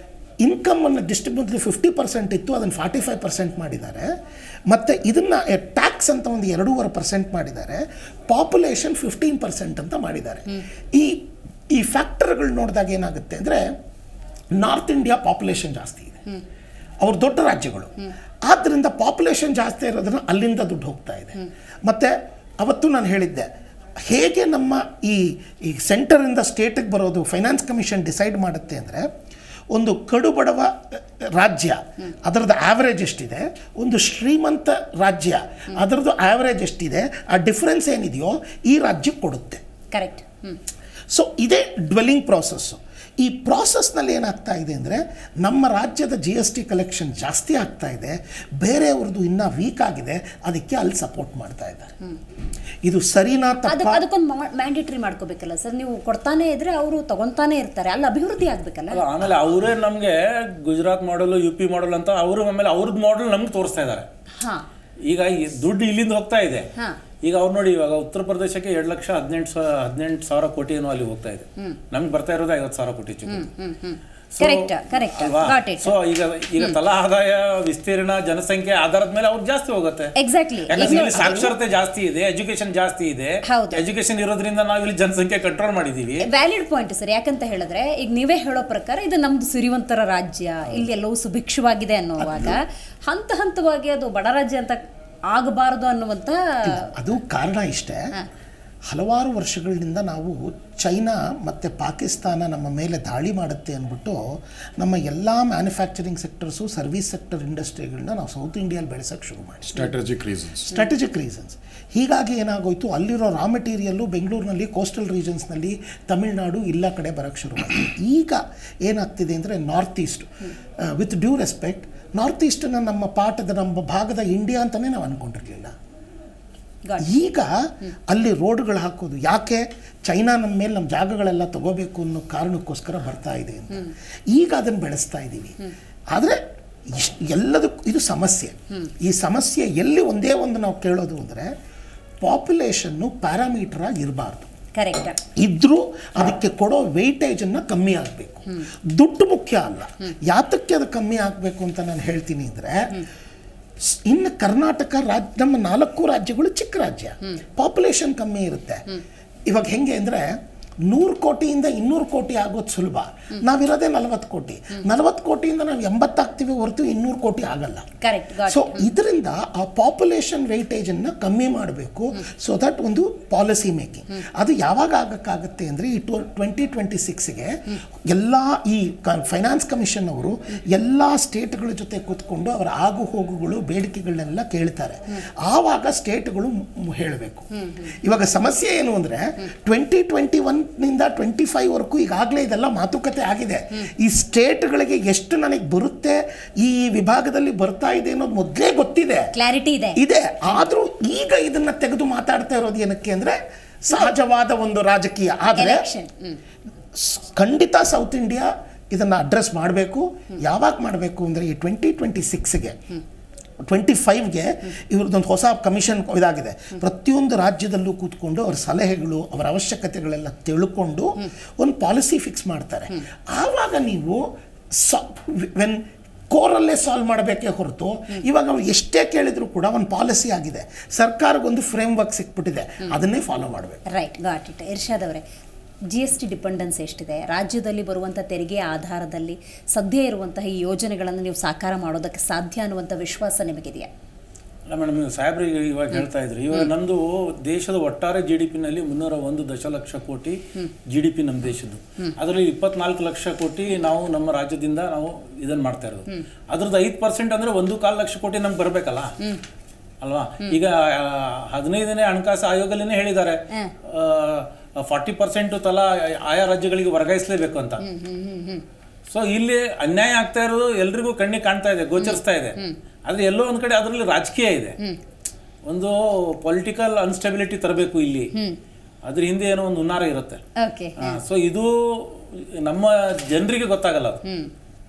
ಇನ್ಕಮ್ ಅನ್ನು ಡಿಸ್ಟ್ರಿಬ್ಯೂಟ್ ಫಿಫ್ಟಿ ಪರ್ಸೆಂಟ್ ಇತ್ತು ಅದನ್ನು ಫಾರ್ಟಿ ಫೈವ್ ಪರ್ಸೆಂಟ್ ಮಾಡಿದ್ದಾರೆ ಮತ್ತು ಇದನ್ನು ಟ್ಯಾಕ್ಸ್ ಅಂತ ಒಂದು ಎರಡೂವರೆ ಪರ್ಸೆಂಟ್ ಮಾಡಿದ್ದಾರೆ ಪಾಪ್ಯುಲೇಷನ್ ಫಿಫ್ಟೀನ್ ಪರ್ಸೆಂಟ್ ಅಂತ ಮಾಡಿದ್ದಾರೆ ಈ ಈ ಫ್ಯಾಕ್ಟರ್ಗಳು ನೋಡಿದಾಗ ಏನಾಗುತ್ತೆ ಅಂದರೆ ನಾರ್ತ್ ಇಂಡಿಯಾ ಪಾಪ್ಯುಲೇಷನ್ ಜಾಸ್ತಿ ಇದೆ ಅವ್ರ ದೊಡ್ಡ ರಾಜ್ಯಗಳು ಆದ್ದರಿಂದ ಪಾಪ್ಯುಲೇಷನ್ ಜಾಸ್ತಿ ಇರೋದ್ರಿಂದ ಅಲ್ಲಿಂದ ದುಡ್ಡು ಹೋಗ್ತಾ ಇದೆ ಮತ್ತು ಅವತ್ತು ನಾನು ಹೇಳಿದ್ದೆ ಹೇಗೆ ನಮ್ಮ ಈ ಈ ಸೆಂಟರಿಂದ ಸ್ಟೇಟಿಗೆ ಬರೋದು ಫೈನಾನ್ಸ್ ಕಮಿಷನ್ ಡಿಸೈಡ್ ಮಾಡುತ್ತೆ ಅಂದರೆ ಒಂದು ಕಡು ಬಡವ ರಾಜ್ಯ ಅದರದ್ದು ಆವ್ರೇಜ್ ಎಷ್ಟಿದೆ ಒಂದು ಶ್ರೀಮಂತ ರಾಜ್ಯ ಅದರದ್ದು ಆವ್ರೇಜ್ ಎಷ್ಟಿದೆ ಆ ಡಿಫ್ರೆನ್ಸ್ ಏನಿದೆಯೋ ಈ ರಾಜ್ಯಕ್ಕೆ ಕೊಡುತ್ತೆ ಕರೆಕ್ಟ್ ಹ್ಮ್ ಸೊ ಇದೇ ಡ್ವೆಲ್ಲಿಂಗ್ ಪ್ರಾಸೆಸ್ಸು ಈ ಪ್ರಾಸೆಸ್ನಲ್ಲಿ ಏನಾಗ್ತಾ ಇದೆ ಅಂದರೆ ನಮ್ಮ ರಾಜ್ಯದ ಜಿ ಎಸ್ ಟಿ ಕಲೆಕ್ಷನ್ ಜಾಸ್ತಿ ಆಗ್ತಾ ಇದೆ ಬೇರೆಯವ್ರದ್ದು ಇನ್ನೂ ವೀಕ್ ಆಗಿದೆ ಅದಕ್ಕೆ ಅಲ್ಲಿ ಸಪೋರ್ಟ್ ಮಾಡ್ತಾ ಇದ್ದಾರೆ ಇದು ಸರಿನಾ ಅದಕ್ಕೆ ತಪ್ಪ ಅದಕ್ಕೊಂದು ಮ್ಯಾಂಡೇಟರಿ ಮಾಡ್ಕೋಬೇಕಲ್ಲ ಸರ್ ನೀವು ಕೊಡ್ತಾನೆ ಇದ್ರೆ ಅವರು ತಗೊಂತಾನೆ ಇರ್ತಾರೆ ಅಲ್ಲಿ ಅಭಿವೃದ್ಧಿ ಆಗ್ಬೇಕಲ್ಲ ಅಲ್ಲ, ಆಮೇಲೆ ಅವರೇ ನಮಗೆ ಗುಜರಾತ್ ಮಾಡಲು ಯು ಪಿ ಮಾಡಲ್ ಅಂತ ಅವರು ಆಮೇಲೆ ಅವ್ರದ್ದು ಮಾಡಲ್ ನಮ್ಗೆ ತೋರಿಸ್ತಾ ಇದ್ದಾರೆ ಹಾ ಈಗ ಈ ದುಡ್ಡು ಇಲ್ಲಿಂದ ಹೋಗ್ತಾ ಇದೆ ಹಾ. ಈಗ ಅವ್ರು ನೋಡಿ ಇವಾಗ ಉತ್ತರ ಪ್ರದೇಶಕ್ಕೆ ಎರಡು ಲಕ್ಷ ಹದಿನೆಂಟು ಸಾವಿರ ಹದಿನೆಂಟು ಸಾವಿರ ಕೋಟಿ ಏನೋ ಅಲ್ಲಿ ಹೋಗ್ತಾ ಇದೆ ನಮ್ಗೆ ಬರ್ತಾ ಇರೋದು ಐವತ್ತು ಸಾವಿರ ಕೋಟಿ ಚಿಕ್ಕ So, Correct, correct. ಅಲ್ವಾ? Got it. ಸೊ ಈಗ ಈಗ ತಲಾ ಆದಾಯ ವಿಸ್ತೀರ್ಣ ಜನಸಂಖ್ಯೆ ಆಧಾರದ ಮೇಲೆ ಅವ್ರು ಜಾಸ್ತಿ ಹೋಗುತ್ತೆ ಎಕ್ಸಾಕ್ಟ್ಲಿ ಯಾಕಂದ್ರೆ ಇಲ್ಲಿ ಸಾಕ್ಷರತೆ ಜಾಸ್ತಿ ಇದೆ ಎಜುಕೇಶನ್ ಜಾಸ್ತಿ ಇದೆ ಹೌದು. ಎಜುಕೇಶನ್ ಇರೋದ್ರಿಂದ ನಾವು ಇಲ್ಲಿ ಜನಸಂಖ್ಯೆ ಕಂಟ್ರೋಲ್ ಮಾಡಿದೀವಿ ವ್ಯಾಲಿಡ್ ಪಾಯಿಂಟ್ ಸರ್ ಯಾಕಂತ ಹೇಳಿದ್ರೆ ಈಗ ನೀವೇ ಹೇಳೋ ಪ್ರಕಾರ ಇದು ನಮ್ದು ಸಿರಿವಂತರ ರಾಜ್ಯ ಇಲ್ಲಿ ಎಲ್ಲವೂ ಸುಭಿಕ್ಷವಾಗಿದೆ ಅನ್ನುವಾಗ ಹಂತ ಹಂತವಾಗಿ ಅದು ಬಡ ರಾಜ್ಯ ಅಂತ ಆಗಬಾರದು ಅನ್ನುವಂತ ಅದು ಕಾರಣ ಇಷ್ಟೇ ಹಲವಾರು ವರ್ಷಗಳಿಂದ ನಾವು ಚೈನಾ ಮತ್ತು ಪಾಕಿಸ್ತಾನ ನಮ್ಮ ಮೇಲೆ ದಾಳಿ ಮಾಡುತ್ತೆ ಅಂದ್ಬಿಟ್ಟು ನಮ್ಮ ಎಲ್ಲ ಮ್ಯಾನುಫ್ಯಾಕ್ಚರಿಂಗ್ ಸೆಕ್ಟರ್ಸು ಸರ್ವಿಸ್ ಸೆಕ್ಟರ್ ಇಂಡಸ್ಟ್ರಿಗಳನ್ನ ನಾವು ಸೌತ್ ಇಂಡಿಯಲ್ಲಿ ಬೆಳೆಸೋಕ್ಕೆ ಶುರು ಮಾಡಿ ಸ್ಟ್ರಾಟಜಿಕ್ ರೀಸನ್ಸ್ ಸ್ಟ್ರಾಟಜಿಕ್ ರೀಸನ್ಸ್ ಹೀಗಾಗಿ ಏನಾಗೋಯ್ತು ಅಲ್ಲಿರೋ ರಾ ಮೆಟೀರಿಯಲ್ಲು ಬೆಂಗಳೂರಿನಲ್ಲಿ ಕೋಸ್ಟಲ್ ರೀಜನ್ಸ್ನಲ್ಲಿ ತಮಿಳ್ನಾಡು ಇಲ್ಲ ಕಡೆ ಬರೋಕ್ಕೆ ಶುರು ಆಯಿತು ಈಗ ಏನಾಗ್ತಿದೆ ಅಂದರೆ north east with due respect north ಈಸ್ಟನ್ನು ನಮ್ಮ ಪಾಠದ ನಮ್ಮ ಭಾಗದ ಇಂಡಿಯಾ ಅಂತಲೇ ನಾವು ಅಂದ್ಕೊಂಡಿರಲಿಲ್ಲ Got ಈಗ ಅಲ್ಲಿ ರೋಡ್ಗಳು ಹಾಕೋದು ಯಾಕೆ ಚೈನಾ ನಮ್ಮ ಮೇಲೆ ನಮ್ಮ ಜಾಗಗಳೆಲ್ಲ ತಗೋಬೇಕು ಅನ್ನೋ ಕಾರಣಕ್ಕೋಸ್ಕರ ಬರ್ತಾ ಇದೆ ಅಂತ ಈಗ ಅದನ್ನು ಬೆಳೆಸ್ತಾ ಇದ್ದೀವಿ ಆದರೆ ಇಶ್ ಎಲ್ಲದಕ್ಕೂ ಇದು ಸಮಸ್ಯೆ ಈ ಸಮಸ್ಯೆ ಎಲ್ಲಿ ಒಂದೇ ಒಂದು ನಾವು ಕೇಳೋದು ಅಂದರೆ ಪಾಪ್ಯುಲೇಷನ್ನು ಪ್ಯಾರಾಮೀಟರ್ ಆಗಿ ಇರಬಾರ್ದು ಕರೆಕ್ಟ್ ಇದ್ರೂ ಅದಕ್ಕೆ ಕೊಡೋ ವೆಯ್ಟೇಜನ್ನು ಕಮ್ಮಿ ಆಗಬೇಕು ದುಡ್ಡು ಮುಖ್ಯ ಅಲ್ಲ ಯಾತಕ್ಕೆ ಅದು ಕಮ್ಮಿ ಆಗಬೇಕು ಅಂತ ನಾನು ಹೇಳ್ತೀನಿ ಅಂದರೆ ಇನ್ನು ಕರ್ನಾಟಕ ರಾಜ್ ನಮ್ಮ ನಾಲ್ಕು ರಾಜ್ಯಗಳು ಚಿಕ್ಕ ರಾಜ್ಯ ಪಾಪ್ಯುಲೇಷನ್ ಕಮ್ಮಿ ಇರುತ್ತೆ ಇವಾಗ ಹೆಂಗೆ ಅಂದರೆ ನೂರು ಕೋಟಿಯಿಂದ ಇನ್ನೂರು ಕೋಟಿ ಆಗೋದು ಸುಲಭ ನಾವಿರೋದೇ ನಲವತ್ತು ಕೋಟಿ ನಲವತ್ತು ಕೋಟಿಯಿಂದ ನಾವು ಎಂಬತ್ತಾಗ್ತೀವಿ ಹೊರತು ಇನ್ನೂರು ಕೋಟಿ ಆಗಲ್ಲ ಕರೆಕ್ಟ್ ಗಾಟ್ ಸೊ ಇದರಿಂದ ಆ ಪಾಪ್ಯುಲೇಷನ್ ವೆಯ್ಟೇಜನ್ನು ಕಮ್ಮಿ ಮಾಡಬೇಕು ಸೊ ದಟ್ ಒಂದು ಪಾಲಿಸಿ ಮೇಕಿಂಗ್ ಅದು ಯಾವಾಗ ಆಗಕ್ಕಾಗುತ್ತೆ ಅಂದರೆ ಈ ಟು ಟ್ವೆಂಟಿ ಟ್ವೆಂಟಿ ಸಿಕ್ಸ್ಗೆ ಎಲ್ಲ ಈ ಫೈನಾನ್ಸ್ ಕಮಿಷನ್ ಅವರು ಎಲ್ಲ ಸ್ಟೇಟ್ಗಳ ಜೊತೆ ಕೂತ್ಕೊಂಡು ಅವರ ಆಗು ಹೋಗುಗಳು ಬೇಡಿಕೆಗಳನ್ನೆಲ್ಲ ಕೇಳ್ತಾರೆ ಆವಾಗ ಸ್ಟೇಟ್ಗಳು ಹೇಳಬೇಕು ಇವಾಗ ಸಮಸ್ಯೆ ಏನು ಅಂದರೆ ಟ್ವೆಂಟಿ ಟ್ವೆಂಟಿ ಒನ್ನಿಂದ ಟ್ವೆಂಟಿ ಫೈವ್ ವರೆಗೂ ಈಗಾಗಲೇ ಇದೆಲ್ಲ ಮಾತುಕತೆ ಆಗಿದೆ ಈ ಸ್ಟೇಟ್ಗಳಿಗೆ ಎಷ್ಟು ನನಗೆ ಬರುತ್ತೆ ಈ ವಿಭಾಗದಲ್ಲಿ ಬರ್ತಾ ಇದೆ ಅನ್ನೋದು ಮೊದಲೇ ಗೊತ್ತಿದೆ ಕ್ಲಾರಿಟಿ ಇದೆ ಇದೆ ಆದರೂ ಈಗ ಇದನ್ನ ತೆಗೆದು ಮಾತಾಡ್ತಾ ಇರೋದು ಏನಕ್ಕೆ ಅಂದರೆ ಸಹಜವಾದ ಒಂದು ರಾಜಕೀಯ ಆದರೆ ಎಲೆಕ್ಷನ್ ಸ್- ಖಂಡಿತ ಸೌತ್ ಇಂಡಿಯಾ ಇದನ್ನು ಅಡ್ರೆಸ್ ಮಾಡಬೇಕು ಯಾವಾಗ ಮಾಡಬೇಕು ಅಂದರೆ ಈ ಟ್ವೆಂಟಿ ಟ್ವೆಂಟಿ ಸಿಕ್ಸ್ಗೆ ಟ್ವೆಂಟಿ ಫೈವ್ಗೆ ಇವ್ರದ್ದೊಂದು ಹೊಸ ಕಮಿಷನ್ ಇದಾಗಿದೆ ಪ್ರತಿಯೊಂದು ರಾಜ್ಯದಲ್ಲೂ ಕೂತ್ಕೊಂಡು ಅವ್ರ ಸಲಹೆಗಳು ಅವರ ಅವಶ್ಯಕತೆಗಳೆಲ್ಲ ತಿಳ್ಕೊಂಡು ಒಂದು ಪಾಲಿಸಿ ಫಿಕ್ಸ್ ಮಾಡ್ತಾರೆ ಆವಾಗ ನೀವು ವೆನ್ ಕೋರಲ್ಲೇ ಸಾಲ್ವ್ ಮಾಡಬೇಕೇ ಹೊರತು ಇವಾಗ ಅವ್ರು ಎಷ್ಟೇ ಕೇಳಿದ್ರು ಕೂಡ ಒಂದು ಪಾಲಿಸಿ ಆಗಿದೆ ಸರ್ಕಾರಕ್ಕೊಂದು ಫ್ರೇಮ್ ವರ್ಕ್ ಸಿಕ್ಬಿಟ್ಟಿದೆ ಅದನ್ನೇ ಫಾಲೋ ಮಾಡಬೇಕು ರೈಟ್ ಗಾಟ್ ಇಟ್ ಇರ್ಷಾದ್ ಅವರೇ ಜಿ ಎಸ್ ಟಿ ಡಿಪೆಂಡೆನ್ಸ್ ಎಷ್ಟಿದೆ ರಾಜ್ಯದಲ್ಲಿ ಬರುವಂಥ ತೆರಿಗೆ ಆಧಾರದಲ್ಲಿ ಸದ್ಯ ಇರುವಂತಹ ಈ ಯೋಜನೆಗಳನ್ನು ನೀವು ಸಾಕಾರ ಮಾಡೋದಕ್ಕೆ ಸಾಧ್ಯ ಅನ್ನುವಂಥ ವಿಶ್ವಾಸ ನಿಮಗಿದೆಯಾ ಅಲ್ಲ ಮೇಡಮ್ ನೀವು ಸಾಹೇಬ್ರಿಗೆ ಇವಾಗ ಹೇಳ್ತಾ ಇದ್ರಿ ಇವಾಗ ನಂದು ದೇಶದ ಒಟ್ಟಾರೆ ಜಿ ಡಿ ಪಿನಲ್ಲಿ ಮುನ್ನೂರ ಒಂದು ದಶಲಕ್ಷ ಕೋಟಿ ಜಿ ಡಿ ಪಿ ನಮ್ಮ ದೇಶದ್ದು ಅದರಲ್ಲಿ ಇಪ್ಪತ್ನಾಲ್ಕು ಲಕ್ಷ ಕೋಟಿ ನಾವು ನಮ್ಮ ರಾಜ್ಯದಿಂದ ನಾವು ಇದನ್ನ ಮಾಡ್ತಾ ಇರೋದು ಅದ್ರದ್ದು ಐದು ಪರ್ಸೆಂಟ್ ಅಂದ್ರೆ ಒಂದು ಕಾಲು ಲಕ್ಷ ಕೋಟಿ ನಮ್ಗೆ ಬರಬೇಕಲ್ಲ ಅಲ್ವಾ ಈಗ ಆ, ಹದಿನೈದನೇ ಹಣಕಾಸು ಆಯೋಗದಲ್ಲೇ ಹೇಳಿದ್ದಾರೆ ಫಾರ್ಟಿ ಪರ್ಸೆಂಟ್ ತಲಾ ಆಯಾ ರಾಜ್ಯಗಳಿಗೆ ವರ್ಗಾಯಿಸಲೇಬೇಕು ಅಂತ ಸೊ ಇಲ್ಲಿ ಅನ್ಯಾಯ ಆಗ್ತಾ ಇರೋದು ಎಲ್ರಿಗೂ ಕಣ್ಣಿಗೆ ಕಾಣ್ತಾ ಇದೆ ಗೋಚರಿಸ್ತಾ ಇದೆ ಆದ್ರೆ ಎಲ್ಲೋ ಒಂದ್ ಕಡೆ ಅದರಲ್ಲಿ ರಾಜಕೀಯ ಇದೆ ಒಂದು ಪೊಲಿಟಿಕಲ್ ಅನ್ಸ್ಟೆಬಿಲಿಟಿ ತರಬೇಕು ಇಲ್ಲಿ ಅದ್ರ ಹಿಂದೆ ಏನೋ ಒಂದು ಹುನ್ನಾರ ಇರುತ್ತೆ ಓಕೆ ಸೊ ಇದು ನಮ್ಮ ಜನರಿಗೆ ಗೊತ್ತಾಗಲ್ಲ ಅದು ಹ್ಮ್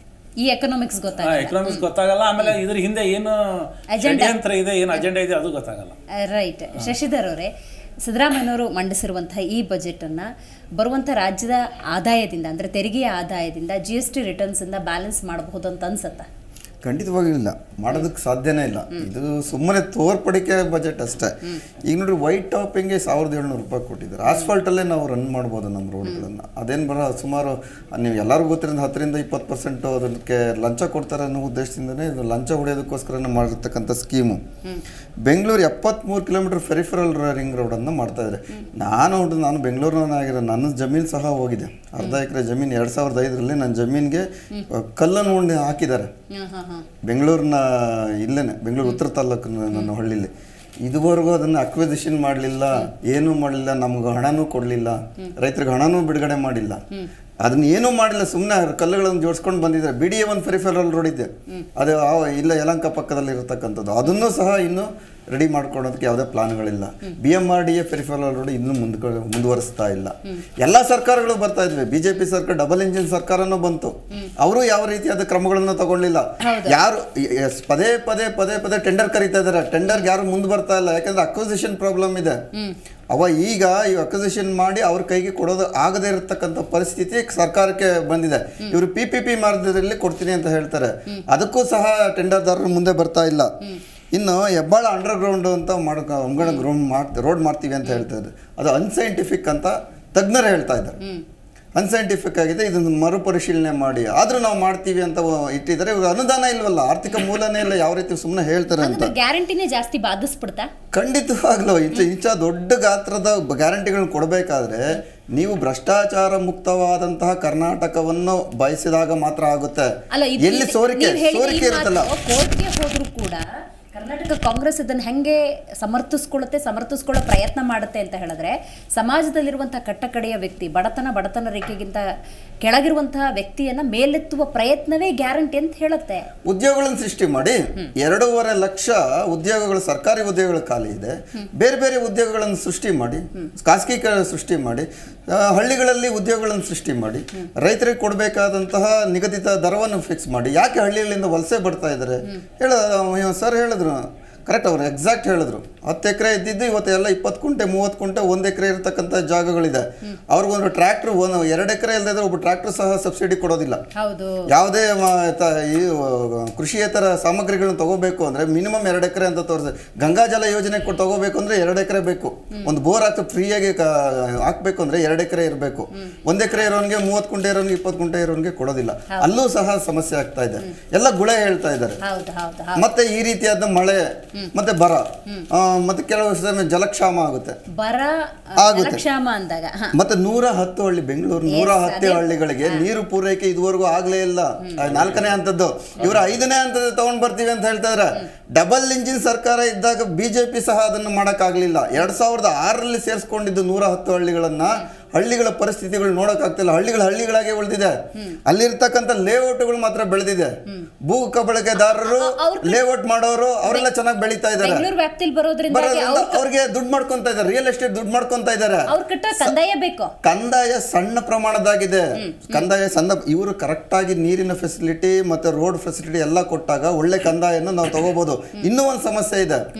ಈ ಎಕನಾಮಿಕ್ಸ್ ಗೊತ್ತಾಗ ಎಕನಾಮಿಕ್ಸ್ ಗೊತ್ತಾಗಲ್ಲ ಆಮೇಲೆ ಇದ್ರ ಹಿಂದೆ ಏನು Agenda. ಷಡ್ಯಂತ್ರ ಇದೆ ಏನು ಅಜೆಂಡಾ ಇದೆ ಅದು ಗೊತ್ತಾಗಲ್ಲ ರೈಟ್ ಶಶಿಧರ್ ಅವರೇ ಸಿದ್ದರಾಮಯ್ಯನವರು ಮಂಡಿಸಿರುವಂತಹ ಈ ಬಜೆಟನ್ನು ಬರುವಂಥ ರಾಜ್ಯದ ಆದಾಯದಿಂದ ಅಂದರೆ ತೆರಿಗೆಯ ಆದಾಯದಿಂದ ಜಿ ಎಸ್ ಟಿ ರಿಟರ್ನ್ಸಿಂದ ಬ್ಯಾಲೆನ್ಸ್ ಮಾಡಬಹುದು ಅಂತ ಅನ್ಸುತ್ತಾ ಖಂಡಿತವಾಗಿಯೂ ಇಲ್ಲ ಮಾಡೋದಕ್ಕೆ ಸಾಧ್ಯನೇ ಇಲ್ಲ ಇದು ಸುಮ್ಮನೆ ತೋರ್ಪಡಿಕೆ ಬಜೆಟ್ ಅಷ್ಟೇ ಈಗ ನೋಡ್ರಿ ವೈಟ್ ಟಾಪಿಂಗ್ಗೆ ಸಾವಿರದ ಏಳ್ನೂರು ರೂಪಾಯಿ ಕೊಟ್ಟಿದ್ದಾರೆ ಆಸ್ಫಾಲ್ಟಲ್ಲೇ ನಾವು ರನ್ ಮಾಡ್ಬೋದು ನಮ್ಮ ರೋಡ್ಗಳನ್ನು ಅದೇನು ಬರೋ ಸುಮಾರು ನೀವು ಎಲ್ಲರಿಗೂ ಗೊತ್ತಿರೋದು ಹತ್ತರಿಂದ ಇಪ್ಪತ್ತು ಪರ್ಸೆಂಟು ಅದಕ್ಕೆ ಲಂಚ ಕೊಡ್ತಾರೆ ಅನ್ನೋ ಉದ್ದೇಶದಿಂದನೇ ಇದು ಲಂಚ ಹೊಡೆಯೋದಕ್ಕೋಸ್ಕರ ಮಾಡಿರ್ತಕ್ಕಂಥ ಸ್ಕೀಮು ಬೆಂಗಳೂರು ಎಪ್ಪತ್ತ್ಮೂರು ಕಿಲೋಮೀಟರ್ ಫೆರಿಫರಲ್ ರಿಂಗ್ ರೋಡನ್ನು ಮಾಡ್ತಾ ಇದ್ದಾರೆ ನಾನು ನೋಡಿದ್ರೆ ನಾನು ಬೆಂಗಳೂರಿನಾಗಿರೋ ನನ್ನ ಜಮೀನು ಸಹ ಹೋಗಿದೆ ಅರ್ಧ ಎಕರೆ ಜಮೀನು ಎರಡು ಸಾವಿರದ ಐದರಲ್ಲಿ ನನ್ನ ಜಮೀನಿಗೆ ಕಲ್ಲನ್ನು ಉಂಡೆ ಹಾಕಿದ್ದಾರೆ ಬೆಂಗಳೂರಿನ ಇಲ್ಲೇನೆ ಬೆಂಗಳೂರು ಉತ್ತರ ತಾಲೂಕಿನ ನನ್ನ ಹಳ್ಳಿಲಿ ಇದುವರೆಗೂ ಅದನ್ನು ಅಕ್ವಿಸಿಷನ್ ಮಾಡಲಿಲ್ಲ ಏನೂ ಮಾಡಲಿಲ್ಲ ನಮ್ಗೆ ಹಣನೂ ಕೊಡಲಿಲ್ಲ ರೈತರಿಗೆ ಹಣನೂ ಬಿಡುಗಡೆ ಮಾಡಿಲ್ಲ ಅದನ್ನ ಏನೂ ಮಾಡಿಲ್ಲ ಸುಮ್ಮನೆ ಕಲ್ಲುಗಳನ್ನು ಜೋಡಿಸ್ಕೊಂಡು ಬಂದಿದ್ದಾರೆ ಬಿ ಡಿ ಎ ಒಂದು ಫೆರಿಫೆರಲ್ ರೋಡ್ ಇದೆ ಅದು ಆ- ಇಲ್ಲ ಯಲಂಕ ಪಕ್ಕದಲ್ಲಿ ಇರತಕ್ಕಂಥದ್ದು ಅದನ್ನು ಸಹ ಇನ್ನೂ ರೆಡಿ ಮಾಡ್ಕೊಳೋದಕ್ಕೆ ಯಾವುದೇ ಪ್ಲಾನ್ಗಳಿಲ್ಲ B M R D A peripheral road ಇನ್ನೂ ಮುಂದ್ಕೊ ಮುಂದುವರಿಸ್ತಾ ಇಲ್ಲ ಎಲ್ಲ ಸರ್ಕಾರಗಳು ಬರ್ತಾ ಇದ್ವಿ ಬಿಜೆಪಿ ಸರ್ಕಾರ ಡಬಲ್ ಇಂಜಿನ್ ಸರ್ಕಾರನೂ ಬಂತು ಅವರು ಯಾವ ರೀತಿಯಾದ ಕ್ರಮಗಳನ್ನು ತಗೊಳ್ಳಿಲ್ಲ ಯಾರು ಎಸ್, ಪದೇ ಪದೇ ಪದೇ ಪದೇ ಟೆಂಡರ್ ಕರೀತಾ ಇದಾರೆ ಟೆಂಡರ್ಗೆ ಯಾರು ಮುಂದೆ ಬರ್ತಾ ಇಲ್ಲ ಯಾಕಂದ್ರೆ ಅಕ್ವಿಸಿಷನ್ ಪ್ರಾಬ್ಲಮ್ ಇದೆ ಅವ ಈಗ ಈ ಅಕ್ವಿಸಿಷನ್ ಮಾಡಿ ಅವ್ರ ಕೈಗೆ ಕೊಡೋದು ಆಗದೇ ಇರತಕ್ಕಂಥ ಪರಿಸ್ಥಿತಿ ಸರ್ಕಾರಕ್ಕೆ ಬಂದಿದೆ ಇವರು ಪಿ ಪಿ ಪಿ ಮಾರ್ಗದಲ್ಲಿ ಕೊಡ್ತೀನಿ ಅಂತ ಹೇಳ್ತಾರೆ ಅದಕ್ಕೂ ಸಹ ಟೆಂಡರ್ದಾರರು ಮುಂದೆ ಬರ್ತಾ ಇಲ್ಲ ಇನ್ನು ಹೆಬ್ಬಾಳ ಅಂಡರ್ ಗ್ರೌಂಡ್ ಅಂತ ಮಾಡ್ಕೊ ಅಂಗಡ ಗ್ರೌಂಡ್ ಮಾಡ್ತೀವಿ ರೋಡ್ ಮಾಡ್ತೀವಿ ಅಂತ ಹೇಳ್ತಾ ಇದ್ದಾರೆ ಅದು ಅನ್ಸೈಂಟಿಫಿಕ್ ಅಂತ ತಜ್ಞರು ಹೇಳ್ತಾ ಇದ್ದಾರೆ ಅನ್ಸೈಂಟಿಫಿಕ್ ಆಗಿದೆ ಇದನ್ನು ಮರುಪರಿಶೀಲನೆ ಮಾಡಿ ಆದ್ರೂ ನಾವು ಮಾಡ್ತೀವಿ ಅಂತ ಇಟ್ಟಿದ್ದಾರೆ ಇವಾಗ ಅನುದಾನ ಇಲ್ವಲ್ಲ ಆರ್ಥಿಕ ಮೂಲನೇ ಇಲ್ಲ ಯಾವ ರೀತಿ ಸುಮ್ಮನೆ ಹೇಳ್ತಾರೆ ಅಂತ ಅಂದ್ರೆ ಗ್ಯಾರಂಟಿನೇ ಜಾಸ್ತಿ ಬಾಧಿಸ್ಬಿಡ್ತಾ ಖಂಡಿತವಾಗ್ಲೂ ಇಂಚ ಇಂಚ ದೊಡ್ಡ ಗಾತ್ರದ ಗ್ಯಾರಂಟಿಗಳನ್ನ ಕೊಡಬೇಕಾದ್ರೆ ನೀವು ಭ್ರಷ್ಟಾಚಾರ ಮುಕ್ತವಾದಂತಹ ಕರ್ನಾಟಕವನ್ನು ಬಯಸಿದಾಗ ಮಾತ್ರ ಆಗುತ್ತೆ ಅಲ್ಲ ಇದು ಎಲ್ಲಿ ಸೋರಿಕೆ ಸೋರಿಕೆ ಇರುತ್ತಲ್ಲ ಕೋರ್ಟ್ಗೆ ಹೋದ್ರೂ ಕೂಡ ಕರ್ನಾಟಕ ಕಾಂಗ್ರೆಸ್ ಇದನ್ನ ಹೆಂಗೆ ಸಮರ್ಥಿಸ್ಕೊಳ್ಳುತ್ತೆ ಸಮರ್ಥಿಸ್ಕೊಳ್ಳೋ ಪ್ರಯತ್ನ ಮಾಡುತ್ತೆ ಅಂತ ಹೇಳಿದ್ರೆ ಸಮಾಜದಲ್ಲಿರುವಂತಹ ಕಟ್ಟಕಡೆಯ ವ್ಯಕ್ತಿ ಬಡತನ ಬಡತನ ರೇಖೆಗಿಂತ ಕೆಳಗಿರುವಂತಹ ವ್ಯಕ್ತಿಯನ್ನ ಮೇಲೆತ್ತುವ ಪ್ರಯತ್ನವೇ ಗ್ಯಾರಂಟಿ ಅಂತ ಹೇಳುತ್ತೆ ಉದ್ಯೋಗಗಳನ್ನು ಸೃಷ್ಟಿ ಮಾಡಿ ಎರಡೂವರೆ ಲಕ್ಷ ಉದ್ಯೋಗಗಳು ಸರ್ಕಾರಿ ಉದ್ಯೋಗಗಳು ಖಾಲಿ ಇದೆ ಬೇರೆ ಬೇರೆ ಉದ್ಯೋಗಗಳನ್ನು ಸೃಷ್ಟಿ ಮಾಡಿ ಖಾಸಗೀಕರಣ ಸೃಷ್ಟಿ ಮಾಡಿ ಆ, ಹಳ್ಳಿಗಳಲ್ಲಿ ಉದ್ಯೋಗಗಳನ್ನು ಸೃಷ್ಟಿ ಮಾಡಿ ರೈತರಿಗೆ ಕೊಡಬೇಕಾದಂತಹ ನಿಗದಿತ ದರವನ್ನು ಫಿಕ್ಸ್ ಮಾಡಿ ಯಾಕೆ ಹಳ್ಳಿಗಳಿಂದ ವಲಸೆ ಬರ್ತಾ ಇದ್ದಾರೆ ಹೇಳ ಸರ್ ಹೇಳಿದ್ರು ಕರೆಕ್ಟ್ ಅವ್ರು ಎಕ್ಸಾಕ್ಟ್ ಹೇಳಿದ್ರು ಹತ್ತು ಎಕರೆ ಇದ್ದಿದ್ದು ಇವತ್ತು ಎಲ್ಲ ಇಪ್ಪತ್ತು ಕುಂಟೆ ಮೂವತ್ತು ಕುಂಟೆ ಒಂದು ಎಕರೆ ಇರತಕ್ಕಂಥ ಜಾಗಗಳಿದೆ ಅವ್ರಿಗೊಂದು ಟ್ರ್ಯಾಕ್ಟ್ರ್ ಒಂದು ಎರಡು ಎಕರೆ ಇಲ್ಲದಿದ್ರೆ ಒಬ್ಬ ಟ್ರ್ಯಾಕ್ಟರ್ ಸಹ ಸಬ್ಸಿಡಿ ಕೊಡೋದಿಲ್ಲ ಹೌದು ಯಾವುದೇ ಮ- ತ- ಈ ಆ, ಕೃಷಿಯೇತರ ಸಾಮಗ್ರಿಗಳನ್ನ ತಗೋಬೇಕು ಅಂದ್ರೆ ಮಿನಿಮಮ್ ಎರಡು ಎಕರೆ ಅಂತ ತೋರಿಸಿ ಗಂಗಾಜಲ ಯೋಜನೆ ಕೊಟ್ಟು ತಗೋಬೇಕು ಅಂದ್ರೆ ಎರಡು ಎಕರೆ ಬೇಕು ಒಂದು ಬೋರ್ ಹಾಕಿ ಫ್ರೀಯಾಗಿ ಹಾಕ್ಬೇಕು ಅಂದ್ರೆ ಎರಡು ಎಕರೆ ಇರಬೇಕು ಒಂದ್ ಎಕರೆ ಇರೋನ್ಗೆ ಮೂವತ್ತು ಕುಂಟೆ ಇರೋನ್ಗೆ ಇಪ್ಪತ್ತು ಕುಂಟೆ ಇರೋನ್ಗೆ ಕೊಡೋದಿಲ್ಲ ಅಲ್ಲೂ ಸಹ ಸಮಸ್ಯೆ ಆಗ್ತಾ ಇದೆ ಎಲ್ಲ ಗುಳೆ ಹೇಳ್ತಾ ಇದ್ದಾರೆ ಹೌದು ಹೌದು ಹೌದು ಮತ್ತೆ ಈ ರೀತಿಯಾದ ಮಳೆ ಮತ್ತೆ ಬರ ಆ, ಮತ್ತೆ ಕೆಲವು ಸಮಯ ಜಲಕ್ಷಾಮ ಆಗುತ್ತೆ ಬರ ಆಗುತ್ತೆ. ಜಲಕ್ಷಾಮ ಅಂದಾಗ ಹ. ಮತ್ತೆ ನೂರ ಹತ್ತು ಹಳ್ಳಿ ಬೆಂಗಳೂರು ನೂರ ಹತ್ತು ಹಳ್ಳಿಗಳಿಗೆ ನೀರು ಪೂರೈಕೆ ಇದುವರೆಗೂ ಆಗ್ಲೇ ಇಲ್ಲ ಆ, ನಾಲ್ಕನೇ ಹಂತದ್ದು ಇವರು ಐದನೇ ಹಂತದ ತಗೊಂಡ್ ಬರ್ತೀವಿ ಅಂತ ಹೇಳ್ತಾ ಇದಾರೆ ಡಬಲ್ ಇಂಜಿನ್ ಸರ್ಕಾರ ಇದ್ದಾಗ ಬಿಜೆಪಿ ಸಹ ಅದನ್ನು ಮಾಡಕ್ಕಾಗ್ಲಿಲ್ಲ ಎರಡ್ ಸಾವಿರದ ಆರರಲ್ಲಿ ಸೇರಿಸ್ಕೊಂಡಿದ್ದು ನೂರ ಹತ್ತು ಹಳ್ಳಿಗಳನ್ನ ಹಳ್ಳಿಗಳ ಪರಿಸ್ಥಿತಿಗಳು ನೋಡಕ್ಕಾಗ್ತಿಲ್ಲ ಹಳ್ಳಿಗಳು ಹಳ್ಳಿಗಳಾಗೆ ಉಳಿದಿದೆ ಅಲ್ಲಿರ್ತಕ್ಕಂಥ ಲೇಔಟ್ಗಳು ಮಾತ್ರ ಬೆಳೆದಿದೆ ಭೂ ಕಬಳಿಕೆದಾರರು ಅವ್ರ್- ಲೇಔಟ್ ಮಾಡೋರು ಅವರೆಲ್ಲ ಚೆನ್ನಾಗಿ ಬೆಳೀತಾ ಇದ್ದಾರೆ ಬೆಂಗಳೂರು ವ್ಯಾಪ್ತಿಲಿ ಬರೋದ್ರಿಂದ ಬರೋದ್ರಿಂದ ಅವ್ರಿಗೆ ದುಡ್ಡು ಮಾಡ್ಕೊಂತ ಇದ್ದಾರೆ ರಿಯಲ್ ಎಸ್ಟೇಟ್ ದುಡ್ಡು ಮಾಡ್ಕೊಂತ ಇದ್ದಾರೆ ಅವ್ರ ಕಟ್ಟ ಕಂದಾಯ ಬೇಕು ಕಂದಾಯ ಸಣ್ಣ ಪ್ರಮಾಣದಾಗಿದೆ ಕಂದಾಯ ಸಣ್ಣ ಇವರು ಕರೆಕ್ಟ್ ಆಗಿ ನೀರಿನ ಫೆಸಿಲಿಟಿ ಮತ್ತೆ ರೋಡ್ ಫೆಸಿಲಿಟಿ ಎಲ್ಲ ಕೊಟ್ಟಾಗ ಒಳ್ಳೆ ಕಂದಾಯನ ನಾವು ತಗೋಬಹುದು ಇನ್ನೂ ಒಂದು ಸಮಸ್ಯೆ ಇದೆ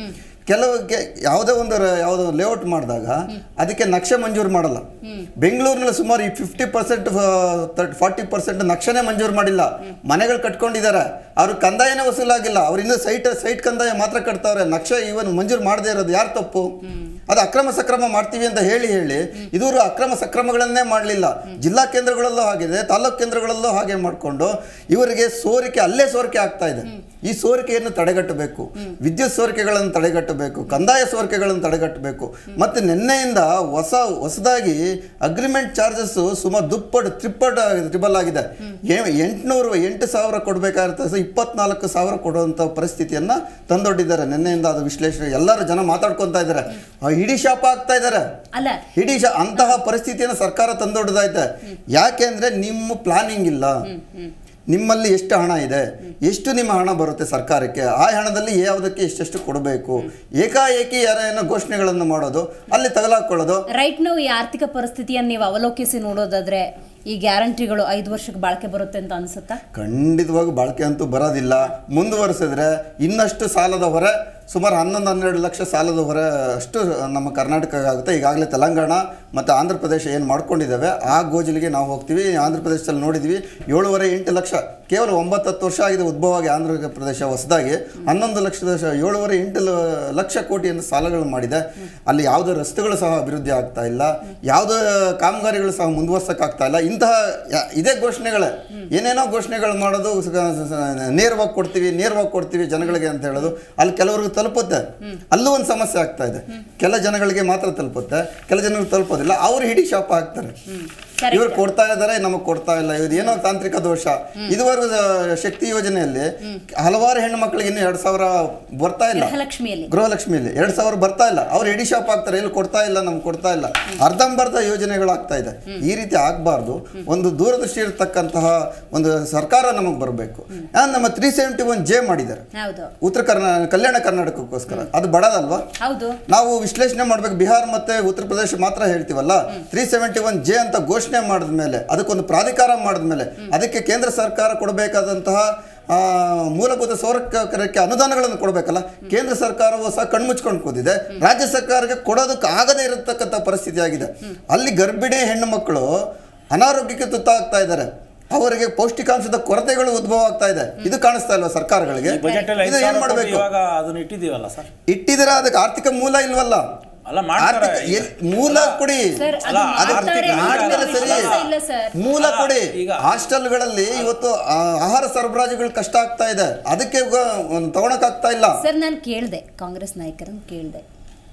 ಕೆಲವು ಕೆ- ಯಾವುದೇ ಒಂದು ರ- ಯಾವುದೋ ಲೇಔಟ್ ಮಾಡಿದಾಗ ಅದಕ್ಕೆ ನಕ್ಷೆ ಮಂಜೂರು ಮಾಡಲ್ಲ ಬೆಂಗಳೂರಿನಲ್ಲಿ ಸುಮಾರು ಈ ಫಿಫ್ಟಿ ಪರ್ಸೆಂಟ್ ಫಾರ್ಟಿ ಪರ್ಸೆಂಟ್ ನಕ್ಷೆನೇ ಮಂಜೂರು ಮಾಡಿಲ್ಲ ಮನೆಗಳು ಕಟ್ಕೊಂಡಿದ್ದಾರೆ ಅವ್ರ ಕಂದಾಯನೇ ವಸೂಲಾಗಿಲ್ಲ ಅವ್ರು ಇನ್ನೂ ಸೈಟ್ ಸೈಟ್ ಕಂದಾಯ ಮಾತ್ರ ಕಟ್ತಾವ್ರೆ ನಕ್ಷೆ ಇವನ್ ಮಂಜೂರು ಮಾಡದೇ ಇರೋದು ಯಾರು ತಪ್ಪು ಅದು ಅಕ್ರಮ ಸಕ್ರಮ ಮಾಡ್ತೀವಿ ಅಂತ ಹೇಳಿ ಹೇಳಿ ಇದುವರು ಅಕ್ರಮ ಸಕ್ರಮಗಳನ್ನೇ ಮಾಡಲಿಲ್ಲ ಜಿಲ್ಲಾ ಕೇಂದ್ರಗಳಲ್ಲೂ ಆಗಿದೆ ತಾಲೂಕು ಕೇಂದ್ರಗಳಲ್ಲೂ ಹಾಗೆ ಮಾಡಿಕೊಂಡು ಇವರಿಗೆ ಸೋರಿಕೆ ಅಲ್ಲೇ ಸೋರಿಕೆ ಆಗ್ತಾ ಇದೆ ಈ ಸೋರಿಕೆಯನ್ನು ತಡೆಗಟ್ಟಬೇಕು ವಿದ್ಯುತ್ ಸೋರಿಕೆಗಳನ್ನು ತಡೆಗಟ್ಟಬೇಕು ಕಂದಾಯ ಸೋರಿಕೆಗಳನ್ನು ತಡೆಗಟ್ಟಬೇಕು ಮತ್ತು ನಿನ್ನೆಯಿಂದ ಹೊಸ ಹೊಸದಾಗಿ ಅಗ್ರಿಮೆಂಟ್ ಚಾರ್ಜಸ್ ಸುಮಾರು ದುಪ್ಪಟ್ಟು ತ್ರಿಪ್ಪಟ್ಟು ತ್ರಿಬಲ್ ಆಗಿದೆ ಏ- ಎಂಟ್ನೂರು ಎಂಟು ಸಾವಿರ ಕೊಡಬೇಕಾಗಿರ್ತದೆ ಇಪ್ಪತ್ನಾಲ್ಕು ಸಾವಿರ ಕೊಡುವಂಥ ಪರಿಸ್ಥಿತಿಯನ್ನು ತಂದೊಡ್ಡಿದ್ದಾರೆ ನಿನ್ನೆಯಿಂದ ಅದು ವಿಶ್ಲೇಷಣೆ ಎಲ್ಲರೂ ಜನ ಮಾತಾಡ್ಕೊತಾ ಇದ್ದಾರೆ ಆ, ಇಡೀ ಶಾಪ ಆಗ್ತಾ ಇದ್ದಾರೆ ಅಲ್ಲ ಇಡೀ ಶ- ಅಂತಹ ಪರಿಸ್ಥಿತಿಯನ್ನು ಸರ್ಕಾರ ತಂದೊಡ್ಡದೈತೆ ಯಾಕೆ ಅಂದ್ರೆ ನಿಮ್ಮ ಪ್ಲಾನಿಂಗ್ ಇಲ್ಲ ನಿಮ್ಮಲ್ಲಿ ಎಷ್ಟು ಹಣ ಇದೆ ಎಷ್ಟು ನಿಮ್ಮ ಹಣ ಬರುತ್ತೆ ಸರ್ಕಾರಕ್ಕೆ ಆ ಹಣದಲ್ಲಿ ಯಾವುದಕ್ಕೆ ಎಷ್ಟೆಷ್ಟು ಕೊಡಬೇಕು ಏಕಾಏಕಿ ಯಾರೇನೋ ಘೋಷಣೆಗಳನ್ನು ಮಾಡೋದು ಅಲ್ಲಿ ತಗಲಾಕೊಳ್ಳೋದು ರೈಟ್ ನಾವು ಈ ಆರ್ಥಿಕ ಪರಿಸ್ಥಿತಿಯನ್ನು ನೀವು ಅವಲೋಕಿಸಿ ನೋಡೋದಾದ್ರೆ ಈ ಗ್ಯಾರಂಟಿಗಳು ಐದು ವರ್ಷಕ್ಕೆ ಬಾಳಿಕೆ ಬರುತ್ತೆ ಅಂತ ಅನ್ಸುತ್ತಾ ಖಂಡಿತವಾಗಿ ಬಾಳಿಕೆ ಅಂತೂ ಬರೋದಿಲ್ಲ ಮುಂದುವರಿಸಿದ್ರೆ ಇನ್ನಷ್ಟು ಸಾಲದ ಹೊರೆ ಸುಮಾರು ಹನ್ನೊಂದು ಹನ್ನೆರಡು ಲಕ್ಷ ಸಾಲದ ಹೊರೆ ಅಷ್ಟು ನಮ್ಮ ಕರ್ನಾಟಕ ಆಗುತ್ತೆ ಈಗಾಗಲೇ ತೆಲಂಗಾಣ ಮತ್ತು ಆಂಧ್ರ ಪ್ರದೇಶ ಏನು ಮಾಡ್ಕೊಂಡಿದ್ದಾವೆ ಆ ಗೋಜಲಿಗೆ ನಾವು ಹೋಗ್ತೀವಿ ಆಂಧ್ರ ಪ್ರದೇಶದಲ್ಲಿ ನೋಡಿದ್ವಿ ಏಳುವರೆ ಎಂಟು ಲಕ್ಷ ಕೇವಲ ಒಂಬತ್ತು ಹತ್ತು ವರ್ಷ ಆಗಿದೆ ಉದ್ಭವ ಆಗಿ ಆಂಧ್ರ ಪ್ರದೇಶ ಹೊಸದಾಗಿ ಹನ್ನೊಂದು ಲಕ್ಷದ ಶ- ಏಳುವರೆ ಎಂಟು ಲ- ಲಕ್ಷ ಕೋಟಿಯನ್ನು ಸಾಲಗಳು ಮಾಡಿದೆ ಅಲ್ಲಿ ಯಾವುದೇ ರಸ್ತೆಗಳು ಸಹ ಅಭಿವೃದ್ಧಿ ಆಗ್ತಾ ಇಲ್ಲ ಯಾವುದೇ ಕಾಮಗಾರಿಗಳು ಸಹ ಮುಂದುವರ್ಸಕ್ಕಾಗ್ತಾ ಇಲ್ಲ ಇಂತಹ ಯಾ- ಇದೇ ಘೋಷಣೆಗಳೇ ಏನೇನೋ ಘೋಷಣೆಗಳು ಮಾಡೋದು ಸ- ಸ- ಸ- ನೇರವಾಗಿ ಕೊಡ್ತೀವಿ ನೇರವಾಗಿ ಕೊಡ್ತೀವಿ ಜನಗಳಿಗೆ ಅಂತ ಹೇಳೋದು ಅಲ್ಲಿ ಕೆಲವ್ರಿಗೆ ತಲುಪುತ್ತೆ ಅಲ್ಲೂ ಒಂದು ಸಮಸ್ಯೆ ಆಗ್ತಾ ಇದೆ ಕೆಲ ಜನಗಳಿಗೆ ಮಾತ್ರ ತಲುಪುತ್ತೆ ಕೆಲ ಜನಗಳಿಗೆ ತಲುಪೋದಿಲ್ಲ ಅವ್ರು ಹಿಡಿ ಶಾಪ ಹಾಕ್ತಾರೆ Correct. ಇವ್ರು ಕೊಡ್ತಾ ಇದ್ದಾರೆ ನಮಗೆ ಕೊಡ್ತಾ ಇಲ್ಲ ಇದು ಏನೋ ತಾಂತ್ರಿಕ ದೋಷ ಇದುವರೆಗೂ ಆ, ಶಕ್ತಿ ಯೋಜನೆಯಲ್ಲಿ ಹಲವಾರು ಹೆಣ್ಣು ಮಕ್ಕಳಿಗೆ ಇನ್ನು ಎರಡ್ ಸಾವಿರ ಬರ್ತಾ ಇಲ್ಲ ಗೃಹಲಕ್ಷ್ಮಿಯಲ್ಲಿ ಗೃಹಲಕ್ಷ್ಮಿಯಲ್ಲಿ ಎರಡ್ ಸಾವಿರ ಬರ್ತಾ ಇಲ್ಲ ಅವ್ರು ಎಡಿ ಶಾಪ್ ಆಗ್ತಾರೆ ಎಲ್ಲಿ ಕೊಡ್ತಾ ಇಲ್ಲ ನಮ್ಗೆ ಕೊಡ್ತಾ ಇಲ್ಲ ಅರ್ಧಂಬರ್ಧ ಯೋಜನೆಗಳು ಆಗ್ತಾ ಇದೆ ಈ ರೀತಿ ಆಗಬಾರ್ದು ಒಂದು ದೂರದೃಷ್ಟಿ ಇರತಕ್ಕಂತಹ ಒಂದು ಸರ್ಕಾರ ನಮಗೆ ಬರಬೇಕು ನಮ್ಮ ತ್ರೀ ಸೆವೆಂಟಿ ಒನ್ ಜೆ ಮಾಡಿದ್ದಾರೆ ಹೌದು ಉತ್ತರ ಕರ್ನಾ ಕಲ್ಯಾಣ ಕರ್ನಾಟಕಕ್ಕೋಸ್ಕರ ಅದು ಬಡದಲ್ವಾ ಹೌದು ನಾವು ವಿಶ್ಲೇಷಣೆ ಮಾಡ್ಬೇಕು ಬಿಹಾರ ಮತ್ತೆ ಉತ್ತರ ಪ್ರದೇಶ ಮಾತ್ರ ಹೇಳ್ತೀವಲ್ಲ ತ್ರೀ ಸೆವೆಂಟಿ ಒನ್ ಜೆ ಅಂತ ಘೋಷಣೆ ಮಾಡಿದ ಮೇಲೆ ಅದಕ್ಕೊಂದು ಪ್ರಾಧಿಕಾರ ಮಾಡಿದ ಮೇಲೆ ಅದಕ್ಕೆ ಕೇಂದ್ರ ಸರ್ಕಾರ ಕೊಡಬೇಕಾದಂತಹ ಆ, ಮೂಲಭೂತ ಸೌಕರ್ಯಕ್ಕೆ ಅನುದಾನಗಳನ್ನು ಕೊಡಬೇಕಲ್ಲ ಕೇಂದ್ರ ಸರ್ಕಾರವು ಸಹ ಕಣ್ಮುಚ್ಕೊಂಡು ಕೂತಿದೆ ರಾಜ್ಯ ಸರ್ಕಾರಕ್ಕೆ ಕೊಡೋದಕ್ಕೆ ಆಗದೇ ಇರತಕ್ಕಂಥ ಪರಿಸ್ಥಿತಿ ಆಗಿದೆ ಅಲ್ಲಿ ಗರ್ಭಿಣಿ ಹೆಣ್ಣು ಮಕ್ಕಳು ಅನಾರೋಗ್ಯಕ್ಕೆ ತುತ್ತಾಗ್ತಾ ಇದ್ದಾರೆ ಅವರಿಗೆ ಪೌಷ್ಟಿಕಾಂಶದ ಕೊರತೆಗಳು ಉದ್ಭವ ಆಗ್ತಾ ಇದೆ ಇದು ಕಾಣಿಸ್ತಾ ಇಲ್ವಾ ಸರ್ಕಾರಗಳಿಗೆ ಬಜೆಟ್ ಅಲ್ಲಿ ಇದು ಐದು ಏನ್ ಸಾವಿರ ಕೋಟಿ ಮಾಡಬೇಕು ಇವಾಗ ಅದನ್ನ ಇಟ್ಟಿದ್ದೀವಲ್ಲ ಸರ್ ಇಟ್ಟಿದ್ರೆ ಅದಕ್ಕೆ ಆರ್ಥಿಕ ಮೂಲ ಇಲ್ವಲ್ಲ ಅಲ್ಲ ಮಾಡ್ತಾರೆ ಆರ್ಥಿಕ ಈಗ. ಎಲ್- ಮೂಲ ಕೊಡಿ ಸರ್ ಅದು ಅಲ್ಲ, ಮಾಡ್ತಾರೆ ಆರ್ಥಿಕ- ಅನ್ನೋದ್ರಲ್ಲಿ ಆರ್ಥಿಕ ಸರಿ. ವಿಶ್ವಾಸ ಇಲ್ಲ ಸರ್ ಮೂಲ ಅಲ್ಲ, ಕೊಡಿ ಈಗ- ಹಾಸ್ಟೆಲ್ಗಳಲ್ಲಿ ಇವತ್ತು ಆ, ಆಹಾರ ಸರಬರಾಜುಗಳು ಕಷ್ಟ ಆಗ್ತಾ ಇದೆ ಅದಕ್ಕೆ ತಗೊಳಕ್ ಆಗ್ತಾ ಇಲ್ಲ ಸರ್ ನಾನು ಕೇಳಿದೆ ಕಾಂಗ್ರೆಸ್ ನಾಯಕರನ್ನು ಕೇಳಿದೆ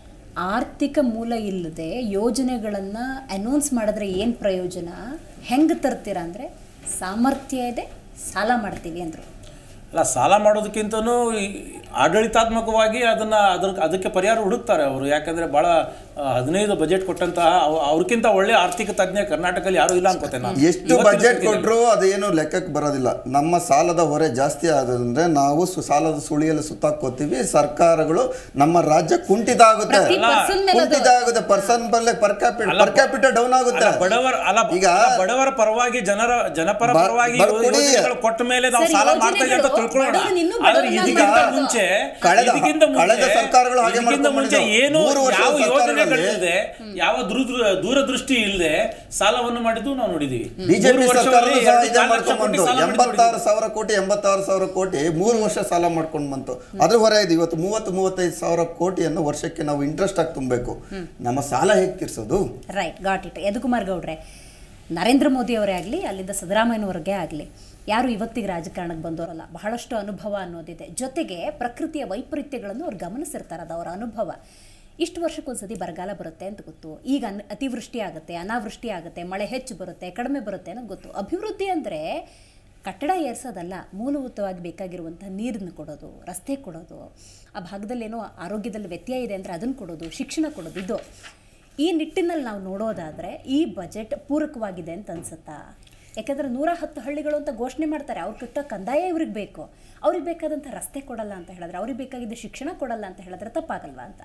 ಆರ್ಥಿಕ ಮೂಲ ಇಲ್ಲದೆ ಯೋಜನೆಗಳನ್ನು ಅನೌನ್ಸ್ ಮಾಡಿದ್ರೆ ಏನು ಪ್ರಯೋಜನ ಹೆಂಗೆ ತರ್ತೀರಾ ಅಂದರೆ ಸಾಮರ್ಥ್ಯ ಇದೆ ಸಾಲ ಮಾಡ್ತೀವಿ ಅಂದರು ಅಲ್ಲ ಸಾಲ ಮಾಡೋದಕ್ಕಿಂತನೂ ಈ ಆಡಳಿತಾತ್ಮಕವಾಗಿ ಅದನ್ನ ಅದ್ರ ಅದಕ್ಕೆ ಪರಿಹಾರ ಹುಡುಕ್ತಾರೆ ಅವರು ಯಾಕಂದ್ರೆ ಬಹಳ ಆ, ಹದಿನೈದು ಬಜೆಟ್ ಕೊಟ್ಟಂತಹ ಅವ್- ಅವ್ರಕ್ಕಿಂತ ಒಳ್ಳೆ ಆರ್ಥಿಕ ತಜ್ಞ ಕರ್ನಾಟಕದಲ್ಲಿ ಯಾರು ಇಲ್ಲ ಅನ್ಕೋತೇನೆ ನಾನು ಎಷ್ಟು ಇವತ್ತಿನ ಬಜೆಟ್ ಸ್ಥಿತಿಯಲ್ಲಿ. ಕೊಟ್ಟರು ಅದೇನು ಲೆಕ್ಕಕ್ಕೆ ಬರೋದಿಲ್ಲ ನಮ್ಮ ಸಾಲದ ಹೊರೆ ಜಾಸ್ತಿ ಆದ್ರೆ ನಾವು ಸು- ಸಾಲದ ಸುಳಿಯಲ್ಲಿ ಸುತ್ತಾಕೋತೀವಿ ಸರ್ಕಾರಗಳು ನಮ್ಮ ರಾಜ್ಯ ಕುಂಠಿತ ಆಗುತ್ತೆ ಪ್ರತಿ person ಮೇಲೆ ಅದು- ಕುಂಠಿತ ಆಗುತ್ತೆ ಪರ್ಸನ್ ಬಲ್ಲೆ ಪರ್ ಕ್ಯಾಪಿಟ ಅಲ್ಲ, ಪರ್ ಕ್ಯಾಪಿಟ ಡೌನ್ ಆಗುತ್ತೆ ಅಲ್ಲ, ಬಡವರ ಅಲ್ಲ ಈಗ ಅಲ್ಲ, ಬಡವರ ಪರವಾಗಿ ಜನರ ಜನಪರ ಬ- ಪರವಾಗಿ ಬರ್ಕೊಡಿ. ಯೋಜನೆಗಳು ಕೊಟ್ಟ ಮೇಲೆ ನಾವು ಸರ್, ಸಾಲ ಮಾಡ್ತಾ ಇದ್ದೀವಿ ಅಂತ ಯೋಜನೆಗಳು ತಿಳ್ಕೊಳ್ಳೋಣ ಬಡವರನ್ನ ಇನ್ನೂ ಆದ್ರೆ ಬಡವರನ್ನ ಇದಕ್ಕಿಂತ ಮಾಡ್ತಾ ಮುಂಚೆ ಕಳೆದ- ಇದಕ್ಕಿಂತ ಮುಂಚೆ ಕಳೆದ ಸರ್ಕಾರಗಳು ಹಾಗೆ ಇದಕ್ಕಿಂತ ಮುಂಚೆ ಮಾಡ್ಕೊಂಡು ಏನು ಮೂರು ವರ್ಷದ ಯಾವ ಸರ್ಕಾರಗಳಲ್ಲಿ ಯೋಜನೆಗಳಿಲ್ಲದೆ ಯಾವ ದೂರ ದೂರದೃಷ್ಟಿ ಇಲ್ಲದೆ ಸಾಲವನ್ನು ಮಾಡಿದ್ದು ನಾವು ನೋಡಿದೀವಿ ಬಿಜೆಪಿ ಮೂರು ಸರ್ಕಾರ ವರ್ಷದಲ್ಲಿ ಸಹ ಎರಡು ಇದೇ ಲಕ್ಷ ಮಾಡ್ಕೊಂಡ್ ಕೋಟಿ ಬಂತು ಸಾಲ ಮಾಡಿ ಎಂಬತ್ತಾರು ಸಾವಿರ ಕೋಟಿ ಎಂಬತ್ತಾರು ಸಾವಿರ ಕೋಟಿ ಮೂರು ವರ್ಷ ಸಾಲ ಮಾಡ್ಕೊಂಡು ಬಂತು ಅದ್ರ ಹೊರೆ ಇದೆ ಇವತ್ತು ಮೂವತ್ತು ಮೂವತ್ತೈದು ಸಾವಿರ ಕೋಟಿಯನ್ನು ವರ್ಷಕ್ಕೆ ನಾವು ಇಂಟ್ರೆಸ್ಟ್ ಆಗಿ ತುಂಬಬೇಕು ನಮ್ಮ ಸಾಲ ಹೇಗೆ ತೀರ್ಸೋದು ರೈಟ್ ಗಾಟ್ ಇಟ್ ಯದುಕುಮಾರ್ ಗೌಡ್ರೆ ನರೇಂದ್ರ ಮೋದಿ ಅವರೇ ಆಗಲಿ ಅಲ್ಲಿಂದ ಸಿದ್ದರಾಮಯ್ಯನವ್ರಿಗೆ ಆಗಲಿ ಯಾರು ಇವತ್ತಿಗೆ ರಾಜಕಾರಣಕ್ಕೆ ಬಂದವರಲ್ಲ ಬಹಳಷ್ಟು ಅನುಭವ ಅನ್ನೋದಿದೆ ಜೊತೆಗೆ ಪ್ರಕೃತಿಯ ವೈಪರೀತ್ಯಗಳನ್ನು ಅವ್ರು ಗಮನಿಸಿರ್ತಾರೆ ಅದು ಅವರ ಅನುಭವ ಇಷ್ಟು ವರ್ಷಕ್ಕೊಂದ್ಸತಿ ಬರಗಾಲ ಬರುತ್ತೆ ಅಂತ ಗೊತ್ತು ಈಗ ಅನ್ ಅತಿವೃಷ್ಟಿ ಆಗುತ್ತೆ ಅನಾವೃಷ್ಟಿ ಆಗುತ್ತೆ ಮಳೆ ಹೆಚ್ಚು ಬರುತ್ತೆ ಕಡಿಮೆ ಬರುತ್ತೆ ಅನ್ನೋದು ಗೊತ್ತು ಅಭಿವೃದ್ಧಿ ಅಂದರೆ ಕಟ್ಟಡ ಏರ್ಸೋದಲ್ಲ ಮೂಲಭೂತವಾಗಿ ಬೇಕಾಗಿರುವಂಥ ನೀರನ್ನು ಕೊಡೋದು ರಸ್ತೆ ಕೊಡೋದು ಆ ಭಾಗದಲ್ಲಿ ಏನೋ ಆರೋಗ್ಯದಲ್ಲಿ ವ್ಯತ್ಯಯ ಇದೆ ಅಂದರೆ ಅದನ್ನು ಕೊಡೋದು ಶಿಕ್ಷಣ ಕೊಡೋದು ಇದು ಈ ನಿಟ್ಟಿನಲ್ಲಿ ನಾವು ನೋಡೋದಾದರೆ ಈ ಬಜೆಟ್ ಪೂರಕವಾಗಿದೆ ಅಂತ ಅನ್ಸುತ್ತಾ ಯಾಕಂದರೆ ನೂರ ಹತ್ತು ಹಳ್ಳಿಗಳು ಅಂತ ಘೋಷಣೆ ಮಾಡ್ತಾರೆ ಅವ್ರು ಕಟ್ಟೋ ಕಂದಾಯ ಇವ್ರಿಗೆ ಬೇಕು ಅವ್ರಿಗೆ ಬೇಕಾದಂಥ ರಸ್ತೆ ಕೊಡಲ್ಲ ಅಂತ ಹೇಳಿದ್ರೆ ಅವ್ರಿಗೆ ಬೇಕಾಗಿದ್ದ ಶಿಕ್ಷಣ ಕೊಡಲ್ಲ ಅಂತ ಹೇಳಿದ್ರೆ ತಪ್ಪಾಗಲ್ವಾ ಅಂತ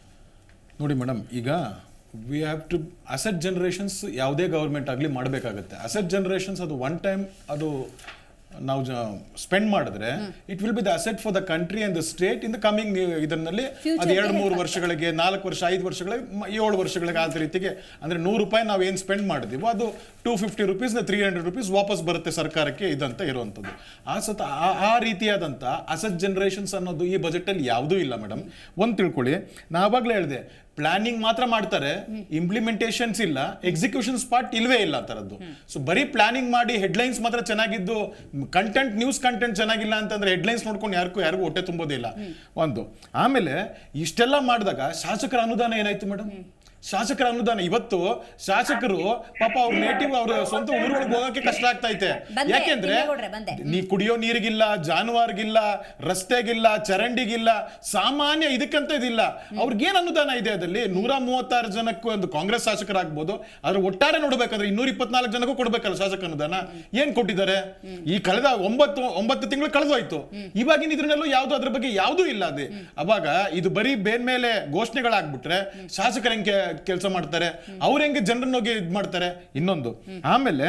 ನೋಡಿ ಮೇಡಮ್ ಈಗ we have to asset generations ಯಾವುದೇ ಗೌರ್ಮೆಂಟ್ ಆಗಲಿ ಮಾಡಬೇಕಾಗತ್ತೆ ಅಸೆಟ್ ಜನರೇಷನ್ಸ್ ಅದು ಒನ್ ಟೈಮ್ ಅದು ನಾವು ಸ್ಪೆಂಡ್ ಮಾಡಿದ್ರೆ it will be the asset for the country and the state in the coming ಇದರಲ್ಲಿ Future ಅದು ಗೆ ಎರಡು ಮೂರು help ವರ್ಷಗಳಿಗೆ ನಾಲ್ಕು ವರ್ಷ ಐದು ವರ್ಷಗಳಿಗೆ ಮ- ಏಳು ವರ್ಷಗಳಿಗೆ ಆದ ರೀತಿಗೆ ಅಂದ್ರೆ ನೂರು ರೂಪಾಯಿ ನಾವು ಏನು ಸ್ಪೆಂಡ್ ಮಾಡಿದೀವೋ ಅದು two fifty rupees three hundred rupees ವಾಪಸ್ ಬರುತ್ತೆ ಸರ್ಕಾರಕ್ಕೆ ಇದಂತ ಇರುವಂಥದ್ದು ಆ ಸತ ಆ- ಆ ರೀತಿಯಾದಂಥ ಅಸೆಟ್ ಜನರೇಷನ್ಸ್ ಅನ್ನೋದು ಈ ಬಜೆಟಲ್ಲಿ ಯಾವುದೂ ಇಲ್ಲ ಮೇಡಮ್ ಒಂದು ತಿಳ್ಕೊಳ್ಳಿ ನಾವಾಗಲೇ ಹೇಳಿದೆ ಪ್ಲಾನಿಂಗ್ ಮಾತ್ರ ಮಾಡ್ತಾರೆ ಇಂಪ್ಲಿಮೆಂಟೇಷನ್ಸ್ ಇಲ್ಲ ಎಕ್ಸಿಕ್ಯೂಷನ್ಸ್ ಪಾರ್ಟ್ ಇಲ್ವೇ ಇಲ್ಲ ಆ ಥರದ್ದು ಸೊ ಬರೀ ಪ್ಲಾನಿಂಗ್ ಮಾಡಿ ಹೆಡ್ಲೈನ್ಸ್ ಮಾತ್ರ ಚೆನ್ನಾಗಿದ್ದು ಕಂಟೆಂಟ್ ನ್ಯೂಸ್ ಕಂಟೆಂಟ್ ಚೆನ್ನಾಗಿಲ್ಲ ಅಂತಂದ್ರೆ ಹೆಡ್ಲೈನ್ಸ್ ನೋಡ್ಕೊಂಡು ಯಾರಿಗೂ ಯಾರಿಗೂ ಹೊಟ್ಟೆ ತುಂಬೋದಿಲ್ಲ ಒಂದು ಆಮೇಲೆ ಇಷ್ಟೆಲ್ಲ ಮಾಡಿದಾಗ ಶಾಸಕರ ಅನುದಾನ ಏನಾಯ್ತು ಮೇಡಮ್ ಶಾಸಕರ ಅನುದಾನ ಇವತ್ತು ಶಾಸಕರು ಪಾಪ ಅವ್ರ ನೇಟಿವ್ ಅವ್ರ ಸ್ವಂತ ಊರುಗಳಿಗೆ ಹೋಗಕ್ಕೆ ಕಷ್ಟ ಆಗ್ತಾ ಐತೆ ಬಂದೆ, ಯಾಕೆಂದ್ರೆ ತಿಮ್ಮೇಗೌಡ್ರೆ, ಬಂದೆ. ನೀ ಕುಡಿಯೋ ನೀರಿಗಿಲ್ಲ ಜಾನುವಾರಿಗಿಲ್ಲ ರಸ್ತೆಗಿಲ್ಲ ಚರಂಡಿಗಿಲ್ಲ ಸಾಮಾನ್ಯ ಇದಕ್ಕಂತ ಇದಿಲ್ಲ ಅವ್ರಿಗೇನ್ ಅನುದಾನ ಇದೆ ಅದಲ್ಲಿ ನೂರ ಮೂವತ್ತಾರು ಜನಕ್ಕೂ ಒಂದು ಕಾಂಗ್ರೆಸ್ ಶಾಸಕರಾಗ್ಬೋದು ಆದ್ರೆ ಒಟ್ಟಾರೆ ನೋಡ್ಬೇಕಂದ್ರೆ ಇನ್ನೂರ ಇಪ್ಪತ್ನಾಲ್ಕು ಜನಕ್ಕೂ ಕೊಡ್ಬೇಕಲ್ಲ ಶಾಸಕ ಅನುದಾನ ಏನ್ ಕೊಟ್ಟಿದ್ದಾರೆ ಈ ಕಳೆದ ಒಂಬತ್ತು ಒಂಬತ್ತು ತಿಂಗಳು ಕಳೆದೋಯ್ತು ಇವಾಗಿನ ಇದ್ರಲ್ಲೂ ಯಾವ್ದು ಅದ್ರ ಬಗ್ಗೆ ಯಾವುದೂ ಇಲ್ಲ ಅದೇ ಅವಾಗ ಇದು ಬರೀ ಬೇನ್ಮೇಲೆ ಘೋಷಣೆಗಳಾಗ್ಬಿಟ್ರೆ ಶಾಸಕರು ಹೆಂಗೆ ಕೆಲಸ ಮಾಡ್ತಾರೆ ಅವ್ರು ಹೆಂಗೆ ಜನರನ್ನ ಹೋಗಿ ಇದು ಮಾಡ್ತಾರೆ ಇನ್ನೊಂದು ಆಮೇಲೆ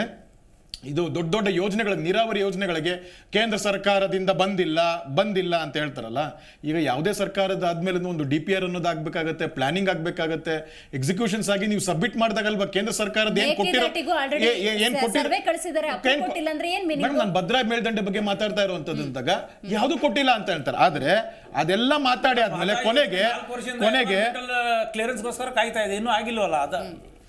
ಇದು ದೊಡ್ಡ ದೊಡ್ಡ ಯೋಜನೆಗಳಿಗೆ ನೀರಾವರಿ ಯೋಜನೆಗಳಿಗೆ ಕೇಂದ್ರ ಸರ್ಕಾರದಿಂದ ಬಂದಿಲ್ಲ ಬಂದಿಲ್ಲ ಅಂತ ಹೇಳ್ತಾರಲ್ಲ ಈಗ ಯಾವುದೇ ಸರ್ಕಾರದ ಆದ್ಮೇಲೆ ಒಂದು ಡಿ ಪಿ ಆರ್ ಅನ್ನೋದು ಆಗ್ಬೇಕಾಗತ್ತೆ ಪ್ಲಾನಿಂಗ್ ಆಗ್ಬೇಕಾಗತ್ತೆ ಎಕ್ಸಿಕ್ಯೂಷನ್ಸ್ ಆಗಿ ನೀವು ಸಬ್ಮಿಟ್ ಮಾಡಿದಾಗಲ್ವಾ ಕೇಂದ್ರ ಸರ್ಕಾರದ ಏನ್ ಕೊಟ್ಟಿರೋ ಮೇಕೆದಾಟಿಗೂ already ಏ- ಏ- ಏನ್ ಸ- ಕೊಟ್ಟಿರೋ survey ಕಳ್ಸಿದ್ದಾರೆ, approve ಏನ್ ಕೊ- ಕೊಟ್ಟಿಲ್ಲ ಅಂದ್ರೆ ಏನ್ meaning? ಮೇಡಮ್ ನಾನು ಭದ್ರಾ ಮೇಲ್ದಂಡೆ ಬಗ್ಗೆ ಮಾತಾಡ್ತಾ ಇರುವಂತದ್ದು ಅಂತಾಗ ಯಾವುದು ಕೊಟ್ಟಿಲ್ಲ ಅಂತ ಹೇಳ್ತಾರೆ ಆದ್ರೆ ಅದೆಲ್ಲ ಮಾತಾಡಿ ಆದ್ಮೇಲೆ ಕೊನೆಗೆ ಕೊನೆಗೆ ಕ್ಲಿಯರೆನ್ಸ್ಗೋಸ್ಕರ ಕಾಯ್ತಾ ಇದೆ ಇನ್ನೂ ಆಗಿಲ್ವಲ್ಲ ಅದ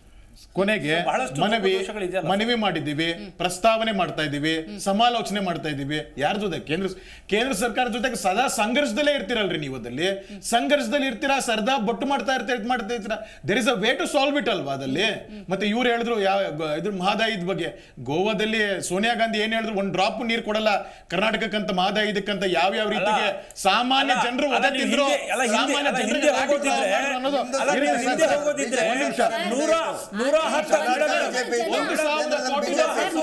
ಕೊನೆಗೆ ಬಹಳಷ್ಟು ಮನವಿ ಲೋಪದೋಷಗಳಿದೆಯಲ್ಲ. ಮನವಿ ಮಾಡಿದ್ದೀವಿ ಪ್ರಸ್ತಾವನೆ ಮಾಡ್ತಾ ಇದ್ದೀವಿ ಸಮಾಲೋಚನೆ ಮಾಡ್ತಾ ಇದ್ದೀವಿ ಯಾರ ಜೊತೆ ಕೇಂದ್ರ ಕೇಂದ್ರ ಸರ್ಕಾರ ಜೊತೆಗೆ ಸದಾ ಸಂಘರ್ಷದಲ್ಲೇ ಇರ್ತೀರಲ್ರಿ ನೀವು ಅದಲ್ಲಿ ಸಂಘರ್ಷದಲ್ಲಿ ಇರ್ತೀರಾ ಸರ್ದಾ ಬೊಟ್ಟು ಮಾಡ್ತಾ ಇರ್ತೀರಾ ಇದು ಮಾಡ್ತಾ ಇರ್ತೀರಾ there is a way to solve it ಅಲ್ವಾ ಅದಲ್ಲಿ ಮತ್ತೆ ಇವ್ರು ಹೇಳಿದ್ರು ಯಾವ ಗ- ಇದ್ರ ಮಹದಾಯಿದ ಬಗ್ಗೆ ಗೋವಾದಲ್ಲಿ ಸೋನಿಯಾ ಗಾಂಧಿ ಏನ್ ಹೇಳಿದ್ರು ಒಂದ್ ಡ್ರಾಪ್ ನೀರು ಕೊಡಲ್ಲ ಕರ್ನಾಟಕಕ್ಕಂತ ಮಹದಾಯಿ ಇದಕ್ಕಂತ ಯಾವ ಯಾವ ರೀತಿಗೆ ಸಾಮಾನ್ಯ ಅಲ್ಲ, ಜನರು ಅಲ್ಲ, ಒದೆ ನೀವು ತಿಂದ್ರು ಹಿಂದೆ- ಅಲ್ಲ, ಹಿಂದೆ- ಸಾಮಾನ್ಯ ಅಲ್ಲ, ಜನರಿಗೆ ಹಿಂದೆ ಲಾಠಿ ಹೋಗೋದಿದ್ರೆ- ಚಾರ್ಜ್ ಅನ್ನೋದು ಅಲ್ಲ, ನೀವು ಇರಿ, ಹಿಂದೆ ಸರ್, ಹೋಗೋದಿದ್ರೆ ಒಂದ್ ನಿಮಿಷ. ನೂರ ನೂರ ಹತ್ತು ಹಳ್ಳಿಗಳು- ಒಂದು ಸಾವಿರ ಕೋಟಿ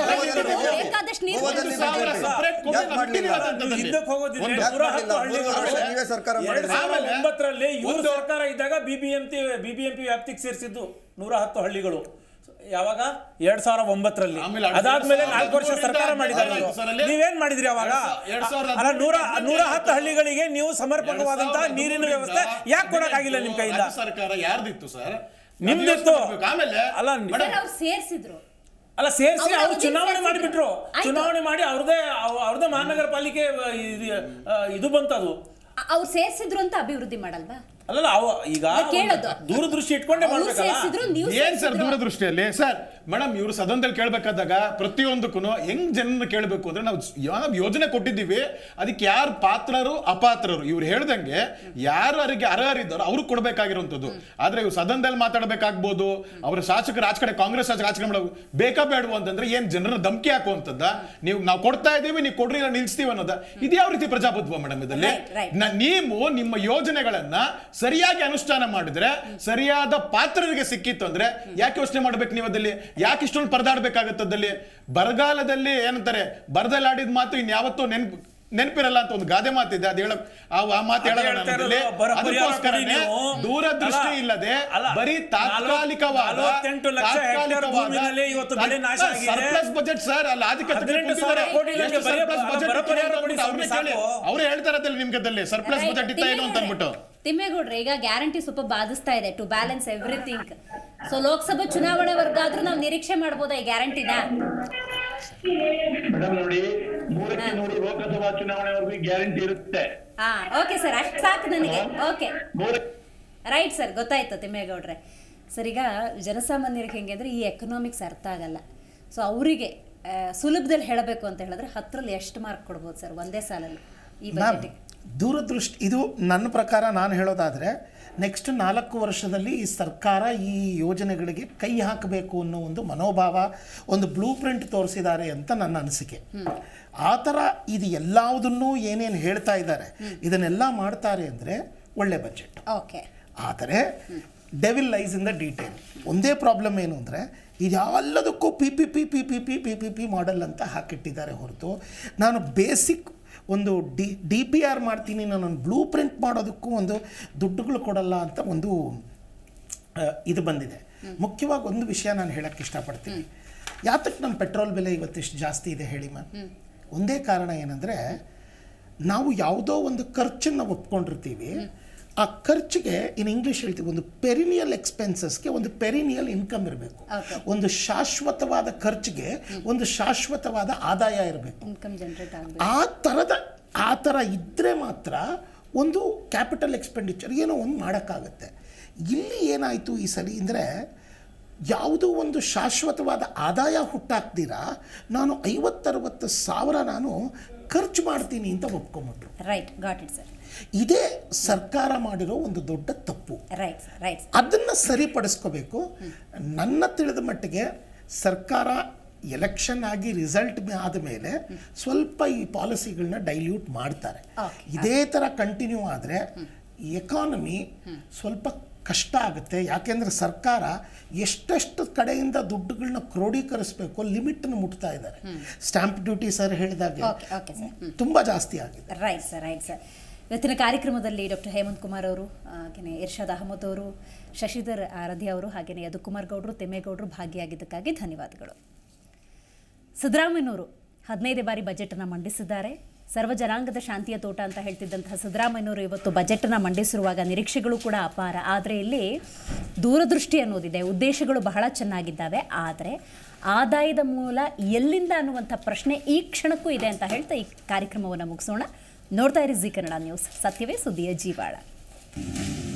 ಬೇಕಾದಷ್ಟು ನೀರು ಗೋವಾದಲ್ಲಿ ಬಂದಿದೆ. ಸಾವಿರ ಬಿಜೆಪಿ separate ಕೊಡಿ, ಯಾಕ್ ನಮ್ಗೆ ಮಾಡ್ಲಿಲ್ಲ? ತಿಳಿಯಲ್ಲ ಅಂತಂದಲ್ಲಿ. ಹಿಂದಕ್ಕೆ ಹೋಗೋದಿದ್ರೆ ಒಂದು- ಯಾಕ್ ನೂರ ಮಾಡ್ಲಿಲ್ಲ? ಹತ್ತು ಮೂರು ವರ್ಷ ಹಳ್ಳಿಗಳು ನೀವೇ ಸರ್ಕಾರ ಎರಡ್ ಮಾಡಿದ್ರಿ. ಸಾವಿರದ ಆಮೇಲೆ ಒಂಬತ್ತರಲ್ಲಿ ಇವ್ರ ಒಂದು- ಸರ್ಕಾರ ಇದ್ದಾಗ ಬಿಬಿಎಂಪಿ ಬಿಬಿಎಂಪಿ ವ್ಯಾಪ್ತಿಗೆ ಸೇರಿಸಿದ್ದು ನೂರ ಹತ್ತು ಹಳ್ಳಿಗಳು ಯಾವಾಗ ಎರಡ್ ಸಾವಿರದ ಒಂಬತ್ತರಲ್ಲಿ ಆಮೇಲೆ ಅದು ಅದಾದ್ಮೇಲೆ ಎರಡ್ ನಾಲ್ಕು ವರ್ಷ ಸಾವಿರದ ಸರ್ಕಾರ ಮಾಡಿದ್ದಾರೆ ಹದಿಮೂರರಿಂದ ಇವರು. ಸರ್ ಅಲ್ಲಿ ನೀವೇನ್ ಮಾಡಿದ್ರಿ ಅವಾಗ ಎರಡ್ ಸಾವಿರದ ಅಲ್ಲ ನೂರ ಹದಿಮೂರರಿಂದ ನೂರ ಹತ್ತು ಹಳ್ಳಿಗಳಿಗೆ ನೀವು ಸಮರ್ಪಕವಾದಂತಹ ಎರಡ್ ಸಾವಿರದ ನೀರಿನ ಹದಿಮೂರರಿಂದ ವ್ಯವಸ್ಥೆ ಯಾಕೆ ಕೊಡಕ್ಕಾಗಿಲ್ಲ ನಿಮ್ ಕೈಯಿಂದ ರಾಜ್ಯ ಸರ್ಕಾರ ಯಾರ್ದಿತ್ತು ಸರ್ ನಿಮ್ದಿತ್ತು. ಅದು ಯೋಚ್ನೆ ಮಾಡ್ಬೇಕು. ಆಮೇಲೆ ಅಲ್ಲ, ಮೇಡಮ್, ಸರ್, ಅವ್ರು ಸೇರ್ಸಿದ್ರು ಅಲ್ಲ ಸೇರಿಸಿ ಅವ್ರು ಅವ್ರು ಅವಧಿಗೆ ಚುನಾವಣೆ ಸೇರ್ಸಿದ್ರು. ಮಾಡಿಬಿಟ್ರು ಆಯ್ತು. ಚುನಾವಣೆ ಮಾಡಿ ಅವ್ರದೇ ಅವ್- ಅವ್ರದೇ ಮಹಾನಗರ ಪಾಲಿಕೆ ಇದು- ಆ, ಇದು ಬಂತದು ಅ- ಅವ್ರು ಸೇರ್ಸಿದ್ರು ಅಂತ ಅಭಿವೃದ್ಧಿ ಮಾಡಲ್ವಾ ಅಲ್ಲಲ್ಲ ಅವ ಈಗ ಅಲ್ಲ, ಕೇಳೋದು. ಒಂದು ದೂರದೃಷ್ಟಿ ಇಟ್ಕೊಂಡೇ ಅವ್ರು ಮಾಡ್ಬೇಕಲ್ಲ ಸೇರ್ಸಿದ್ರು ನೀವು ಏನ್ ಸರ್ ಸೇರ್ಸಿದ್ರು. ದೂರದೃಷ್ಟಿಯಲ್ಲಿ ಸರ್ ಮೇಡಮ್ ಇವರು ಸದನದಲ್ಲಿ ಕೇಳ್ಬೇಕಾದಾಗ ಪ್ರತಿಯೊಂದಕ್ಕೂ ಹೆಂಗ್ ಜನರನ್ನ ಕೇಳಬೇಕು ಅಂದ್ರೆ ನಾವು ಯಾವ ಯೋಜನೆ ಕೊಟ್ಟಿದ್ದೀವಿ ಅದಕ್ಕೆ ಯಾರು ಪಾತ್ರರು ಅಪಾತ್ರರು ಇವ್ರು ಹೇಳ್ದಂಗೆ ಯಾರು ಅವರಿಗೆ ಅರ್ಹರಿದ್ದಾರೋ ಅವ್ರು ಕೊಡ್ಬೇಕಾಗಿರುವಂಥದ್ದು ಆದ್ರೆ ಇವ್ರು ಸದನದಲ್ಲಿ ಮಾತಾಡ್ಬೇಕಾಗ್ಬೋದು ಅವರ ಶಾಸಕರು ಆಚ ಕಡೆ ಕಾಂಗ್ರೆಸ್ ಶಾಸಕ ಆಚೆ ಕಡೆ ಮಾಡೋದು ಬೇಕಾ ಬೇಡವು ಅಂತಂದ್ರೆ ಏನ್ ಜನರನ್ನ ಧಮಕಿ ಹಾಕುವಂತದ್ದ ನೀವು ನಾವು ಕೊಡ್ತಾ ಇದೀವಿ ನೀವು ಕೊಡ್ರಿ ಇಲ್ಲ ನಿಲ್ಸ್ತೀವಿ ಅನ್ನೋದ ಇದು ಯಾವ ರೀತಿ ಪ್ರಜಾಪ್ರಭುತ್ವ ಮೇಡಮ್ ಇದರಲ್ಲಿ Right, right. ನ- ನೀವು ನಿಮ್ಮ ಯೋಜನೆಗಳನ್ನ ಸರಿಯಾಗಿ ಅನುಷ್ಠಾನ ಮಾಡಿದ್ರೆ ಸರಿಯಾದ ಪಾತ್ರರಿಗೆ ಸಿಕ್ಕಿತ್ತು ಅಂದ್ರೆ ಯಾಕೆ ಯೋಚನೆ ಮಾಡ್ಬೇಕು ನೀವು ಅದಲ್ಲಿ ಯಾಕೆ ಇಷ್ಟೊಂದು ಪರದಾಡ್ಬೇಕಾಗತ್ತದಲ್ಲಿ ಬರಗಾಲದಲ್ಲಿ ಏನಂತಾರೆ ಬರದಲ್ಲಿ ಆಡಿದ ಮಾತು ಇನ್ಯಾವತ್ತೂ ನೆನ್ಪು ನೆನಪಿರಲ್ಲ ಅಂತ ಒಂದು ಗಾದೆ ಮಾತಿದೆ ಅದು ಹೇಳಕ್ ಆ ಆ ಮಾತು ಅದೇ ಹೇಳೋಣ ಹೇಳ್ತಾ ನನ್ನಲ್ಲಿ. ಇರೋದು, ಬರ- ಪರಿಹಾರ ಅದಕ್ಕೋಸ್ಕರನೇ ಕೊಡಿ ನೀವು. ದೂರದೃಷ್ಟಿ ಅಲ್ಲ, ಇಲ್ಲದೆ ಅಲ್ಲ, ಬರೀ ತಾತ್ಕಾಲಿಕವಾದ ನಲವತ್ತೆಂಟು ಲಕ್ಷ ಹೆಕ್ಟೇರ್ ಭೂಮಿನಲ್ಲಿ ಇವತ್ತು ಬೆಳೆ ನಾಶ ಆಗಿದೆ. ಸರ್ಪ್ಲಸ್ ಬಜೆಟ್ ಸರ್ ಅಲ್ಲ ಅದಕ್ಕೆ ಹದಿನೆಂಟು ಸಾವಿರ ಕೋಟಿಗಳಿಗೆ ಬರೀ ಬರ ಪರಿಹಾರ ಕೊಡಿ ಅವ್ರನ್ನೇ ಸಾಕು. ಕೇಳಿ ಅವರೇ ಹೇಳ್ತಾರತ್ತಲ್ಲ ನಿಮ್ಗದಲ್ಲಿ ಸರ್ಪ್ಲಸ್ Right. ಬಜೆಟ್ ಇತ್ತ ಏನು ಅಂತ ಅಂದ್ಬಿಟ್ಟು ತಿಮ್ಮೇಗೌಡ್ರೆ ಈಗ ಗ್ಯಾರಂಟಿ ಸ್ವಲ್ಪ ಬಾಧಿಸ್ತಾ ಇದೆ to balance everything so Lok Sabha ಚುನಾವಣೆವರೆಗಾದ್ರೂ ನಾವು ನಿರೀಕ್ಷೆ ಮಾಡ್ಬೋದಾ ಈ ಗ್ಯಾರಂಟಿನ ಮೇಡಮ್ ನೋಡಿ ನೂರಕ್ಕೆ ನೂರು ಲೋಕಸಭಾ ಚುನಾವಣೆವರೆಗೂ ಗ್ಯಾರಂಟಿ ಇರುತ್ತೆ ಹಾ ಓಕೆ ಸರ್ ಅಷ್ಟು ಸಾಕು ನನಗೆ ಓಕೆ ನೂರ ರೈಟ್ ಸರ್ ಗೊತ್ತಾಯ್ತು ತಿಮ್ಮೇಗೌಡ್ರೆ ಸರ್ ಈಗ ಜನಸಾಮಾನ್ಯರಿಗೆ ಹೆಂಗೆ ಅಂದರೆ ಈ ಎಕನಾಮಿಕ್ಸ್ ಅರ್ಥ ಆಗಲ್ಲ ಸೊ ಅವರಿಗೆ ಸುಲಭದಲ್ಲಿ ಹೇಳಬೇಕು ಅಂತ ಹೇಳಿದ್ರೆ ಹತ್ತರಲ್ಲಿ ಎಷ್ಟು ಮಾರ್ಕ್ ಕೊಡ್ಬೋದು ಸರ್ ಒಂದೇ ಸಾಲಲ್ಲಿ ಈ ಮ್ಯಾಮ್ ಬಜೆಟ್ಗೆ ದೂರದೃಷ್ಟಿ ಇದು ನನ್ನ ಪ್ರಕಾರ ನಾನು ಹೇಳೋದಾದರೆ ನೆಕ್ಸ್ಟ್ ನಾಲ್ಕು ವರ್ಷದಲ್ಲಿ ಈ ಸರ್ಕಾರ ಈ ಯೋಜನೆಗಳಿಗೆ ಕೈ ಹಾಕಬೇಕು ಅನ್ನೋ ಒಂದು ಮನೋಭಾವ ಒಂದು ಬ್ಲೂ ಪ್ರಿಂಟ್ ತೋರಿಸಿದ್ದಾರೆ ಅಂತ ನನ್ನ ಅನಿಸಿಕೆ ಆ ಥರ ಇದು ಎಲ್ಲವುದನ್ನು ಏನೇನು ಹೇಳ್ತಾ ಇದ್ದಾರೆ ಇದನ್ನೆಲ್ಲ ಮಾಡ್ತಾರೆ ಅಂದರೆ ಒಳ್ಳೆ ಬಜೆಟ್ ಓಕೆ ಆದರೆ devil lies in the detail ಒಂದೇ ಪ್ರಾಬ್ಲಮ್ ಏನು ಅಂದರೆ ಇದೆಲ್ಲದಕ್ಕೂ P P P P P P P P P model ಅಂತ ಹಾಕಿಟ್ಟಿದ್ದಾರೆ ಹೊರತು ನಾನು ಬೇಸಿಕ್ ಒಂದು ಡಿ ಡಿ ಪಿ ಆರ್ ಮಾಡ್ತೀನಿ ನಾನು ಬ್ಲೂ ಪ್ರಿಂಟ್ ಮಾಡೋದಕ್ಕೂ ಒಂದು ದುಡ್ಡುಗಳು ಕೊಡಲ್ಲ ಅಂತ ಒಂದು ಆ, ಇದು ಬಂದಿದೆ ಮುಖ್ಯವಾಗಿ ಒಂದು ವಿಷಯ ನಾನು ಹೇಳಕ್ಕೆ ಇಷ್ಟಪಡ್ತೀನಿ ಯಾತಕ್ಕೆ ನಮ್ಮ ಪೆಟ್ರೋಲ್ ಬೆಲೆ ಇವತ್ತಿಷ್ಟು ಜಾಸ್ತಿ ಇದೆ ಹೇಳಿ ಮ್ಯಾಮ್ ಒಂದೇ ಕಾರಣ ಏನಂದರೆ ನಾವು ಯಾವುದೋ ಒಂದು ಖರ್ಚನ್ನು ಒಪ್ಕೊಂಡಿರ್ತೀವಿ ಆ ಖರ್ಚಿಗೆ ಇನ್ ಇಂಗ್ಲೀಷ್ ಹೇಳ್ತೀವಿ ಒಂದು ಪೆರಿನಿಯಲ್ ಎಕ್ಸ್ಪೆನ್ಸಸ್ಗೆ ಒಂದು ಪೆರಿನಿಯಲ್ ಇನ್ಕಮ್ ಇರಬೇಕು Okay. ಒಂದು ಶಾಶ್ವತವಾದ ಖರ್ಚಿಗೆ ಒಂದು ಶಾಶ್ವತವಾದ ಆದಾಯ ಇರಬೇಕು ಇನ್ಕಮ್ ಜನರೇಟ್ ಆಗಬೇಕು ಆ ಥರದ ಆ ಥರ ಇದ್ದರೆ ಮಾತ್ರ ಒಂದು ಕ್ಯಾಪಿಟಲ್ ಎಕ್ಸ್ಪೆಂಡಿಚರ್ ಏನೋ ಒಂದು ಮಾಡೋಕ್ಕಾಗತ್ತೆ ಇಲ್ಲಿ ಏನಾಯಿತು ಈ ಸಲ ಅಂದರೆ ಯಾವುದೋ ಒಂದು ಶಾಶ್ವತವಾದ ಆದಾಯ ಹುಟ್ಟಾಕ್ದಿರಾ ನಾನು ಐವತ್ತರವತ್ತು ಸಾವಿರ ನಾನು ಖರ್ಚು ಮಾಡ್ತೀನಿ ಅಂತ ಒಪ್ಕೊಂಬಿಟ್ರು ರೈಟ್ ಗಾಟ್ ಇಟ್ ಸರ್ ಇದೇ ಸರ್ಕಾರ ಮಾಡಿರೋ ಒಂದು ದೊಡ್ಡ ತಪ್ಪು ರೈಟ್ ರೈಟ್ ಅದನ್ನು ಸರಿಪಡಿಸ್ಕೋಬೇಕು ನನ್ನ ತಿಳಿದ ಮಟ್ಟಿಗೆ ಸರ್ಕಾರ ಎಲೆಕ್ಷನ್ ಆಗಿ ರಿಸಲ್ಟ್ ಆದ ಮೇಲೆ ಸ್ವಲ್ಪ ಈ ಪಾಲಿಸಿಗಳನ್ನ ಡೈಲ್ಯೂಟ್ ಮಾಡ್ತಾರೆ Okay. ಇದೇ ಥರ ಕಂಟಿನ್ಯೂ ಆದರೆ ಎಕಾನಮಿ ಸ್ವಲ್ಪ ಕಷ್ಟ ಆಗುತ್ತೆ ಯಾಕೆಂದರೆ ಸರ್ಕಾರ ಎಷ್ಟೆಷ್ಟು ಕಡೆಯಿಂದ ದುಡ್ಡುಗಳನ್ನ ಕ್ರೋಢೀಕರಿಸಬೇಕು ಲಿಮಿಟನ್ನು ಮುಟ್ತಾ ಇದ್ದಾರೆ ಸ್ಟಾಂಪ್ ಡ್ಯೂಟಿ ಸರ್ ಹೇಳಿದಾಗೆ Okay, okay, sir. ಹ್ಮ್. ತುಂಬ ಜಾಸ್ತಿ ಆಗಿದೆ ರೈಟ್ ಸರ್ ರೈಟ್ ಸರ್ ಇವತ್ತಿನ ಕಾರ್ಯಕ್ರಮದಲ್ಲಿ ಡಾಕ್ಟರ್ ಹೇಮಂತ್ ಕುಮಾರ್ ಅವರು ಹಾಗೆಯೇ ಇರ್ಷಾದ್ ಅಹಮದ್ ಅವರು ಶಶಿಧರ್ ಆರಾಧ್ಯ ಅವರು ಹಾಗೆಯೇ ಯದುಕುಮಾರ್ ಗೌಡರು ತಿಮ್ಮೇಗೌಡರು ಭಾಗಿಯಾಗಿದ್ದಕ್ಕಾಗಿ ಧನ್ಯವಾದಗಳು ಸಿದ್ದರಾಮಯ್ಯನವರು ಹದಿನೈದೇ ಬಾರಿ ಬಜೆಟನ್ನು ಮಂಡಿಸಿದ್ದಾರೆ ಸರ್ವ ಜನಾಂಗದ ಶಾಂತಿಯ ತೋಟ ಅಂತ ಹೇಳ್ತಿದ್ದಂತಹ ಸಿದ್ದರಾಮಯ್ಯನವರು ಇವತ್ತು ಬಜೆಟನ್ನು ಮಂಡಿಸಿರುವಾಗ ನಿರೀಕ್ಷೆಗಳು ಕೂಡ ಅಪಾರ ಆದರೆ ಇಲ್ಲಿ ದೂರದೃಷ್ಟಿ ಅನ್ನೋದಿದೆ ಉದ್ದೇಶಗಳು ಬಹಳ ಚೆನ್ನಾಗಿದ್ದಾವೆ ಆದರೆ ಆದಾಯದ ಮೂಲ ಎಲ್ಲಿಂದ ಅನ್ನುವಂಥ ಪ್ರಶ್ನೆ ಈ ಕ್ಷಣಕ್ಕೂ ಇದೆ ಅಂತ ಹೇಳ್ತಾ ಈ ಕಾರ್ಯಕ್ರಮವನ್ನು ಮುಗಿಸೋಣ ನೋಡ್ತಾ ಇರಿ ಜಿ ಕನ್ನಡ ನ್ಯೂಸ್ ಸತ್ಯವೇ ಸುದ್ದಿಯ ಜೀವಾಳ